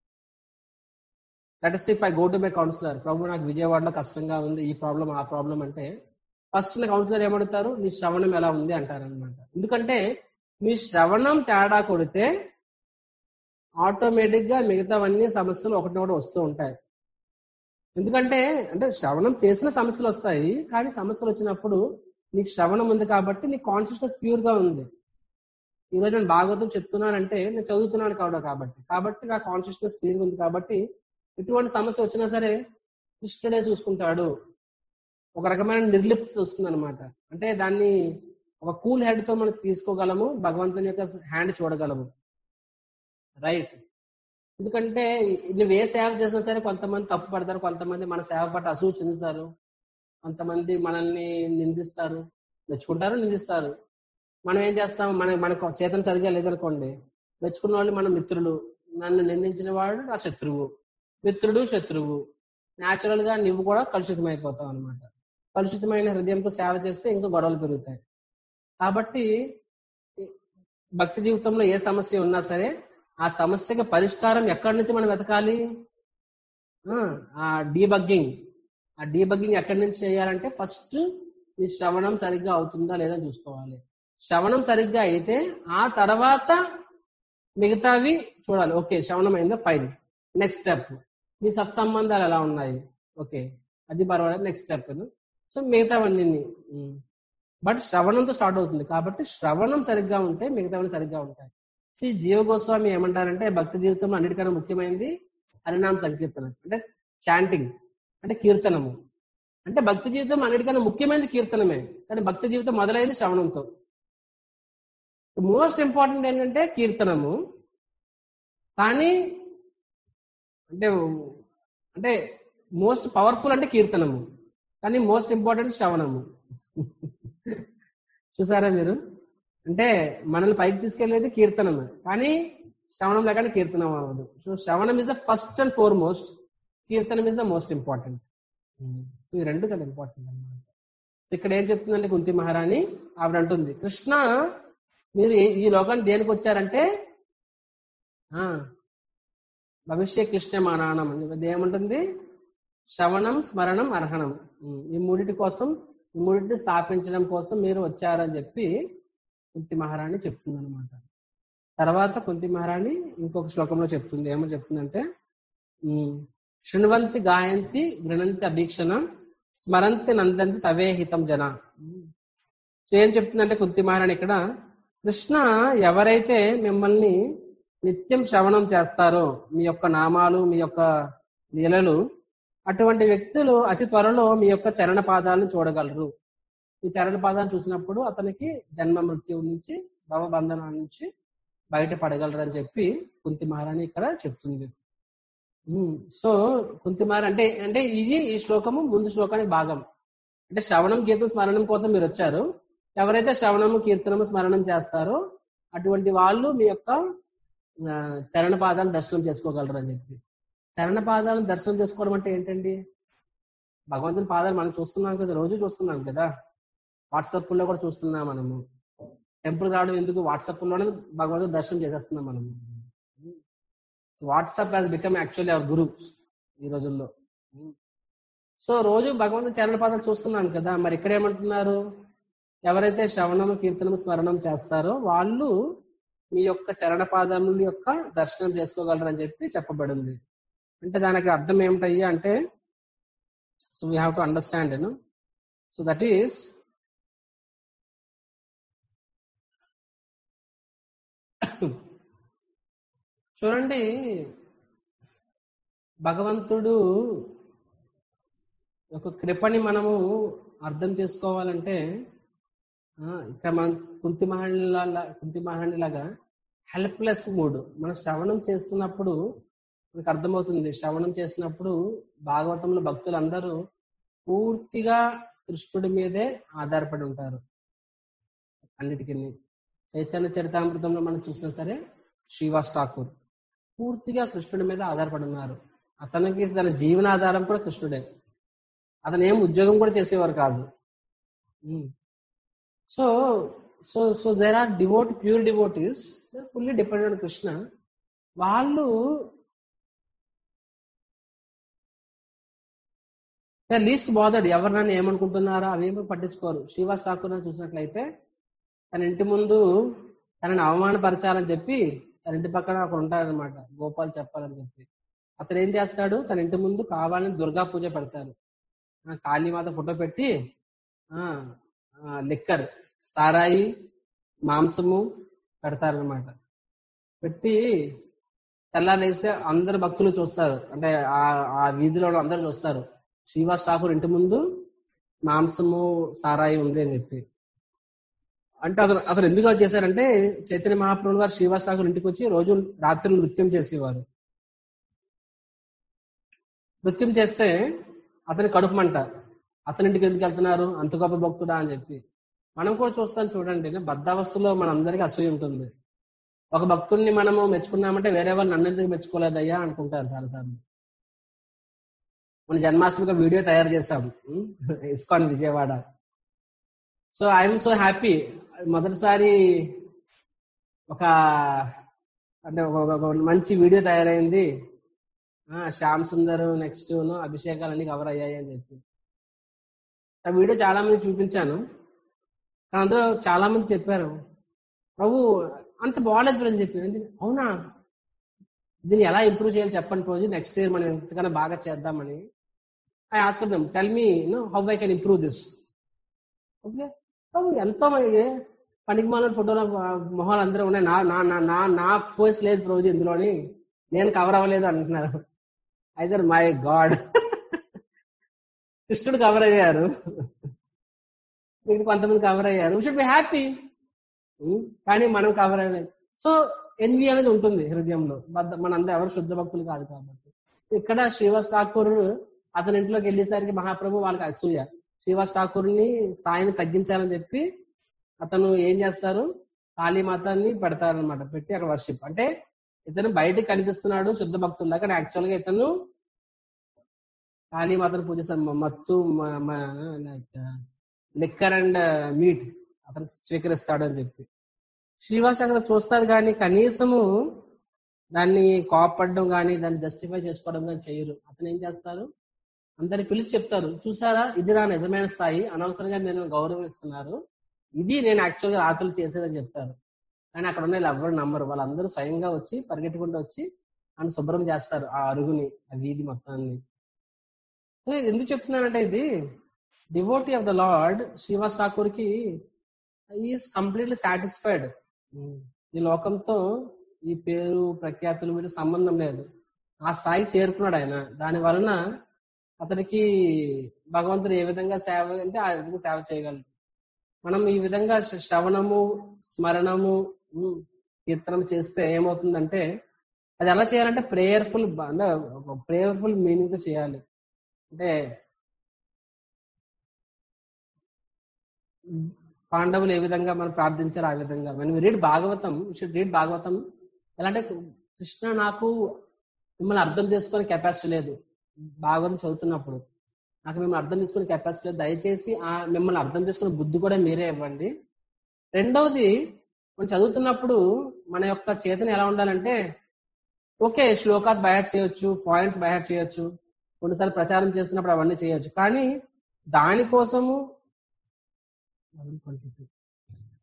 that is if I go to my counsellor prabhu నాకు విజయవాడలో కష్టంగా ఉంది ఈ ప్రాబ్లం ఆ ప్రాబ్లం అంటే ఫస్ట్ నా కౌన్సిలర్ ఏమడుగుతారు నీ శ్రవణం ఎలా ఉంది అంటారనమాట ఎందుకంటే మీ శ్రవణం తేడా కొడితే ఆటోమేటిక్ గా మిగతావన్నీ సమస్యలు ఒకటి ఒకటి వస్తూ ఉంటాయి ఎందుకంటే అంటే శ్రవణం చేసిన సమస్యలు వస్తాయి కానీ సమస్యలు వచ్చినప్పుడు నీకు శ్రవణం ఉంది కాబట్టి నీ కాన్షియస్నెస్ ప్యూర్ గా ఉంది ఈరోజు నేను భాగవతం చెప్తున్నానంటే నేను చదువుతున్నాను కావడం కాబట్టి కాబట్టి నా కాన్షియస్నెస్ క్లియర్ ఉంది కాబట్టి ఎటువంటి సమస్య వచ్చినా సరే కృష్ణుడే చూసుకుంటాడు ఒక రకమైన నిర్లిప్త వస్తుంది అనమాట అంటే దాన్ని ఒక కూల్ హెడ్ తో మనం తీసుకోగలము భగవంతుని యొక్క హ్యాండ్ చూడగలము రైట్ ఎందుకంటే నువ్వు ఏ సేవ చేసినా సరే కొంతమంది తప్పు పడతారు కొంతమంది మన సేవ పట్ల అసూయ చెందుతారు కొంతమంది మనల్ని నిందిస్తారు మెచ్చుకుంటారు నిందిస్తారు మనం ఏం చేస్తాం మన మన చేతన సరిగా లేదనుకోండి మెచ్చుకున్న వాళ్ళు మన మిత్రులు నన్ను నిందించిన వాడు నా శత్రువు మిత్రుడు శత్రువు న్యాచురల్ గా నువ్వు కూడా కలుషితం అయిపోతావు అనమాట కలుషితమైన హృదయంతో సేవ చేస్తే ఇంకా గొడవలు పెరుగుతాయి కాబట్టి ఈ భక్తి జీవితంలో ఏ సమస్య ఉన్నా సరే ఆ సమస్యకి పరిష్కారం ఎక్కడి నుంచి మనం వెతకాలి ఆ, ఆ డీబగ్గింగ్ ఆ డీబగ్గింగ్ ఎక్కడి నుంచి చేయాలంటే ఫస్ట్ ఈ శ్రవణం సరిగ్గా అవుతుందా లేదా చూసుకోవాలి శ్రవణం సరిగ్గా అయితే ఆ తర్వాత మిగతావి చూడాలి ఓకే శ్రవణం అయిందా ఫైన్ నెక్స్ట్ స్టెప్ మీ సత్సంబంధాలు ఎలా ఉన్నాయి ఓకే అది పర్వాలేదు నెక్స్ట్ స్టెప్ సో మిగతావన్నీ బట్ శ్రవణంతో స్టార్ట్ అవుతుంది కాబట్టి శ్రవణం సరిగ్గా ఉంటే మిగతావన్నీ సరిగ్గా ఉంటాయి ఈ జీవ గోస్వామి ఏమంటారంటే భక్తి జీవితంలో అన్నిటికన్నా ముఖ్యమైనది హరినామ సంకీర్తన అంటే చాంటింగ్ అంటే కీర్తనము అంటే భక్తి జీవితం అన్నిటికన్నా ముఖ్యమైనది కీర్తనమే కానీ భక్తి జీవితం మొదలైంది శ్రవణంతో మోస్ట్ ఇంపార్టెంట్ ఏంటంటే కీర్తనము కానీ అంటే అంటే మోస్ట్ పవర్ఫుల్ అంటే కీర్తనము కానీ మోస్ట్ ఇంపార్టెంట్ శ్రవణము చూసారా మీరు అంటే మనల్ని పైకి తీసుకెళ్లేది కీర్తనము కానీ శ్రవణం లేకుండా కీర్తనం అవ్వదు సో శ్రవణం is the first and foremost కీర్తనం is the most important so ఈ రెండు చాలా ఇంపార్టెంట్ అన్నమాట సో ఇక్కడ ఏం చెప్తుందంటే కుంతి మహారాణి ఆవిడ అంటుంది కృష్ణ మీరు ఈ- ఈ లోకానికి దేనికి వచ్చారంటే ఆ భవిష్య క్లిష్ట మానానం ఇది ఏముంటుంది శ్రవణం స్మరణం అర్హణం ఉమ్, ఈ మూడిటి కోసం ఈ మూడిటిని స్థాపించడం కోసం మీరు వచ్చారని చెప్పి కుంతి మహారాణి చెప్తుంది అనమాట తర్వాత కుంతి మహారాణి ఇంకొక శ్లోకంలో చెప్తుంది ఏమో చెప్తుందంటే ఉమ్, శృణ్వంతి గాయంతి గృణంతి అభీక్షణ స్మరంతి నందంతి తవే హితం జన ఉమ్. సో ఏం చెప్తుందంటే కుంతి మహారాణి ఇక్కడ కృష్ణ ఎవరైతే మిమ్మల్ని నిత్యం శ్రవణం చేస్తారో మీ యొక్క నామాలు మీ యొక్క లీలలు అటువంటి వ్యక్తులు అతి త్వరలో మీ యొక్క చరణ పాదాలను చూడగలరు ఈ చరణ పాదాలను చూసినప్పుడు అతనికి జన్మ మృత్యువు నుంచి భవబంధనాల నుంచి బయట పడగలరు అని చెప్పి కుంతి మహారాణి ఇక్కడ చెప్తుంది ఉమ్, సో కుంతి మహారాణి అంటే అంటే ఇది ఈ శ్లోకము ముందు శ్లోకానికి భాగం అంటే శ్రవణం కీర్తన స్మరణం కోసం మీరు వచ్చారు ఎవరైతే శ్రవణము కీర్తనము స్మరణం చేస్తారో అటువంటి వాళ్ళు మీ యొక్క ఆ, చరణ పాదాలను దర్శనం చేసుకోగలరు అని చెప్పి చరణ పాదాలను దర్శనం చేసుకోవడం అంటే ఏంటండి భగవంతుని పాదాలు మనం చూస్తున్నాం కదా రోజు చూస్తున్నాం కదా వాట్సాప్ లో కూడా చూస్తున్నాం మనము టెంపుల్ రావడం ఎందుకు వాట్సాప్ లోనే భగవంతుని దర్శనం చేసేస్తున్నాం మనము WhatsApp has become actually our guru ఈ రోజుల్లో సో రోజు భగవంతుని చరణ పాదాలు చూస్తున్నాం కదా మరి ఇక్కడ ఏమంటున్నారు ఎవరైతే శ్రవణము కీర్తనము స్మరణం చేస్తారో వాళ్ళు మీ యొక్క చరణ పాదముల యొక్క దర్శనం చేసుకోగలరు అని చెప్పి చెప్పబడింది అంటే దానికి అర్థం ఏమిటయ్యా అంటే so we have to understand you know so that is చూడండి భగవంతుడు ఒక కృపని మనము అర్థం చేసుకోవాలంటే ఆ, ఇక్కడ మనం కుంతి మహాణిలా కుంతి మహాణిలాగా హెల్ప్లెస్ మూడ్ మనం శ్రవణం చేస్తున్నప్పుడు మనకు అర్థమవుతుంది శ్రవణం చేసినప్పుడు భాగవతంలో భక్తులందరూ పూర్తిగా కృష్ణుడి మీదే ఆధారపడి ఉంటారు అన్నిటికీ చైతన్య చరితామృతంలో మనం చూసినా సరే శ్రీవాస్ ఠాకూర్ పూర్తిగా కృష్ణుడి మీద ఆధారపడి ఉన్నారు అతనికి తన జీవనాధారం కూడా కృష్ణుడే అతను ఏం ఉద్యోగం కూడా చేసేవారు కాదు so so so there are devout pure devotees they're fully dependent Krishna వాళ్ళు లీస్ట్ బాదర్డ్ ఎవరు నన్ను ఏమనుకుంటున్నారో అవేమో పట్టించుకోరు శ్రీవాస్ ఠాకూర్ చూసినట్లయితే తన ఇంటి ముందు తనని అవమానపరచాలని చెప్పి తన ఇంటి పక్కన అక్కడ ఉంటాడనమాట గోపాల్ చెప్పాలని చెప్పి అతను ఏం చేస్తాడు తన ఇంటి ముందు కావాలని దుర్గా పూజ పెడతారు ఆ, కాళీమాత ఫోటో పెట్టి ఆ లిక్కర్ సారాయి మాంసము పెడతారనమాట పెట్టి తెల్లారేస్తే అందరు భక్తులు చూస్తారు అంటే ఆ ఆ వీధిలో ఉన్న అందరు చూస్తారు శ్రీవాస్ ఠాకూర్ ఇంటి ముందు మాంసము సారాయి ఉంది అని చెప్పి అంటే అతను అతను ఎందుకు అలా చేశారంటే చైతన్య మహాప్రభు గారు శ్రీవాస్ ఠాకూర్ ఇంటికి వచ్చి రోజు రాత్రి నృత్యం చేసేవారు నృత్యం చేస్తే అతని కడుపు మంట అతని ఇంటికి ఎందుకు వెళ్తున్నారు అంత గొప్ప భక్తుడా అని చెప్పి మనం కూడా చూస్తాం చూడండి బద్ధావస్థలో మనందరికీ అసూయ ఉంటుంది ఒక భక్తుడిని మనము మెచ్చుకున్నామంటే వేరే వాళ్ళు నన్ను ఎందుకు మెచ్చుకోలేదయ్యా అనుకుంటారు చాలాసార్లు మన జన్మాష్టమికి వీడియో తయారు చేశాం um, ISKCON Vijayawada so I'm so happy మొదటిసారి ఒక అంటే ఒక- ఒక- ఒక మంచి వీడియో తయారైంది ఆ, శ్యామ్ సుందర్ నెక్స్ట్ అభిషేకాలన్నీ కవర్ అయ్యాయి అని చెప్పి ఆ వీడియో చాలా మంది చూపించాను కానీ అందులో చాలా మంది చెప్పారు ప్రభు అంత బాగాలేదు బ్రో అని చెప్పి అంటే, అవునా దీన్ని ఎలా ఇంప్రూవ్ చేయాలి చెప్పండి రోజు నెక్స్ట్ ఇయర్ మనం ఎంతకన్నా బాగా చేద్దామని I ask them tell me know how I can improve this okay prabhu ఎంతో మంది పనికి మాల ఫోటోల మొహాలు అందరూ ఉన్నాయి నా నా నా నా నా ఫోర్స్ లేదు ప్రభుజీ ఇందులోని నేను కవర్ అవ్వలేదు అంటున్నారు ఐ సార్ మై గాడ్ కృష్ణుడు కవర్ అయ్యారు మీకు కొంతమంది కవర్ అయ్యారు షుడ్ బి హ్యాపీ కానీ మనం కవర్ అవ్వలేదు సో ఎన్వి అనేది ఉంటుంది హృదయంలో బద్ద- మనందరూ ఎవరు శుద్ధ భక్తులు కాదు కాబట్టి ఇక్కడ శ్రీవాస్ ఠాకూర్ అతని ఇంట్లోకి వెళ్ళేసరికి మహాప్రభు వాళ్ళకి అసూయ శ్రీవాస్ ఠాకూర్ ని స్థాయిని తగ్గించాలని చెప్పి అతను ఏం చేస్తారు కాళీమాతాన్ని పెడతారనమాట పెట్టి అక్కడ వర్షిప్ అంటే ఇతను బయటకు కనిపిస్తున్నాడు శుద్ధ భక్తుల్లో కానీ యాక్చువల్ గా ఇతను కాళీమాతను పూజిస్తాడు మ- మత్తు లైక్ లిక్కర్ అండ్ మీట్ అతను స్వీకరిస్తాడు అని చెప్పి శ్రీవాస్ అక్కడ చూస్తారు కానీ కనీసము దాన్ని కోపడడం కానీ దాన్ని జస్టిఫై చేసుకోవడం కానీ చేయరు అతను ఏం చేస్తారు అందరిని పిలిచి చెప్తారు చూసారా ఇది నా నిజమైన స్థాయి అనవసరంగా నేను గౌరవిస్తున్నారు ఇది నేను యాక్చువల్గా రాత్రులు చేసేదని చెప్తారు కానీ అక్కడ ఉన్న వాళ్ళు ఎవరు నమ్మరు వాళ్ళందరూ స్వయంగా వచ్చి పరిగెట్టుకుంటూ వచ్చి అని శుభ్రం చేస్తారు ఆ అరుగుని ఆ వీధి మొత్తాన్ని సో ఎందుకు చెప్తున్నానంటే ఇది devotee of the Lord Srivas Thakur కి ఈస్ కంప్లీట్లీ సాటిస్ఫైడ్ ఈ లోకంతో ఈ పేరు ప్రఖ్యాతులు వీటి సంబంధం లేదు ఆ స్థాయికి చేరుకున్నాడు ఆయన దాని వలన అతనికి భగవంతుడు ఏ విధంగా సేవ అంటే ఆ విధంగా సేవ చేయగలడు మనం ఈ విధంగా శ్ర- శ్రవణము స్మరణము ఉమ్, కీర్తనం చేస్తే ఏమవుతుందంటే అది ఎలా చేయాలంటే ప్రేయర్ఫుల్ అంటే ప్రేయర్ఫుల్ మీనింగ్ తో చేయాలి అంటే పాండవులు ఏ విధంగా మనం ప్రార్థించారు ఆ విధంగా మనం read Bhagavatam should read Bhagavatam ఎలా అంటే కృష్ణ నాకు మిమ్మల్ని అర్థం చేసుకునే కెపాసిటీ లేదు భాగవతం చదువుతున్నప్పుడు నాకు మిమ్మల్ని అర్థం చేసుకునే కెపాసిటీ లేదు దయచేసి ఆ మిమ్మల్ని అర్థం చేసుకునే బుద్ధి కూడా మీరే ఇవ్వండి రెండవది మనం చదువుతున్నప్పుడు మన యొక్క చేతన ఎలా ఉండాలంటే ఓకే శ్లోకాస్ బయట చేయొచ్చు పాయింట్స్ బయట చేయొచ్చు కొన్నిసార్లు ప్రచారం చేస్తున్నప్పుడు అవన్నీ చేయొచ్చు కానీ దానికోసము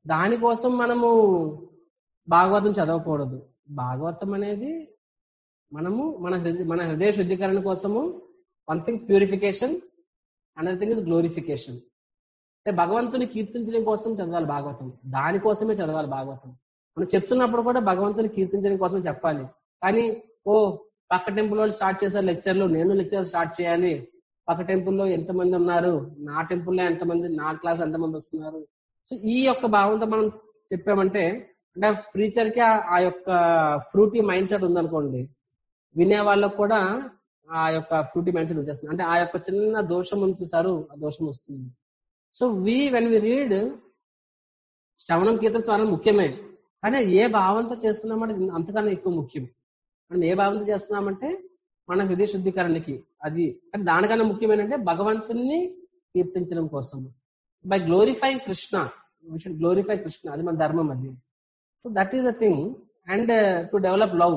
దానికోసం మనము భాగవతం చదవకూడదు భాగవతం అనేది మనము మన హృదయ మన హృదయ శుద్ధీకరణ కోసము one thing purification another thing is glorification అంటే భగవంతుని కీర్తించడం కోసం చదవాలి భాగవతం దానికోసమే చదవాలి భాగవతం మనం చెప్తున్నప్పుడు కూడా భగవంతుని కీర్తించడం కోసం చెప్పాలి కానీ ఓ పక్క టెంపుల్ వాళ్ళు స్టార్ట్ చేశారు లెక్చర్లు నేను లెక్చర్ స్టార్ట్ చేయాలి పక్క టెంపుల్లో ఎంతమంది ఉన్నారు నా టెంపుల్లో ఎంతమంది నా క్లాస్ ఎంతమంది వస్తున్నారు సో ఈ యొక్క భావంతో మనం చెప్పామంటే అంటే ప్రీచర్ కి ఆ- ఆ యొక్క ఫ్రూటీ మైండ్ సెట్ ఉందనుకోండి వినే వాళ్ళకు కూడా ఆ యొక్క ఫ్రూటీ మైండ్ సెట్ వచ్చేస్తుంది అంటే ఆ యొక్క చిన్న దోషం ఉంది చూసారు ఆ దోషం వస్తుంది so we when we read శ్రవణం కీర్తన స్వరం ముఖ్యమే కానీ ఏ భావంతో చేస్తున్నామంటే అంతకన్నా ఎక్కువ ముఖ్యం మనం ఏ భావంతో చేస్తున్నామంటే మన హృదయ శుద్ధీకరణకి అది కానీ దానికన్నా ముఖ్యమేంటంటే భగవంతుని కీర్తించడం కోసం by glorify Krishna should glorify Krishna అది మన ధర్మం అది so that is the thing and to develop love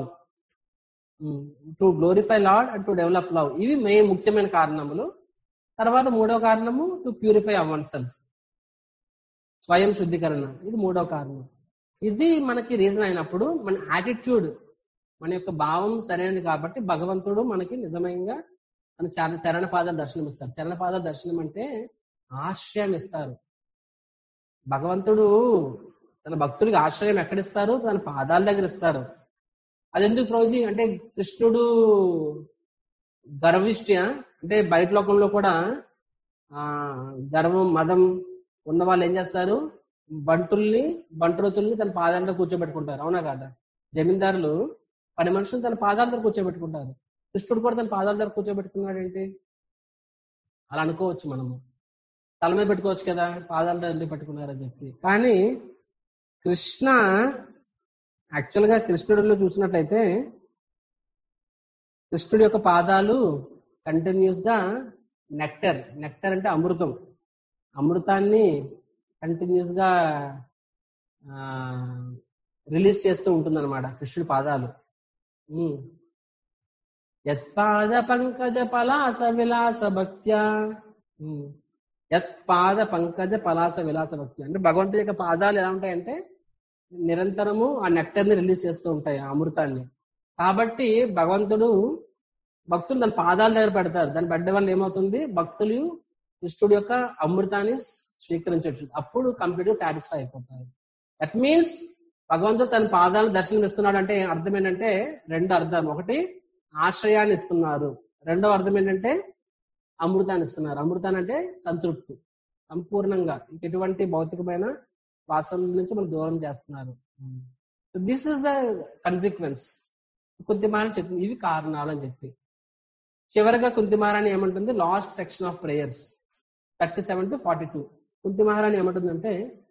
to glorify Lord and to develop love ఇవి మెయిన్ ముఖ్యమైన కారణములు తర్వాత మూడో కారణము టు ప్యూరిఫై అవన్ సెల్ఫ్ స్వయం శుద్ధీకరణ ఇది మూడో కారణం ఇది మనకి రీజన్ అయినప్పుడు మన యాటిట్యూడ్ మన యొక్క భావం సరైనది కాబట్టి భగవంతుడు మనకి నిజంగా మన చర చరణ పాదాలు దర్శనం ఇస్తారు చరణ పాదాల దర్శనం అంటే ఆశ్రయం ఇస్తారు భగవంతుడు తన భక్తుడికి ఆశ్రయం ఎక్కడిస్తారు తన పాదాల దగ్గర ఇస్తారు అది ఎందుకు ప్రోజీ అంటే కృష్ణుడు గర్విష్టి అంటే బయట లోకంలో కూడా ఆ గర్వం మదం ఉన్న వాళ్ళు ఏం చేస్తారు బంటుల్ని బంటురతుల్ని తన పాదాలతో కూర్చోబెట్టుకుంటారు అవునా కాదా జమీందారులు పని మనుషులు తన పాదాల దగ్గర కూర్చోబెట్టుకుంటారు కృష్ణుడు కూడా తన పాదాల దగ్గర కూర్చోబెట్టుకున్నాడు ఏంటి అలా అనుకోవచ్చు మనము తల మీద పెట్టుకోవచ్చు కదా పాదాల దగ్గర ఎందుకు పెట్టుకున్నారని చెప్పి కానీ కృష్ణ యాక్చువల్ గా కృష్ణుడిలో చూసినట్లయితే కృష్ణుడి యొక్క పాదాలు కంటిన్యూస్ గా నెక్టర్ నెక్టర్ అంటే అమృతం అమృతాన్ని కంటిన్యూస్ గా రిలీజ్ చేస్తూ ఉంటుంది అనమాట కృష్ణుడి పాదాలు ఉమ్. యత్పాద పంకజ పలాస విలాస భక్త్యా ఉమ్. యత్పాద పంకజ పలాస విలాస భక్త్యా అంటే భగవంతుడి యొక్క పాదాలు ఎలా ఉంటాయంటే నిరంతరము ఆ నెక్టర్ ని రిలీజ్ చేస్తూ ఉంటాయి ఆ అమృతాన్ని కాబట్టి భగవంతుడు భక్తులు దాని పాదాల దగ్గర పెడతారు దాన్ని పెట్టడం వల్ల ఏమవుతుంది భక్తులు కృష్ణుడి యొక్క అమృతాన్ని స్వీకరించవచ్చు అప్పుడు కంప్లీట్ గా సాటిస్ఫై అయిపోతారు దట్ మీన్స్ భగవంతుడు తన పాదాలను దర్శనం ఇస్తున్నాడు అంటే అర్థం ఏంటంటే రెండు అర్థం ఒకటి ఆశ్రయాన్ని ఇస్తున్నారు రెండవ అర్థం ఏంటంటే అమృతాన్ని ఇస్తున్నారు అమృతాన్ని అంటే సంతృప్తి సంపూర్ణంగా ఎటువంటి భౌతికమైన వాసనల నుంచి మనం దూరం చేస్తున్నారు దిస్ ఇస్ ద కన్సిక్వెన్స్ కుంతిమారని చెప్తుంది ఇవి కారణాలు అని చెప్పి చివరిగా కుంతిమారాని ఏమంటుంది last section of prayers thirty seven to forty two కుంతిమహారాణి ఏమంటుందంటే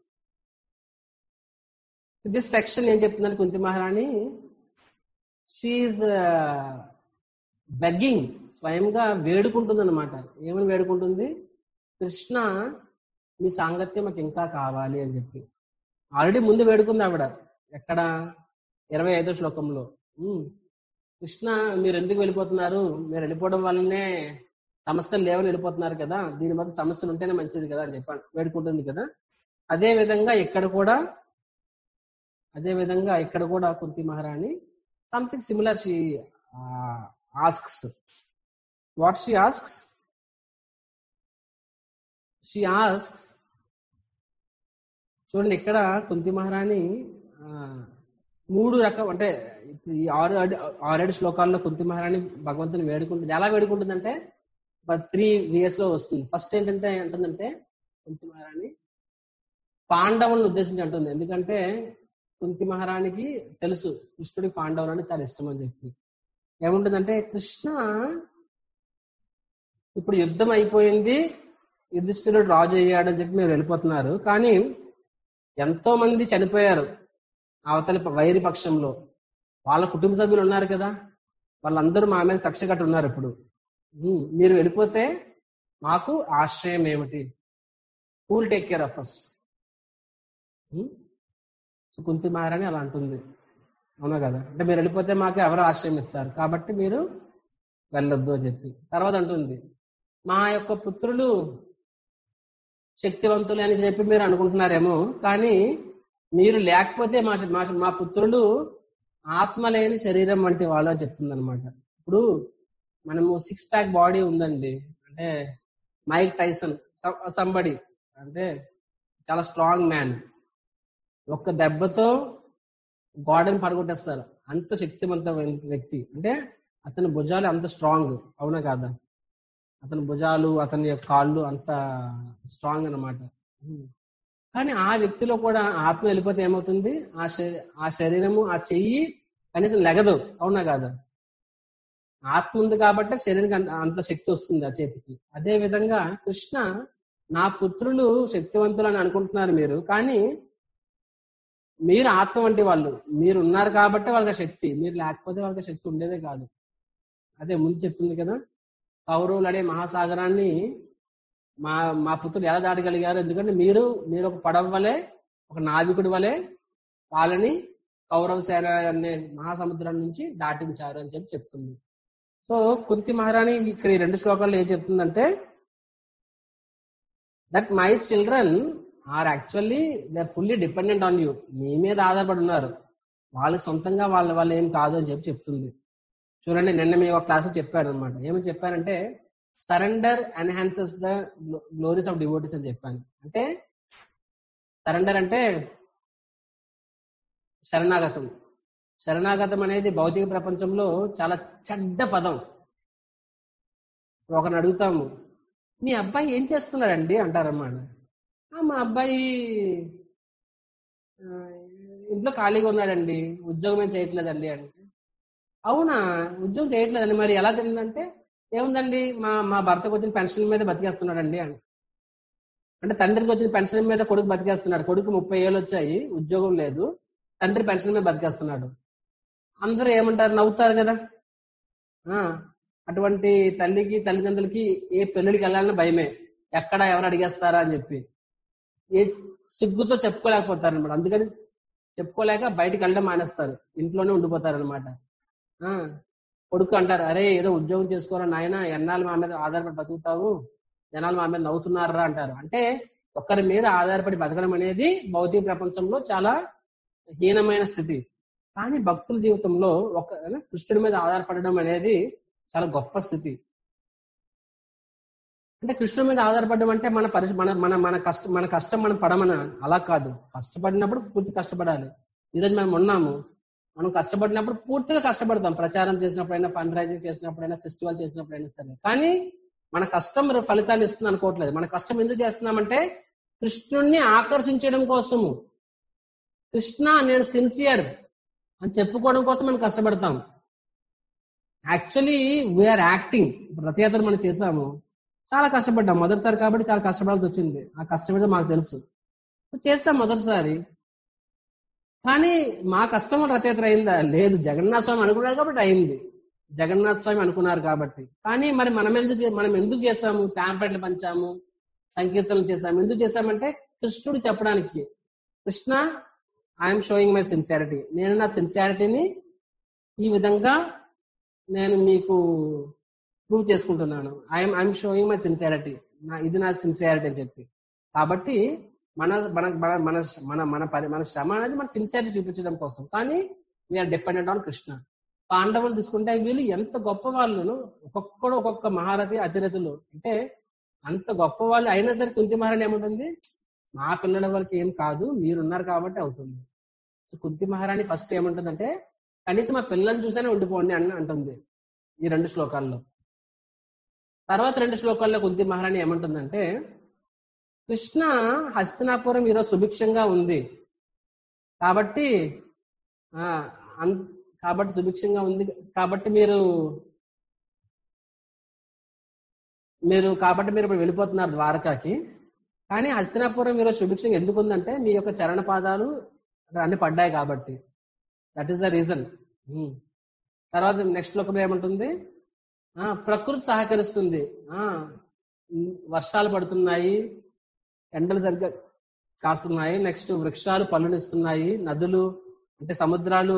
దిస్ సెక్షన్ ఏం చెప్తుందంటే కుంతి మహారాణి షీఈ్ బెగ్గింగ్ స్వయంగా వేడుకుంటుంది అనమాట ఏమని వేడుకుంటుంది కృష్ణ మీ సాంగత్యం మాకు ఇంకా కావాలి అని చెప్పి ఆల్రెడీ ముందు వేడుకుంది ఆవిడ ఎక్కడ ఇరవై ఐదో శ్లోకంలో ఉమ్, కృష్ణ మీరు ఎందుకు వెళ్ళిపోతున్నారు మీరు వెళ్ళిపోవడం వల్లనే సమస్యలు లేవని వెళ్ళిపోతున్నారు కదా దీని బట్టి సమస్యలు ఉంటేనే మంచిది కదా అని చెప్పి వేడుకుంటుంది కదా అదే విధంగా ఇక్కడ కూడా అదే విధంగా ఇక్కడ కూడా Kunti Maharani something similar she asks what she asks she asks చూడండి ఇక్కడ కుంతి మహారాణి ఆ, మూడు రకం అంటే ఇప్పుడు ఈ ఆరు అడి- ఆరేడు శ్లోకాల్లో కుంతి మహారాణి భగవంతుని వేడుకుంటుంది ఎలా వేడుకుంటుందంటే త్రీ వేస్ లో వస్తుంది ఫస్ట్ ఏంటంటే అంటుందంటే కుంతి మహారాణి పాండవులను ఉద్దేశించి అంటుంది ఎందుకంటే కుంతి మహారాణికి తెలుసు కృష్ణుడి పాండవులు అంటే చాలా ఇష్టం అని చెప్పి ఏముంటుందంటే కృష్ణ ఇప్పుడు యుద్ధం అయిపోయింది యుధిష్ఠిరుడు రాజు అయ్యాడు అని చెప్పి మీరు వెళ్ళిపోతున్నారు కానీ ఎంతో మంది చనిపోయారు అవతలి ప- వైరి పక్షంలో వాళ్ళ కుటుంబ సభ్యులు ఉన్నారు కదా వాళ్ళందరూ మా మీద కక్ష కట్టి ఉన్నారు ఇప్పుడు ఉమ్, మీరు వెళ్ళిపోతే మాకు ఆశ్రయం ఏమిటి who'll take care of us so Kunti Maharani అలా అంటుంది అవునా కదా అంటే మీరు వెళ్ళిపోతే మాకు ఎవరు ఆశ్రయం ఇస్తారు కాబట్టి మీరు వెళ్ళొద్దు అని చెప్పి తర్వాత అంటుంది మా యొక్క పుత్రులు శక్తివంతులు అని చెప్పి మీరు అనుకుంటున్నారేమో కానీ మీరు లేకపోతే మా మా మా పుత్రులు ఆత్మ లేని శరీరం వంటి వాళ్ళు అని చెప్తుంది అనమాట ఇప్పుడు మనము సిక్స్ ప్యాక్ బాడీ ఉందండి అంటే మైక్ టైసన్ సంబడి అంటే చాలా స్ట్రాంగ్ మ్యాన్ ఒక్క దెబ్బతో గోడని పడగొట్టేస్తారు అంత శక్తివంత వ్యక్తి అంటే అతని భుజాలు అంత స్ట్రాంగ్ అవునా కాదా అతని భుజాలు అతని యొక్క కాళ్ళు అంత స్ట్రాంగ్ అన్నమాట కానీ ఆ వ్యక్తిలో కూడా ఆత్మ వెళ్ళిపోతే ఏమవుతుంది ఆ శరీ ఆ శరీరము ఆ చెయ్యి కనీసం లెగదు అవునా కాదా ఆత్మ ఉంది కాబట్టి శరీరానికి అంత అంత శక్తి వస్తుంది ఆ చేతికి అదే విధంగా కృష్ణ నా పుత్రులు శక్తివంతులు అని అనుకుంటున్నారు మీరు కానీ మీరు ఆత్మ వంటి వాళ్ళు మీరు ఉన్నారు కాబట్టి వాళ్ళకి శక్తి మీరు లేకపోతే వాళ్ళకి శక్తి ఉండేదే కాదు అదే ముందు చెప్తుంది కదా కౌరవులు అనే మహాసాగరాన్ని మా మా పుత్రులు ఎలా దాటగలిగారు ఎందుకంటే మీరు మీరు ఒక పడవ వలె ఒక నావికుడి వలె వాళ్ళని కౌరవ సేన అనే మహాసముద్రం నుంచి దాటించారు అని చెప్పి చెప్తుంది సో కుంతి మహారాణి ఇక్కడ ఈ రెండు శ్లోకాల్లో ఏం చెప్తుందంటే that my children are actually they are fully dependent on you మీ మీద ఆధారపడి ఉన్నారు వాళ్ళకి సొంతంగా వాళ్ళ వాళ్ళు ఏం కాదు అని చెప్పి చెప్తుంది చూడండి నిన్న మీ ఒక క్లాస్ చెప్పాను అనమాట ఏమని చెప్పారంటే surrender enhances the glories of devotees అని చెప్పాను అంటే సరెండర్ అంటే శరణాగతం శరణాగతం అనేది భౌతిక ప్రపంచంలో చాలా చెడ్డ పదం ఒకరిని అడుగుతాము మీ అబ్బాయి ఏం చేస్తున్నాడండి అంటారన్నమాట మా అబ్బాయి ఇంట్లో ఖాళీగా ఉన్నాడండి ఉద్యోగం ఏం చేయట్లేదండి అంటే అవునా ఉద్యోగం చేయట్లేదండి మరి ఎలా తెలియదంటే ఏముందండి మా మా భర్తకు వచ్చిన పెన్షన్ మీద బతికేస్తున్నాడండి అని అంటే తండ్రికి వచ్చిన పెన్షన్ మీద కొడుకు బతికేస్తున్నాడు కొడుకు ముప్పై ఏళ్ళు వచ్చాయి ఉద్యోగం లేదు తండ్రి పెన్షన్ మీద బతికేస్తున్నాడు అందరూ ఏమంటారు నవ్వుతారు కదా ఆ అటువంటి తల్లికి తల్లిదండ్రులకి ఏ పెళ్లిడికి వెళ్ళాలని భయమే ఎక్కడ ఎవరు అడిగేస్తారా అని చెప్పి ఏ సిగ్గుతో చెప్పుకోలేకపోతారు అనమాట అందుకని చెప్పుకోలేక బయటికి వెళ్ళడం మానేస్తారు ఇంట్లోనే ఉండిపోతారు అనమాట కొడుకు అంటారు అరే ఏదో ఉద్యోగం చేసుకోరా నాయన ఎన్నాళ్ళు మా మీద ఆధారపడి బతుకుతావు జనాలు మా మీద నవ్వుతున్నారా అంటారు అంటే ఒకరి మీద ఆధారపడి బతకడం అనేది భౌతిక ప్రపంచంలో చాలా హీనమైన స్థితి కానీ భక్తుల జీవితంలో ఒక కృష్ణుడి మీద ఆధారపడడం అనేది చాలా గొప్ప స్థితి అంటే కృష్ణుడి మీద ఆధారపడడం అంటే మన పరి మన మన మన కష్టం మన కష్టం మనం పడమన అలా కాదు కష్టపడినప్పుడు పూర్తి కష్టపడాలి ఈరోజు మనం ఉన్నాము మనం కష్టపడినప్పుడు పూర్తిగా కష్టపడతాం ప్రచారం చేసినప్పుడైనా ఫండ్ రైజింగ్ చేసినప్పుడైనా ఫెస్టివల్ చేసినప్పుడైనా సరే కానీ మన కష్టం ఫలితాన్ని ఇస్తుంది అనుకోవట్లేదు మన కష్టం ఎందుకు చేస్తున్నామంటే కృష్ణుణ్ణి ఆకర్షించడం కోసము కృష్ణ నేను సిన్సియర్ అని చెప్పుకోవడం కోసం మనం కష్టపడతాం యాక్చువల్లీ వీఆర్ యాక్టింగ్ రథయాత్ర మనం చేసాము చాలా కష్టపడ్డాం మొదటిసారి కాబట్టి చాలా కష్టపడాల్సి వచ్చింది ఆ కష్టపడితే మాకు తెలుసు చేస్తాం మొదటిసారి కానీ మా కష్టం రథయాత్ర అయిందా లేదు జగన్నాథ స్వామి అనుకున్నారు కాబట్టి అయింది జగన్నాథ స్వామి అనుకున్నారు కాబట్టి కానీ మరి మనం ఎందుకు మనం ఎందుకు చేసాము ప్యాంప్లెట్లు పంచాము సంకీర్తనలు చేసాము ఎందుకు చేసామంటే కృష్ణుడు చెప్పడానికి Krishna I'm showing my sincerity నేను నా సిన్సియారిటీని ఈ విధంగా నేను మీకు ప్రూవ్ చేసుకుంటున్నాను I'm I'm showing my sincerity నా ఇది నా సిన్సియారిటీ అని చెప్పి కాబట్టి మన మన మన మన మన మన పరి మన శ్రమ అనేది మన సిన్సియారిటీ చూపించడం కోసం కానీ వీఆర్ డిపెండెంట్ ఆన్ కృష్ణ పాండవులు తీసుకుంటే వీళ్ళు ఎంత గొప్ప వాళ్ళు ఒక్కొక్కడు ఒక్కొక్క మహారథి అతిరథులు అంటే అంత గొప్ప వాళ్ళు అయినా సరే కుంతి మహారాణి ఏముంటుంది మా పిల్లల వరకు ఏం కాదు మీరున్నారు కాబట్టి అవుతుంది సో కుంతి మహారాణి ఫస్ట్ ఏముంటుందంటే కనీసం మా పిల్లల్ని చూసేనే ఉండిపోండి అని అంటుంది ఈ రెండు శ్లోకాల్లో తర్వాత రెండు శ్లోకాల్లో కుంతి మహారాణి ఏమంటుందంటే కృష్ణ హస్తినాపురం ఈరోజు సుభిక్షంగా ఉంది కాబట్టి ఆ కాబట్టి సుభిక్షంగా ఉంది కాబట్టి మీరు మీరు కాబట్టి మీరు ఇప్పుడు వెళ్ళిపోతున్నారు ద్వారకాకి కానీ హస్తినాపురం ఈరోజు సుభిక్షంగా ఎందుకు ఉందంటే మీ యొక్క చరణ పాదాలు అన్ని పడ్డాయి కాబట్టి దట్ ఈస్ ద రీజన్ తర్వాత నెక్స్ట్ లోకం ఏమంటుంది ఆ ప్రకృతి సహకరిస్తుంది ఆ వర్షాలు పడుతున్నాయి ఎండలు సరిగ్గా కాస్తున్నాయి నెక్స్ట్ వృక్షాలు పళ్ళునిస్తున్నాయి నదులు అంటే సముద్రాలు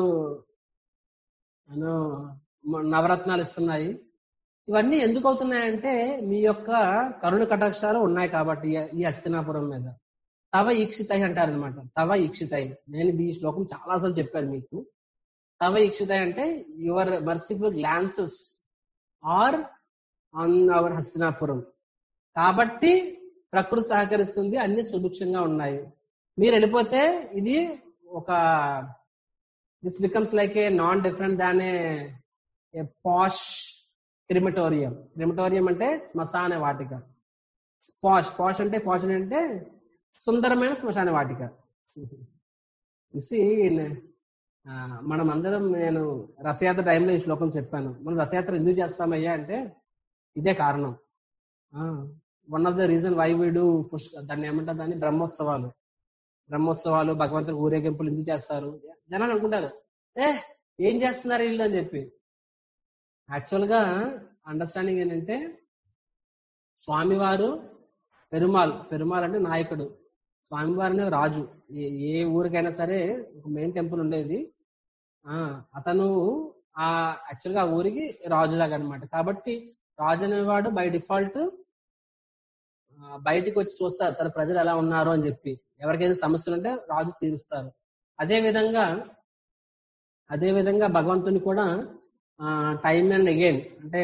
నవరత్నాలు ఇస్తున్నాయి ఇవన్నీ ఎందుకు అవుతున్నాయంటే మీ యొక్క కరుణ కటాక్షాలు ఉన్నాయి కాబట్టి ఈ హస్తినాపురం మీద తవ ఈక్షితాయి అంటారు అనమాట తవ ఈక్షితాయి నేను ఈ శ్లోకం చాలా సార్లు చెప్పాను మీకు తవ ఈక్షిత అంటే your merciful glances are on our Hastinapuram కాబట్టి ప్రకృతి సహకరిస్తుంది అన్ని సుభిక్షంగా ఉన్నాయి మీరు వెళ్ళిపోతే ఇది ఒక this becomes like a non different than a posh crematorium crematorium అంటే శ్మశాన వాటిక పాష్ పాష్ అంటే పాష్ అంటే సుందరమైన శ్మశాన వాటిక చూసి మనం అందరం నేను రథయాత్ర టైంలో ఈ శ్లోకం చెప్పాను మనం రథయాత్ర ఎందుకు చేస్తామయ్యా అంటే ఇదే కారణం one of the reason why we do పుష్క దాన్ని ఏమంటారు దాన్ని బ్రహ్మోత్సవాలు బ్రహ్మోత్సవాలు భగవంతుడి ఊరేగింపులు ఎందుకు చేస్తారు జనాలు అనుకుంటారు ఏ ఏం చేస్తున్నారు వీళ్ళు అని చెప్పి యాక్చువల్ గా అండర్స్టాండింగ్ ఏంటంటే స్వామివారు పెరుమాల్ పెరుమాల్ అంటే నాయకుడు స్వామివారు అనే రాజు ఏ- ఏ ఊరికైనా సరే ఒక మెయిన్ టెంపుల్ ఉండేది ఆ అతను ఆ యాక్చువల్ గా ఆ ఊరికి రాజులాగా అనమాట కాబట్టి రాజు అనేవాడు బై డిఫాల్ట్ బయటికి వచ్చి చూస్తారు తన ప్రజలు ఎలా ఉన్నారు అని చెప్పి ఎవరికైనా సమస్యలు ఉంటే రాజు తీరుస్తారు అదే విధంగా అదే విధంగా భగవంతుని కూడా టైమ్ అండ్ అగైన్ అంటే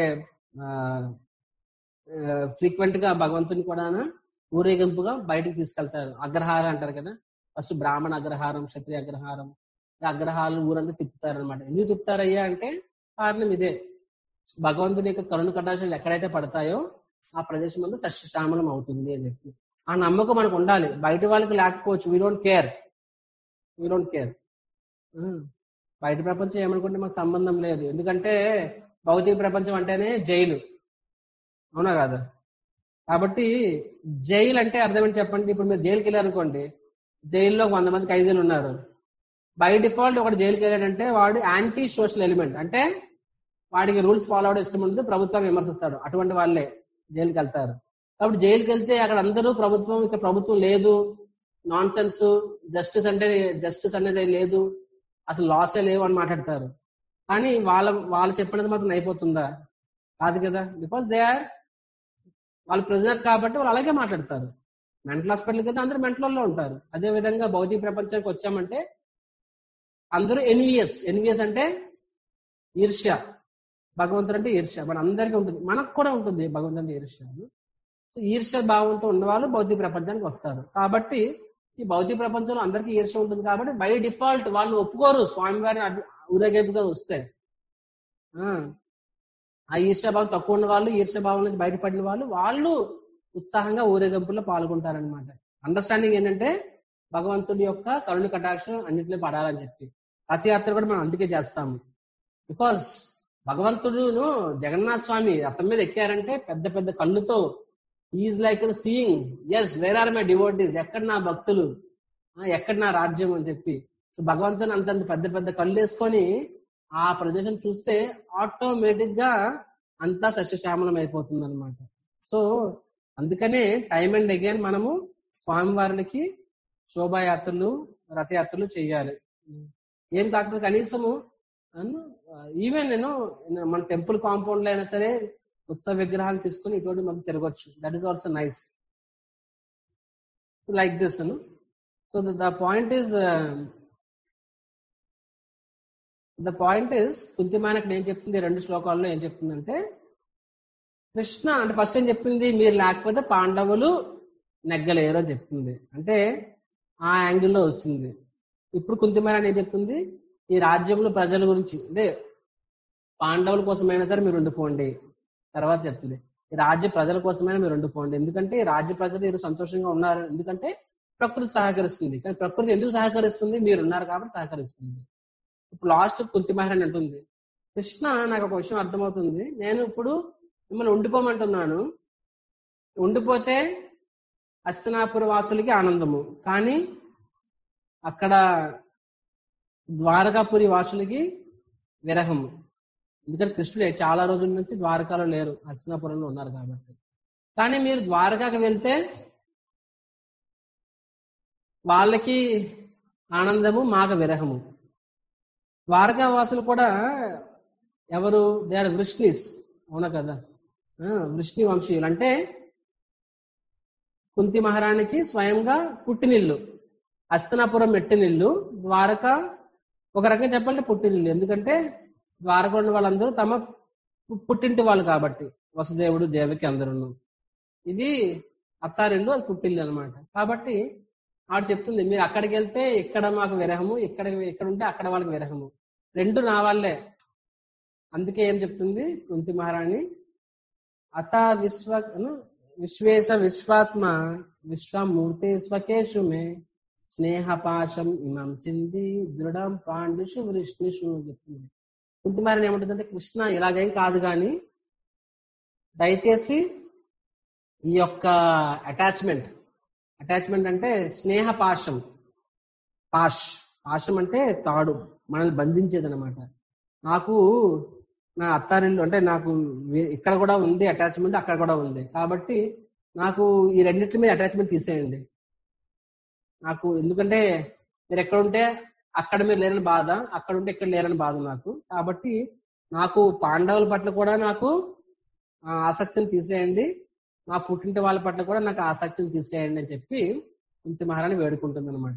ఫ్రీక్వెంట్ గా భగవంతుని కూడా ఊరేగింపుగా బయటికి తీసుకెళ్తారు అగ్రహారం అంటారు కదా ఫస్ట్ బ్రాహ్మణ అగ్రహారం క్షత్రియ అగ్రహారం ఈ అగ్రహారాలు ఊరంతా తిప్పుతారు అనమాట ఎందుకు తిప్పుతారయ్యా అంటే కారణం ఇదే భగవంతుని యొక్క కరుణ కటాక్షాలు ఎక్కడైతే పడతాయో ఆ ప్రదేశం అంతా సస్యశ్యామలం అవుతుంది అని చెప్పి ఆ నమ్మకం మనకు ఉండాలి బయట వాళ్ళకి లేకపోవచ్చు we don't care we don't care బయట ప్రపంచం ఏమనుకుంటే మాకు సంబంధం లేదు ఎందుకంటే భౌతిక ప్రపంచం అంటేనే జైలు అవునా కాదా కాబట్టి జైలు అంటే అర్థమేంటి చెప్పండి ఇప్పుడు మీరు జైలుకి వెళ్ళారనుకోండి జైల్లో వంద మంది ఖైదీలు ఉన్నారు బై డిఫాల్ట్ ఒకటి జైలుకి వెళ్ళాడంటే వాడు యాంటీ సోషల్ ఎలిమెంట్ అంటే వాడికి రూల్స్ ఫాలో అవడం ఇష్టం ఉండదు ప్రభుత్వం విమర్శిస్తాడు అటువంటి వాళ్ళే జైలుకి వెళ్తారు కాబట్టి జైలుకి వెళ్తే అక్కడ అందరూ ప్రభుత్వం ఇక ప్రభుత్వం లేదు నాన్ సెన్స్ జస్టిస్ అంటే జస్టిస్ అనేది లేదు అసలు లాసే లేవు అని మాట్లాడతారు కానీ వాళ్ళ వాళ్ళు చెప్పినది మాత్రం అయిపోతుందా కాదు కదా బికాస్ దే ఆర్ వాళ్ళు ప్రిజనర్స్ కాబట్టి వాళ్ళు అలాగే మాట్లాడతారు మెంటల్ హాస్పిటల్కి అయితే అందరూ మెంటల్లో ఉంటారు అదే విధంగా భౌతిక ప్రపంచానికి వచ్చామంటే అందరూ ఎన్విఎస్ ఎన్విఎస్ అంటే ఈర్ష్య భగవంతుడు అంటే ఈర్ష్య మన అందరికీ ఉంటుంది మనకు కూడా ఉంటుంది భగవంతుడు అంటే ఈర్ష్య సో ఈర్ష్య భావంతో ఉన్నవాళ్ళు భౌతిక ప్రపంచానికి వస్తారు కాబట్టి ఈ భౌతిక ప్రపంచంలో అందరికీ ఈర్ష్య ఉంటుంది కాబట్టి బై డిఫాల్ట్ వాళ్ళు ఒప్పుకోరు స్వామివారిని అడ్డు- ఊరేగింపుగా వస్తే ఆ, ఆ ఈర్ష్యాభావం తక్కువ ఉన్న వాళ్ళు ఈర్ష్యాభావం నుంచి బయటపడిన వాళ్ళు వాళ్ళు ఉత్సాహంగా ఊరేగింపులో పాల్గొంటారనమాట అండర్స్టాండింగ్ ఏంటంటే భగవంతుడి యొక్క కరుణ కటాక్షం అన్నింటిలో పడాలని చెప్పి రథయాత్ర కూడా మనం అందుకే చేస్తాము బికాస్ భగవంతుడును జగన్నాథ్ స్వామి రథం మీద ఎక్కారంటే పెద్ద పెద్ద కళ్ళుతో is like seeing yes where are my devotees ఎక్కడ నా భక్తులు ఆ, ఎక్కడ నా రాజ్యం అని చెప్పి సో భగవంతుని అంతంత పెద్ద పెద్ద కళ్ళు వేసుకొని ఆ ప్రదేశం చూస్తే ఆటోమేటిక్ గా అంతా సస్యశ్యామలం అయిపోతుంది అనమాట సో అందుకనే టైం అండ్ అగైన్ మనము స్వామివారికి శోభాయాత్రలు రథయాత్రలు చేయాలి ఏం కాకపోతే కనీసము ఈవెన్ నేను మన టెంపుల్ కాంపౌండ్ లో అయినా సరే ఉత్సవ విగ్రహాలు తీసుకుని ఇటువంటి మనం తిరగొచ్చు that is also nice like this so the point is the point is కుంతిమానకి ఏం చెప్తుంది ఈ రెండు శ్లోకాల్లో ఏం చెప్తుందంటే కృష్ణ అంటే ఫస్ట్ ఏం చెప్పింది మీరు లేకపోతే పాండవులు నెగ్గలేరు అని చెప్తుంది అంటే ఆ యాంగిల్లో వచ్చింది ఇప్పుడు కుంతిమాన ఏం చెప్తుంది ఈ రాజ్యంలో ప్రజల గురించి అంటే పాండవుల కోసమైనా సరే మీరు ఉండిపోండి తర్వాత చెప్తుంది ఈ రాజ్య ప్రజల కోసమైనా మీరు ఉండిపోండి ఎందుకంటే ఈ రాజ్య ప్రజలు ఈరోజు సంతోషంగా ఉన్నారు ఎందుకంటే ప్రకృతి సహకరిస్తుంది కానీ ప్రకృతి ఎందుకు సహకరిస్తుంది మీరు ఉన్నారు కాబట్టి సహకరిస్తుంది ఇప్పుడు లాస్ట్ కుంతి మహారాణి అంటుంది కృష్ణ నాకు ఒక విషయం అర్థమవుతుంది నేను ఇప్పుడు మిమ్మల్ని ఉండిపోమంటున్నాను ఉండిపోతే హస్తనాపుర వాసులకి ఆనందము కానీ అక్కడ ద్వారకాపురి వాసులకి విరహము ఎందుకంటే కృష్ణుడు చాలా రోజుల నుంచి ద్వారకాలో లేరు హస్తనాపురంలో ఉన్నారు కాబట్టి కానీ మీరు ద్వారకాకి వెళ్తే వాళ్ళకి ఆనందము మాకు విరహము ద్వారకా వాసులు కూడా ఎవరు దే ఆర్ వృష్ణిస్ అవునా కదా ఆ, వృష్ణి వంశీయులు అంటే కుంతి మహారాణికి స్వయంగా పుట్టినిల్లు హస్తనాపురం మెట్టినిల్లు ద్వారక ఒక రకంగా చెప్పాలంటే పుట్టిల్లు ఎందుకంటే ద్వారకలో ఉన్న వాళ్ళందరూ తమ పు- పుట్టింటి వాళ్ళు కాబట్టి వసుదేవుడు దేవకి అందరూ ఇది అత్తారిల్లు అది పుట్టిల్లు అన్నమాట కాబట్టి ఆవిడ చెప్తుంది మీరు అక్కడికి వెళ్తే ఇక్కడ మాకు విరహము ఇక్కడ ఇక్కడ ఉంటే అక్కడ వాళ్ళకి విరహము రెండు నా వాళ్ళే అందుకే ఏం చెప్తుంది కుంతి మహారాణి అత విశ్వ అను, విశ్వేశ విశ్వాత్మ విశ్వమూర్తి స్వకేషు మే స్నేహపాశం ఇమం చింది దృఢం పాండుషు వృష్ణిషు అని చెప్తుంది కుంతి మహారాణి ఏమంటుందంటే కృష్ణ ఇలాగేం కాదు గాని దయచేసి ఈ యొక్క అటాచ్మెంట్ అటాచ్మెంట్ అంటే స్నేహ పాశం పాష్ పాశం అంటే తాడు మనల్ని బంధించేది అనమాట నాకు నా అత్తారిల్లు అంటే నాకు వే- ఇక్కడ కూడా ఉంది అటాచ్మెంట్ అక్కడ కూడా ఉంది కాబట్టి నాకు ఈ రెండింటి మీద అటాచ్మెంట్ తీసేయండి నాకు ఎందుకంటే మీరు ఎక్కడ ఉంటే అక్కడ మీరు లేరని బాధ అక్కడ ఉంటే ఇక్కడ లేరని బాధ నాకు కాబట్టి నాకు పాండవుల పట్ల కూడా నాకు ఆ, ఆసక్తిని తీసేయండి మా పుట్టింటి వాళ్ళ పట్ల కూడా నాకు ఆసక్తిని తీసేయండి అని చెప్పి కుంతి మహారాణి వేడుకుంటుంది అనమాట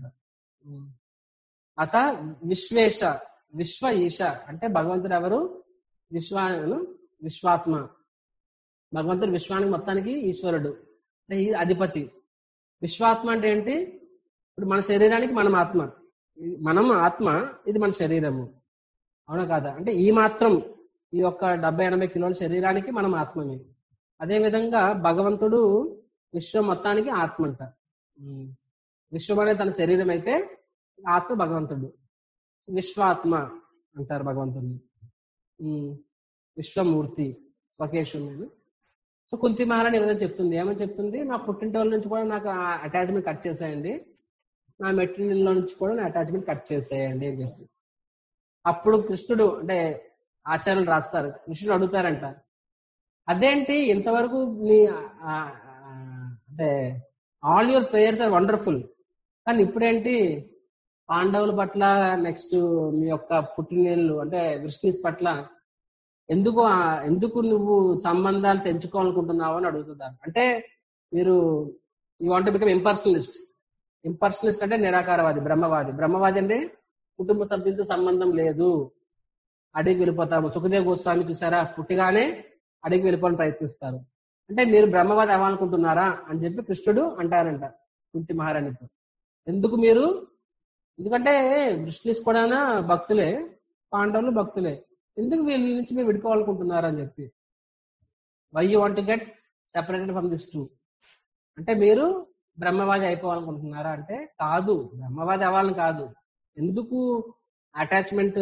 అత విశ్వేశ విశ్వ ఈశ అంటే భగవంతుడు ఎవరు విశ్వాను విశ్వాత్మ భగవంతుడు విశ్వానికి మొత్తానికి ఈశ్వరుడు అంటే ఈ అధిపతి విశ్వాత్మ అంటే ఏంటి ఇప్పుడు మన శరీరానికి మనం ఆత్మ ఇది- మనం ఆత్మ ఇది మన శరీరము అవునా కాదా అంటే ఈ మాత్రం ఈ యొక్క డెబ్బై ఎనభై కిలోల శరీరానికి మనం ఆత్మమే అదే విధంగా భగవంతుడు విశ్వం మొత్తానికి ఆత్మ అంట ఉమ్. విశ్వం అనేది తన శరీరం అయితే ఆత్మ భగవంతుడు విశ్వాత్మ అంటారు భగవంతుడిని ఉమ్. విశ్వమూర్తి స్వకేశుడు సో కుంతి మహారాణి ఈ విధంగా చెప్తుంది ఏమని చెప్తుంది నా పుట్టింటి వాళ్ళ నుంచి కూడా నాకు అటాచ్మెంట్ కట్ చేసేయండి నా మెట్రినిలో నుంచి కూడా నా అటాచ్మెంట్ కట్ చేసేయండి అని చెప్పి అప్పుడు కృష్ణుడు అంటే ఆచార్యులు రాస్తారు కృష్ణుడు అడుగుతారంట అదేంటి ఇంతవరకు మీ ఆ, ఆ, అంటే all your prayers are wonderful కానీ ఇప్పుడేంటి పాండవుల పట్ల నెక్స్ట్ మీ యొక్క పుట్టినీళ్ళు అంటే విష్ణుస్ పట్ల ఎందుకు ఆ- ఎందుకు నువ్వు సంబంధాలు తెంచుకోవాలనుకుంటున్నావు అని అడుగుతున్నారు అంటే మీరు you want become impersonalist impersonalist అంటే నిరాకారవాది బ్రహ్మవాది బ్రహ్మవాది అంటే కుటుంబ సభ్యులతో సంబంధం లేదు అడిగి వెళ్ళిపోతాము సుఖదేవ్ గోస్వామి చూసారా పుట్టిగానే అడిగి వెళ్ళిపోవడానికి ప్రయత్నిస్తారు అంటే మీరు బ్రహ్మవాది అవ్వాలనుకుంటున్నారా అని చెప్పి కృష్ణుడు అంటారంట కుంటి మహారాణితో ఎందుకు మీరు ఎందుకంటే విష్ణుస్ కూడా భక్తులే పాండవులు భక్తులే ఎందుకు వీళ్ళ నుంచి మీరు విడిపోవాలనుకుంటున్నారు అని చెప్పి why you want get separated from this two అంటే మీరు బ్రహ్మవాది అయిపోవాలనుకుంటున్నారా అంటే కాదు బ్రహ్మవాది అవ్వాలని కాదు ఎందుకు అటాచ్మెంట్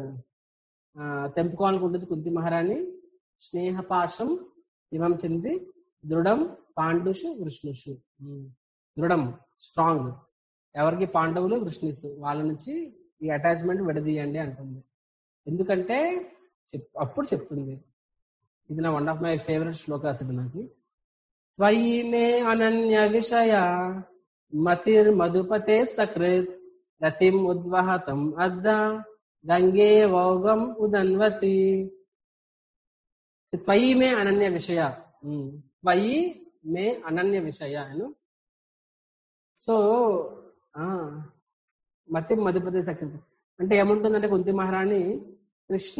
తెంపుకోవాలనుకుంటుంది కుంతి మహారాణి స్నేహపాశం ఇమం చెంది దృఢం పాండుషు వృష్ణుషు ఉమ్. దృఢం స్ట్రాంగ్ ఎవరికి పాండవులు వృష్ణిస్ వాళ్ళ నుంచి ఈ అటాచ్మెంట్ విడదీయండి అంటుంది ఎందుకంటే చెప్- అప్పుడు చెప్తుంది ఇది నా one of my favourite shlokas ఇది నాకు త్వయి మే అనన్య విషయ మతిర్ మధుపతే సకృత్ రతిం ఉద్వహతం అద్ద గంగే వౌగం ఉదన్వతి త్వయి మే అనన్య విషయ ఉమ్. త్వయి మే అనన్య విషయ అను సో ఆ మతి మధుపతి సకృత్ అంటే ఏముంటుందంటే కుంతి మహారాణి కృష్ణ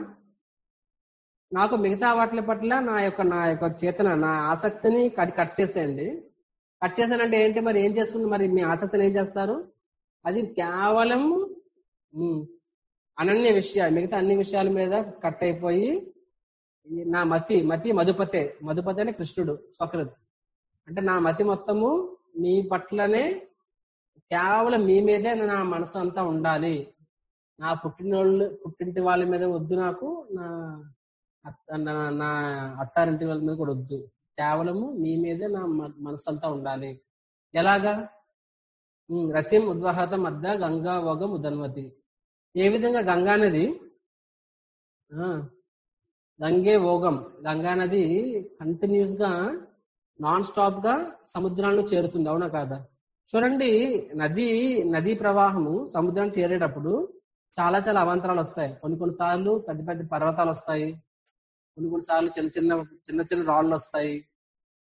నాకు మిగతా వాటి పట్ల నా యొక్క నా యొక్క చేతన నా ఆసక్తిని కట్ కట్ చేసేయండి కట్ చేశానంటే ఏంటి మరి ఏం చేసుకుని మరి మీ ఆసక్తిని ఏం చేస్తారు అది కేవలం ఉమ్, అనన్య విషయాలు మిగతా అన్ని విషయాల మీద కట్ అయిపోయి ఈ నా మతి మతి మధుపతే మధుపతి అంటే కృష్ణుడు స్వకృత్ అంటే నా మతి మొత్తము మీ పట్లనే కేవలం మీ మీదే నా మనసు అంతా ఉండాలి నా పుట్టినోళ్ళు పుట్టింటి వాళ్ళ మీద వద్దు నాకు నా అత్త- నా- నా అత్తారింటి వాళ్ళ మీద కూడా వద్దు కేవలము మీ మీదే నా మ- మనసు అంతా ఉండాలి ఎలాగా ఉమ్, రతిం ఉద్వహతం అద్ద గంగా వగం ఉదన్వతి ఏ విధంగా గంగా నది ఆ, గంగే ఓగం గంగా నది కంటిన్యూస్ గా నాన్ స్టాప్ గా సముద్రాల్లో చేరుతుంది అవునా కాదా చూడండి నది నదీ ప్రవాహము సముద్రాన్ని చేరేటప్పుడు చాలా చాలా అవాంతరాలు వస్తాయి కొన్ని కొన్ని సార్లు పెద్ద పెద్ద పర్వతాలు వస్తాయి కొన్ని కొన్ని సార్లు చిన్న చిన్న చిన్న చిన్న రాళ్ళు వస్తాయి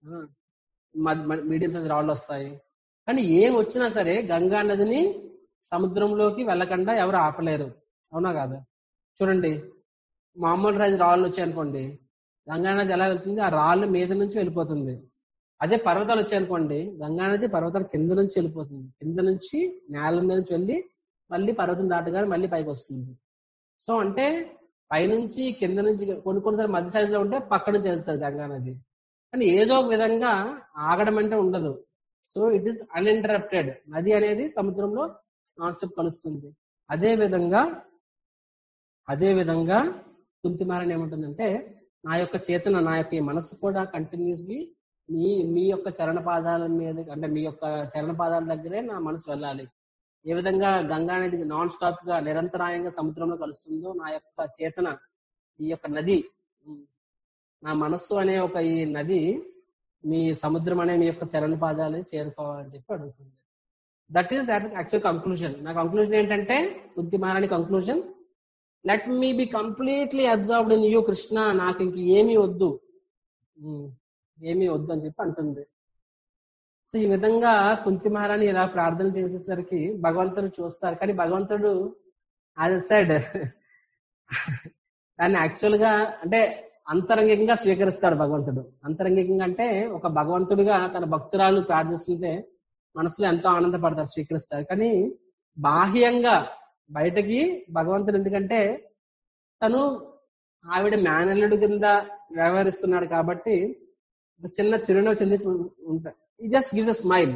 మీడియం సైజ్ రాళ్ళు వస్తాయి కానీ ఏం వచ్చినా సరే గంగా నదిని సముద్రంలోకి వెళ్ళకుండా ఎవరు ఆపలేరు అవునా కాదా చూడండి మామూలు రాజు రాళ్ళు వచ్చాయనుకోండి గంగానది ఎలా వెళ్తుంది ఆ రాళ్ళు మీద నుంచి వెళ్ళిపోతుంది అదే పర్వతాలు వచ్చాయనుకోండి గంగానది పర్వతాల కింద నుంచి వెళ్ళిపోతుంది కింద నుంచి నేల మీద నుంచి వెళ్ళి మళ్ళీ పర్వతం దాటగానే మళ్ళీ పైకి వస్తుంది సో అంటే పైనుంచి కింద నుంచి కొన్ని కొన్నిసార్లు మధ్య సైజులో ఉంటే పక్క నుంచి వెళ్తుంది గంగా నది కానీ ఏదో ఒక విధంగా ఆగడం అంటే ఉండదు సో ఇట్ ఈస్ అన్ఇంటరప్టెడ్ నది అనేది సముద్రంలో నాన్ స్టాప్ కలుస్తుంది అదే విధంగా అదే విధంగా కుంతిమారని ఏముంటుందంటే నా యొక్క చేతన నా యొక్క ఈ మనసు కూడా కంటిన్యూస్లీ మీ మీ యొక్క చరణ పాదాల మీద అంటే మీ యొక్క చరణ పాదాల దగ్గరే నా మనసు వెళ్ళాలి ఏ విధంగా గంగా నది నాన్ స్టాప్ గా నిరంతరాయంగా సముద్రంలో కలుస్తుందో నా యొక్క చేతన ఈ యొక్క నది ఉమ్, నా మనస్సు అనే ఒక ఈ నది మీ సముద్రం అనే మీ యొక్క చరణ పాదాలు చేరుకోవాలని చెప్పి అడుగుతుంది దట్ ఈస్ యాక్చువల్ కంక్లూజన్ నా కంక్లూజన్ ఏంటంటే బుద్ధి మారని conclusion let me be completely absorbed in you Krishna నాకు ఇంక ఏమీ వద్దు ఉమ్, ఏమీ వద్దు అని చెప్పి అంటుంది సో ఈ విధంగా కుంతి మహారాణి ఇలా ప్రార్థన చేసేసరికి భగవంతుడు చూస్తారు కానీ భగవంతుడు యాజ్ సైడ్ దాన్ని యాక్చువల్ గా అంటే అంతరంగికంగా స్వీకరిస్తాడు భగవంతుడు అంతరంగికంగా అంటే ఒక భగవంతుడిగా తన భక్తురాలు ప్రార్థిస్తుంటే మనసులో ఎంతో ఆనందపడతారు స్వీకరిస్తారు కానీ బాహ్యంగా బయటకి భగవంతుడు ఎందుకంటే తను ఆవిడ మేనల్లుడి కింద వ్యవహరిస్తున్నాడు కాబట్టి ఒక చిన్న చిరునవ్వు చెంది ఉంటా ఈ just gives a smile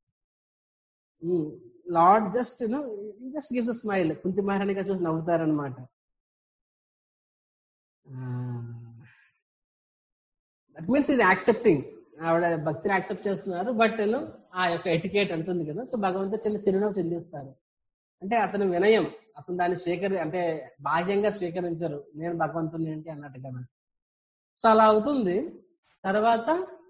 Lord just just gives a smile Kunti మహారాణిగా చూసి నవ్వుతారనమాట దట్ మీన్స్ ఇది యాక్సెప్టింగ్ ఆవిడ భక్తిని యాక్సెప్ట్ చేస్తున్నారు బట్ ఆ యొక్క ఎటికేట్ అంటుంది కదా సో భగవంతుడు చిన్న చిరునవ్వు చెందిస్తారు అంటే అతను వినయం అతను దాన్ని స్వీకరి అంటే బాహ్యంగా స్వీకరించరు నేను భగవంతుని ఏంటి అన్నట్టు కదా సో అలా అవుతుంది తర్వాత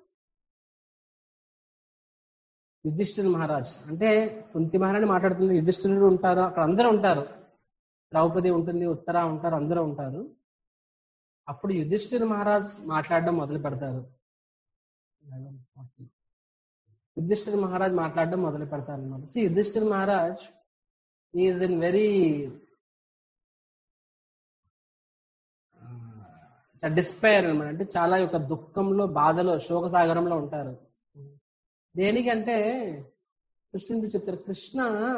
యుధిష్ఠిర్ మహారాజ్ అంటే కుంతి మహారాణి మాట్లాడుతుంది యుధిష్ఠిరుడు ఉంటారు అక్కడ అందరూ ఉంటారు ద్రౌపది ఉంటుంది ఉత్తర ఉంటారు అందరూ ఉంటారు అప్పుడు యుధిష్ఠిర్ మహారాజ్ మాట్లాడడం మొదలు పెడతారు యుధిష్ఠిర్ మహారాజ్ మాట్లాడడం మొదలు పెడతారు అనమాట see Yudhishthir Maharaj is in very despair అనమాట అంటే చాలా యొక్క దుఃఖంలో బాధలో శోక సాగరంలో ఉంటారు దేనికంటే కృష్ణుడు చెప్తారు కృష్ణ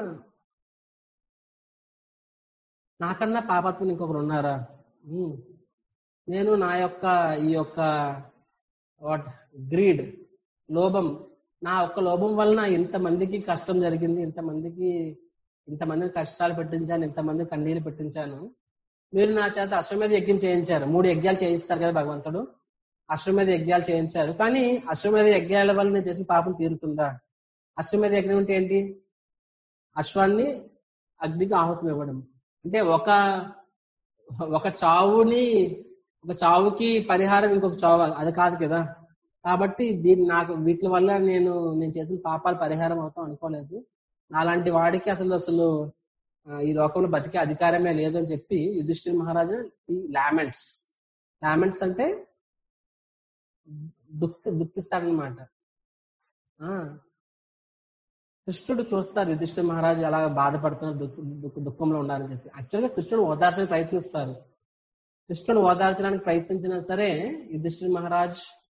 నాకన్నా పాపాత్ములు ఇంకొకరు ఉన్నారా ఉమ్. నేను నా యొక్క ఈ యొక్క వాట్ గ్రీడ్ లోభం నా ఒక్క లోభం వలన ఇంతమందికి కష్టం జరిగింది ఇంతమందికి ఇంతమందిని కష్టాలు పెట్టించాను ఇంతమంది కన్నీరు పెట్టించాను మీరు నా చేత అశ్వమేధ యజ్ఞం చేయించారు మూడు యజ్ఞాలు చేయిస్తారు కదా భగవంతుడు అశ్వమేధ యజ్ఞాలు చేయించారు కానీ అశ్వమేధ యజ్ఞాల వల్ల నేను చేసిన పాపం తీరుతుందా అశ్వమేధ యజ్ఞం అంటే ఏంటి అశ్వాన్ని అగ్నికి ఆహుతం ఇవ్వడం అంటే ఒక ఒక చావుని ఒక చావుకి పరిహారం ఇంకొక చావు అది కాదు కదా కాబట్టి దీన్ని నాకు వీటి వల్ల నేను నేను చేసిన పాపాలు పరిహారం అవుతాం అనుకోలేదు నాలాంటి వాడికి అసలు అసలు ఆ, ఈ లోకంలో బతికే అధికారమే లేదు అని చెప్పి యుధిష్ఠిర్ మహారాజు ఈ లామెంట్స్ లామెంట్స్ అంటే దుఃఖ దుఃఖిస్తాడనమాట ఆ, కృష్ణుడు చూస్తారు యుధిష్ఠిర్ మహారాజు ఎలా బాధపడుతున్నారు దుఃఖ దుఃఖ దుఃఖంలో ఉండాలని చెప్పి యాక్చువల్గా కృష్ణుడు ఓదార్చడానికి ప్రయత్నిస్తారు కృష్ణుడు ఓదార్చడానికి ప్రయత్నించినా సరే యుధిష్ఠిర్ మహారాజ్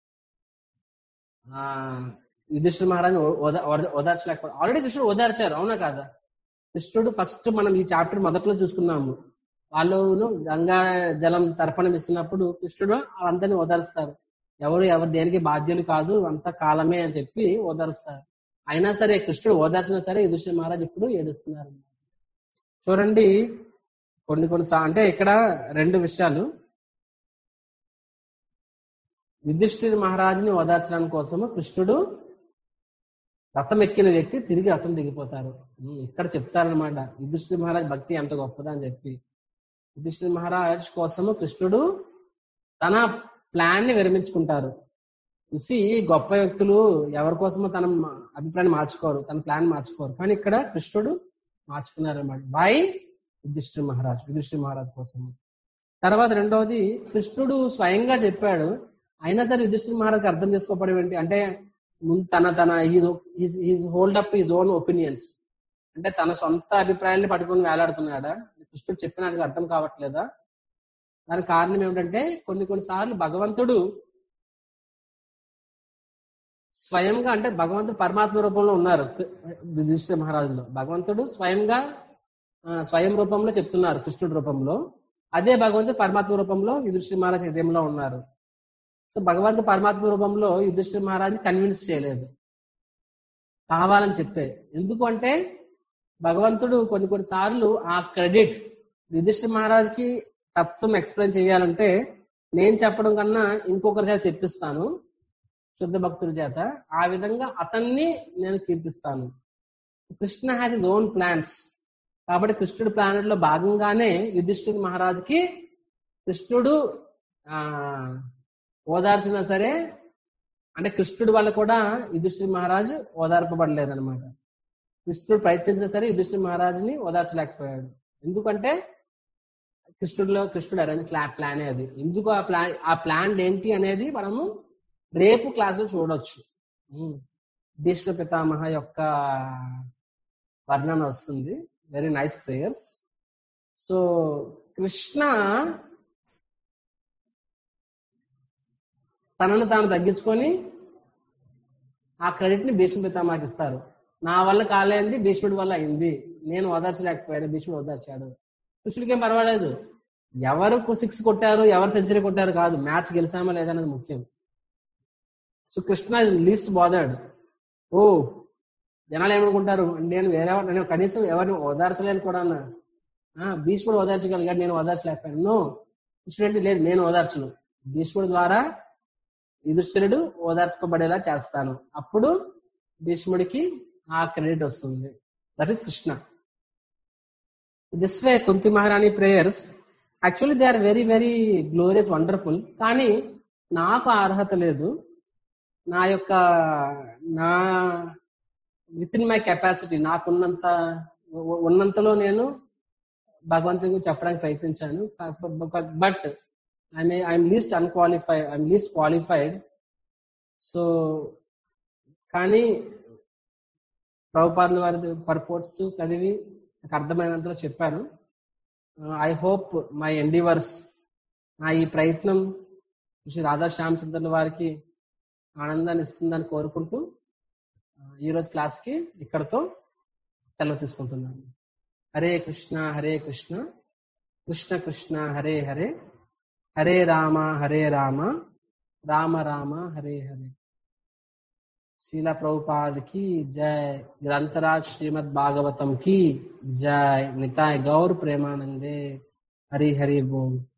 ఆ యుధిష్ఠిర్ మహారాజ్ ఓదా- ఓదా- ఓదార్చలేకపోతే ఆల్రెడీ కృష్ణుడు ఓదార్చారు అవునా కాదా కృష్ణుడు ఫస్ట్ మనం ఈ చాప్టర్ మొదట్లో చూసుకున్నాము వాళ్ళు గంగా జలం తర్పణం ఇస్తున్నప్పుడు కృష్ణుడు వాళ్ళందరినీ ఓదారుస్తారు ఎవరు ఎవరు దేనికి బాధ్యులు కాదు అంత కాలమే అని చెప్పి ఓదారుస్తారు అయినా సరే కృష్ణుడు ఓదార్చినా సరే యుధిష్ఠిర్ మహారాజ్ ఇప్పుడు ఏడుస్తున్నారు చూడండి కొన్ని కొన్ని సా- అంటే ఇక్కడ రెండు విషయాలు యుధిష్ఠిర్ మహారాజుని ఓదార్చడానికి కోసము కృష్ణుడు రథం ఎక్కిన వ్యక్తి తిరిగి రథం దిగిపోతారు ఉమ్, ఇక్కడ చెప్తారనమాట యుధిష్ఠిర్ మహారాజ్ భక్తి ఎంత గొప్పదా అని చెప్పి యుధిష్ఠిర్ మహారాజ్ కోసము కృష్ణుడు తన ప్లాన్ ని విరమించుకుంటారు చూసి గొప్ప వ్యక్తులు ఎవరి కోసమో తన మా- అభిప్రాయాన్ని మార్చుకోరు తన ప్లాన్ మార్చుకోరు కానీ ఇక్కడ కృష్ణుడు మార్చుకున్నారు అనమాట వై యుధిష్ఠిర్ మహారాజ్ యుధిష్ఠిర్ మహారాజ్ కోసం తర్వాత రెండవది కృష్ణుడు స్వయంగా చెప్పాడు అయినా సరే యుధిష్ఠిర్ మహారాజ్ అర్థం చేసుకోవడం ఏంటి అంటే ముందు తన తన his hold up his own opinions అంటే తన సొంత అభిప్రాయాన్ని పట్టుకొని వేలాడుతున్నాడా కృష్ణుడు చెప్పినట్టుగా అర్థం కావట్లేదా దానికి కారణం ఏమిటంటే కొన్ని కొన్నిసార్లు భగవంతుడు స్వయంగా అంటే భగవంతుడు పరమాత్మ రూపంలో ఉన్నారు యుధిష్ఠిర మహారాజులో భగవంతుడు స్వయంగా ఆ, స్వయం రూపంలో చెప్తున్నారు కృష్ణుడి రూపంలో అదే భగవంతుడు పరమాత్మ రూపంలో యుధిష్ఠిర మహారాజ్ హృదయంలో ఉన్నారు సో భగవంతుడు పరమాత్మ రూపంలో యుధిష్ఠిర మహారాజ్ని కన్విన్స్ చేయలేదు కావాలని చెప్పే ఎందుకు అంటే భగవంతుడు కొన్ని కొన్ని సార్లు ఆ క్రెడిట్ యుధిష్ఠిర మహారాజ్కి తత్వం ఎక్స్ప్లెయిన్ చేయాలంటే నేను చెప్పడం కన్నా ఇంకొకరి చేత చెప్పిస్తాను శుద్ధ భక్తుడి చేత ఆ విధంగా అతన్ని నేను కీర్తిస్తాను Krishna has his own plans కాబట్టి కృష్ణుడి ప్లానెట్ లో భాగంగానే యుధిష్ఠిర్ మహారాజుకి కృష్ణుడు ఆ ఓదార్చినా సరే అంటే కృష్ణుడి వల్ల కూడా యుధిష్ఠిర్ మహారాజు ఓదార్పబడలేదు అనమాట కృష్ణుడు ప్రయత్నించినా సరే యుధిష్ఠిర్ మహారాజుని ఓదార్చలేకపోయాడు ఎందుకంటే కృష్ణుడిలో కృష్ణుడు అరేంజ్ ప్లానే అది ఎందుకు ఆ ప్లాన్ ఆ ప్లాన్ ఏంటి అనేది మనము రేపు క్లాస్ లో చూడొచ్చు ఉమ్. భీష్మ పితామహ యొక్క వర్ణన వస్తుంది very nice prayers so Krishna తనను తాను తగ్గించుకొని ఆ క్రెడిట్ ని భీష్మ పితామహకి ఇస్తారు నా వల్ల కాలేంది భీష్ముడి వల్ల అయింది నేను ఓదార్చలేకపోయాను భీష్ముడు ఓదార్చాడు కృష్ణుడికి ఏం పర్వాలేదు ఎవరు సిక్స్ కొట్టారు ఎవరు సెంచరీ కొట్టారు కాదు మ్యాచ్ గెలిచామా లేదనేది ముఖ్యం so Krishna is least bothered ఓ జనాలు ఏమనుకుంటారు నేను వేరే వాడిని- నేను కనీసం ఎవరిని ఓదార్చలేను కూడా అన్నా. ఆ, భీష్ముడు ఓదార్చగలిగాడు నేను ఓదార్చలేకపోయాను నో కృష్ణుడు అంటే లేదు నేను ఓదార్చను భీష్ముడి ద్వారా యుధిష్ఠిరుడు ఓదార్చబడేలా చేస్తాను అప్పుడు భీష్ముడికి ఆ క్రెడిట్ వస్తుంది that is Krishna this way Kunti Maharani prayers actually they are very very glorious wonderful కానీ నాకు ఆ అర్హత లేదు నా యొక్క నా విత్ ఇన్ మై కెపాసిటీ నాకున్నంత ఉ- ఉన్నంతలో నేను భగవంతుని గురించి చెప్పడానికి ప్రయత్నించాను but I I'm least unqualified I'm least qualified so కానీ ప్రభుపాదుల వారి పర్పోర్ట్స్ చదివి నాకు అర్థమైనంతలో చెప్పాను ఐ హోప్ మై ఎండివర్స్ నా ఈ ప్రయత్నం శ్రీ రాధా శ్యామ్ సుందర్ల వారికి ఆనందాన్ని ఇస్తుందని కోరుకుంటూ ఆ, ఈరోజు క్లాస్కి ఇక్కడతో సెలవు తీసుకుంటున్నాను హరే కృష్ణ హరే కృష్ణ కృష్ణ కృష్ణ హరే హరే హరే రామ హరే రామ రామ రామ హరే హరే శీల ప్రభుపాద్ కి జై గ్రంథరాజ్ శ్రీమద్ భాగవతం కి జై నితాయ్ గౌర్ ప్రేమానందే హరి హరి బోల్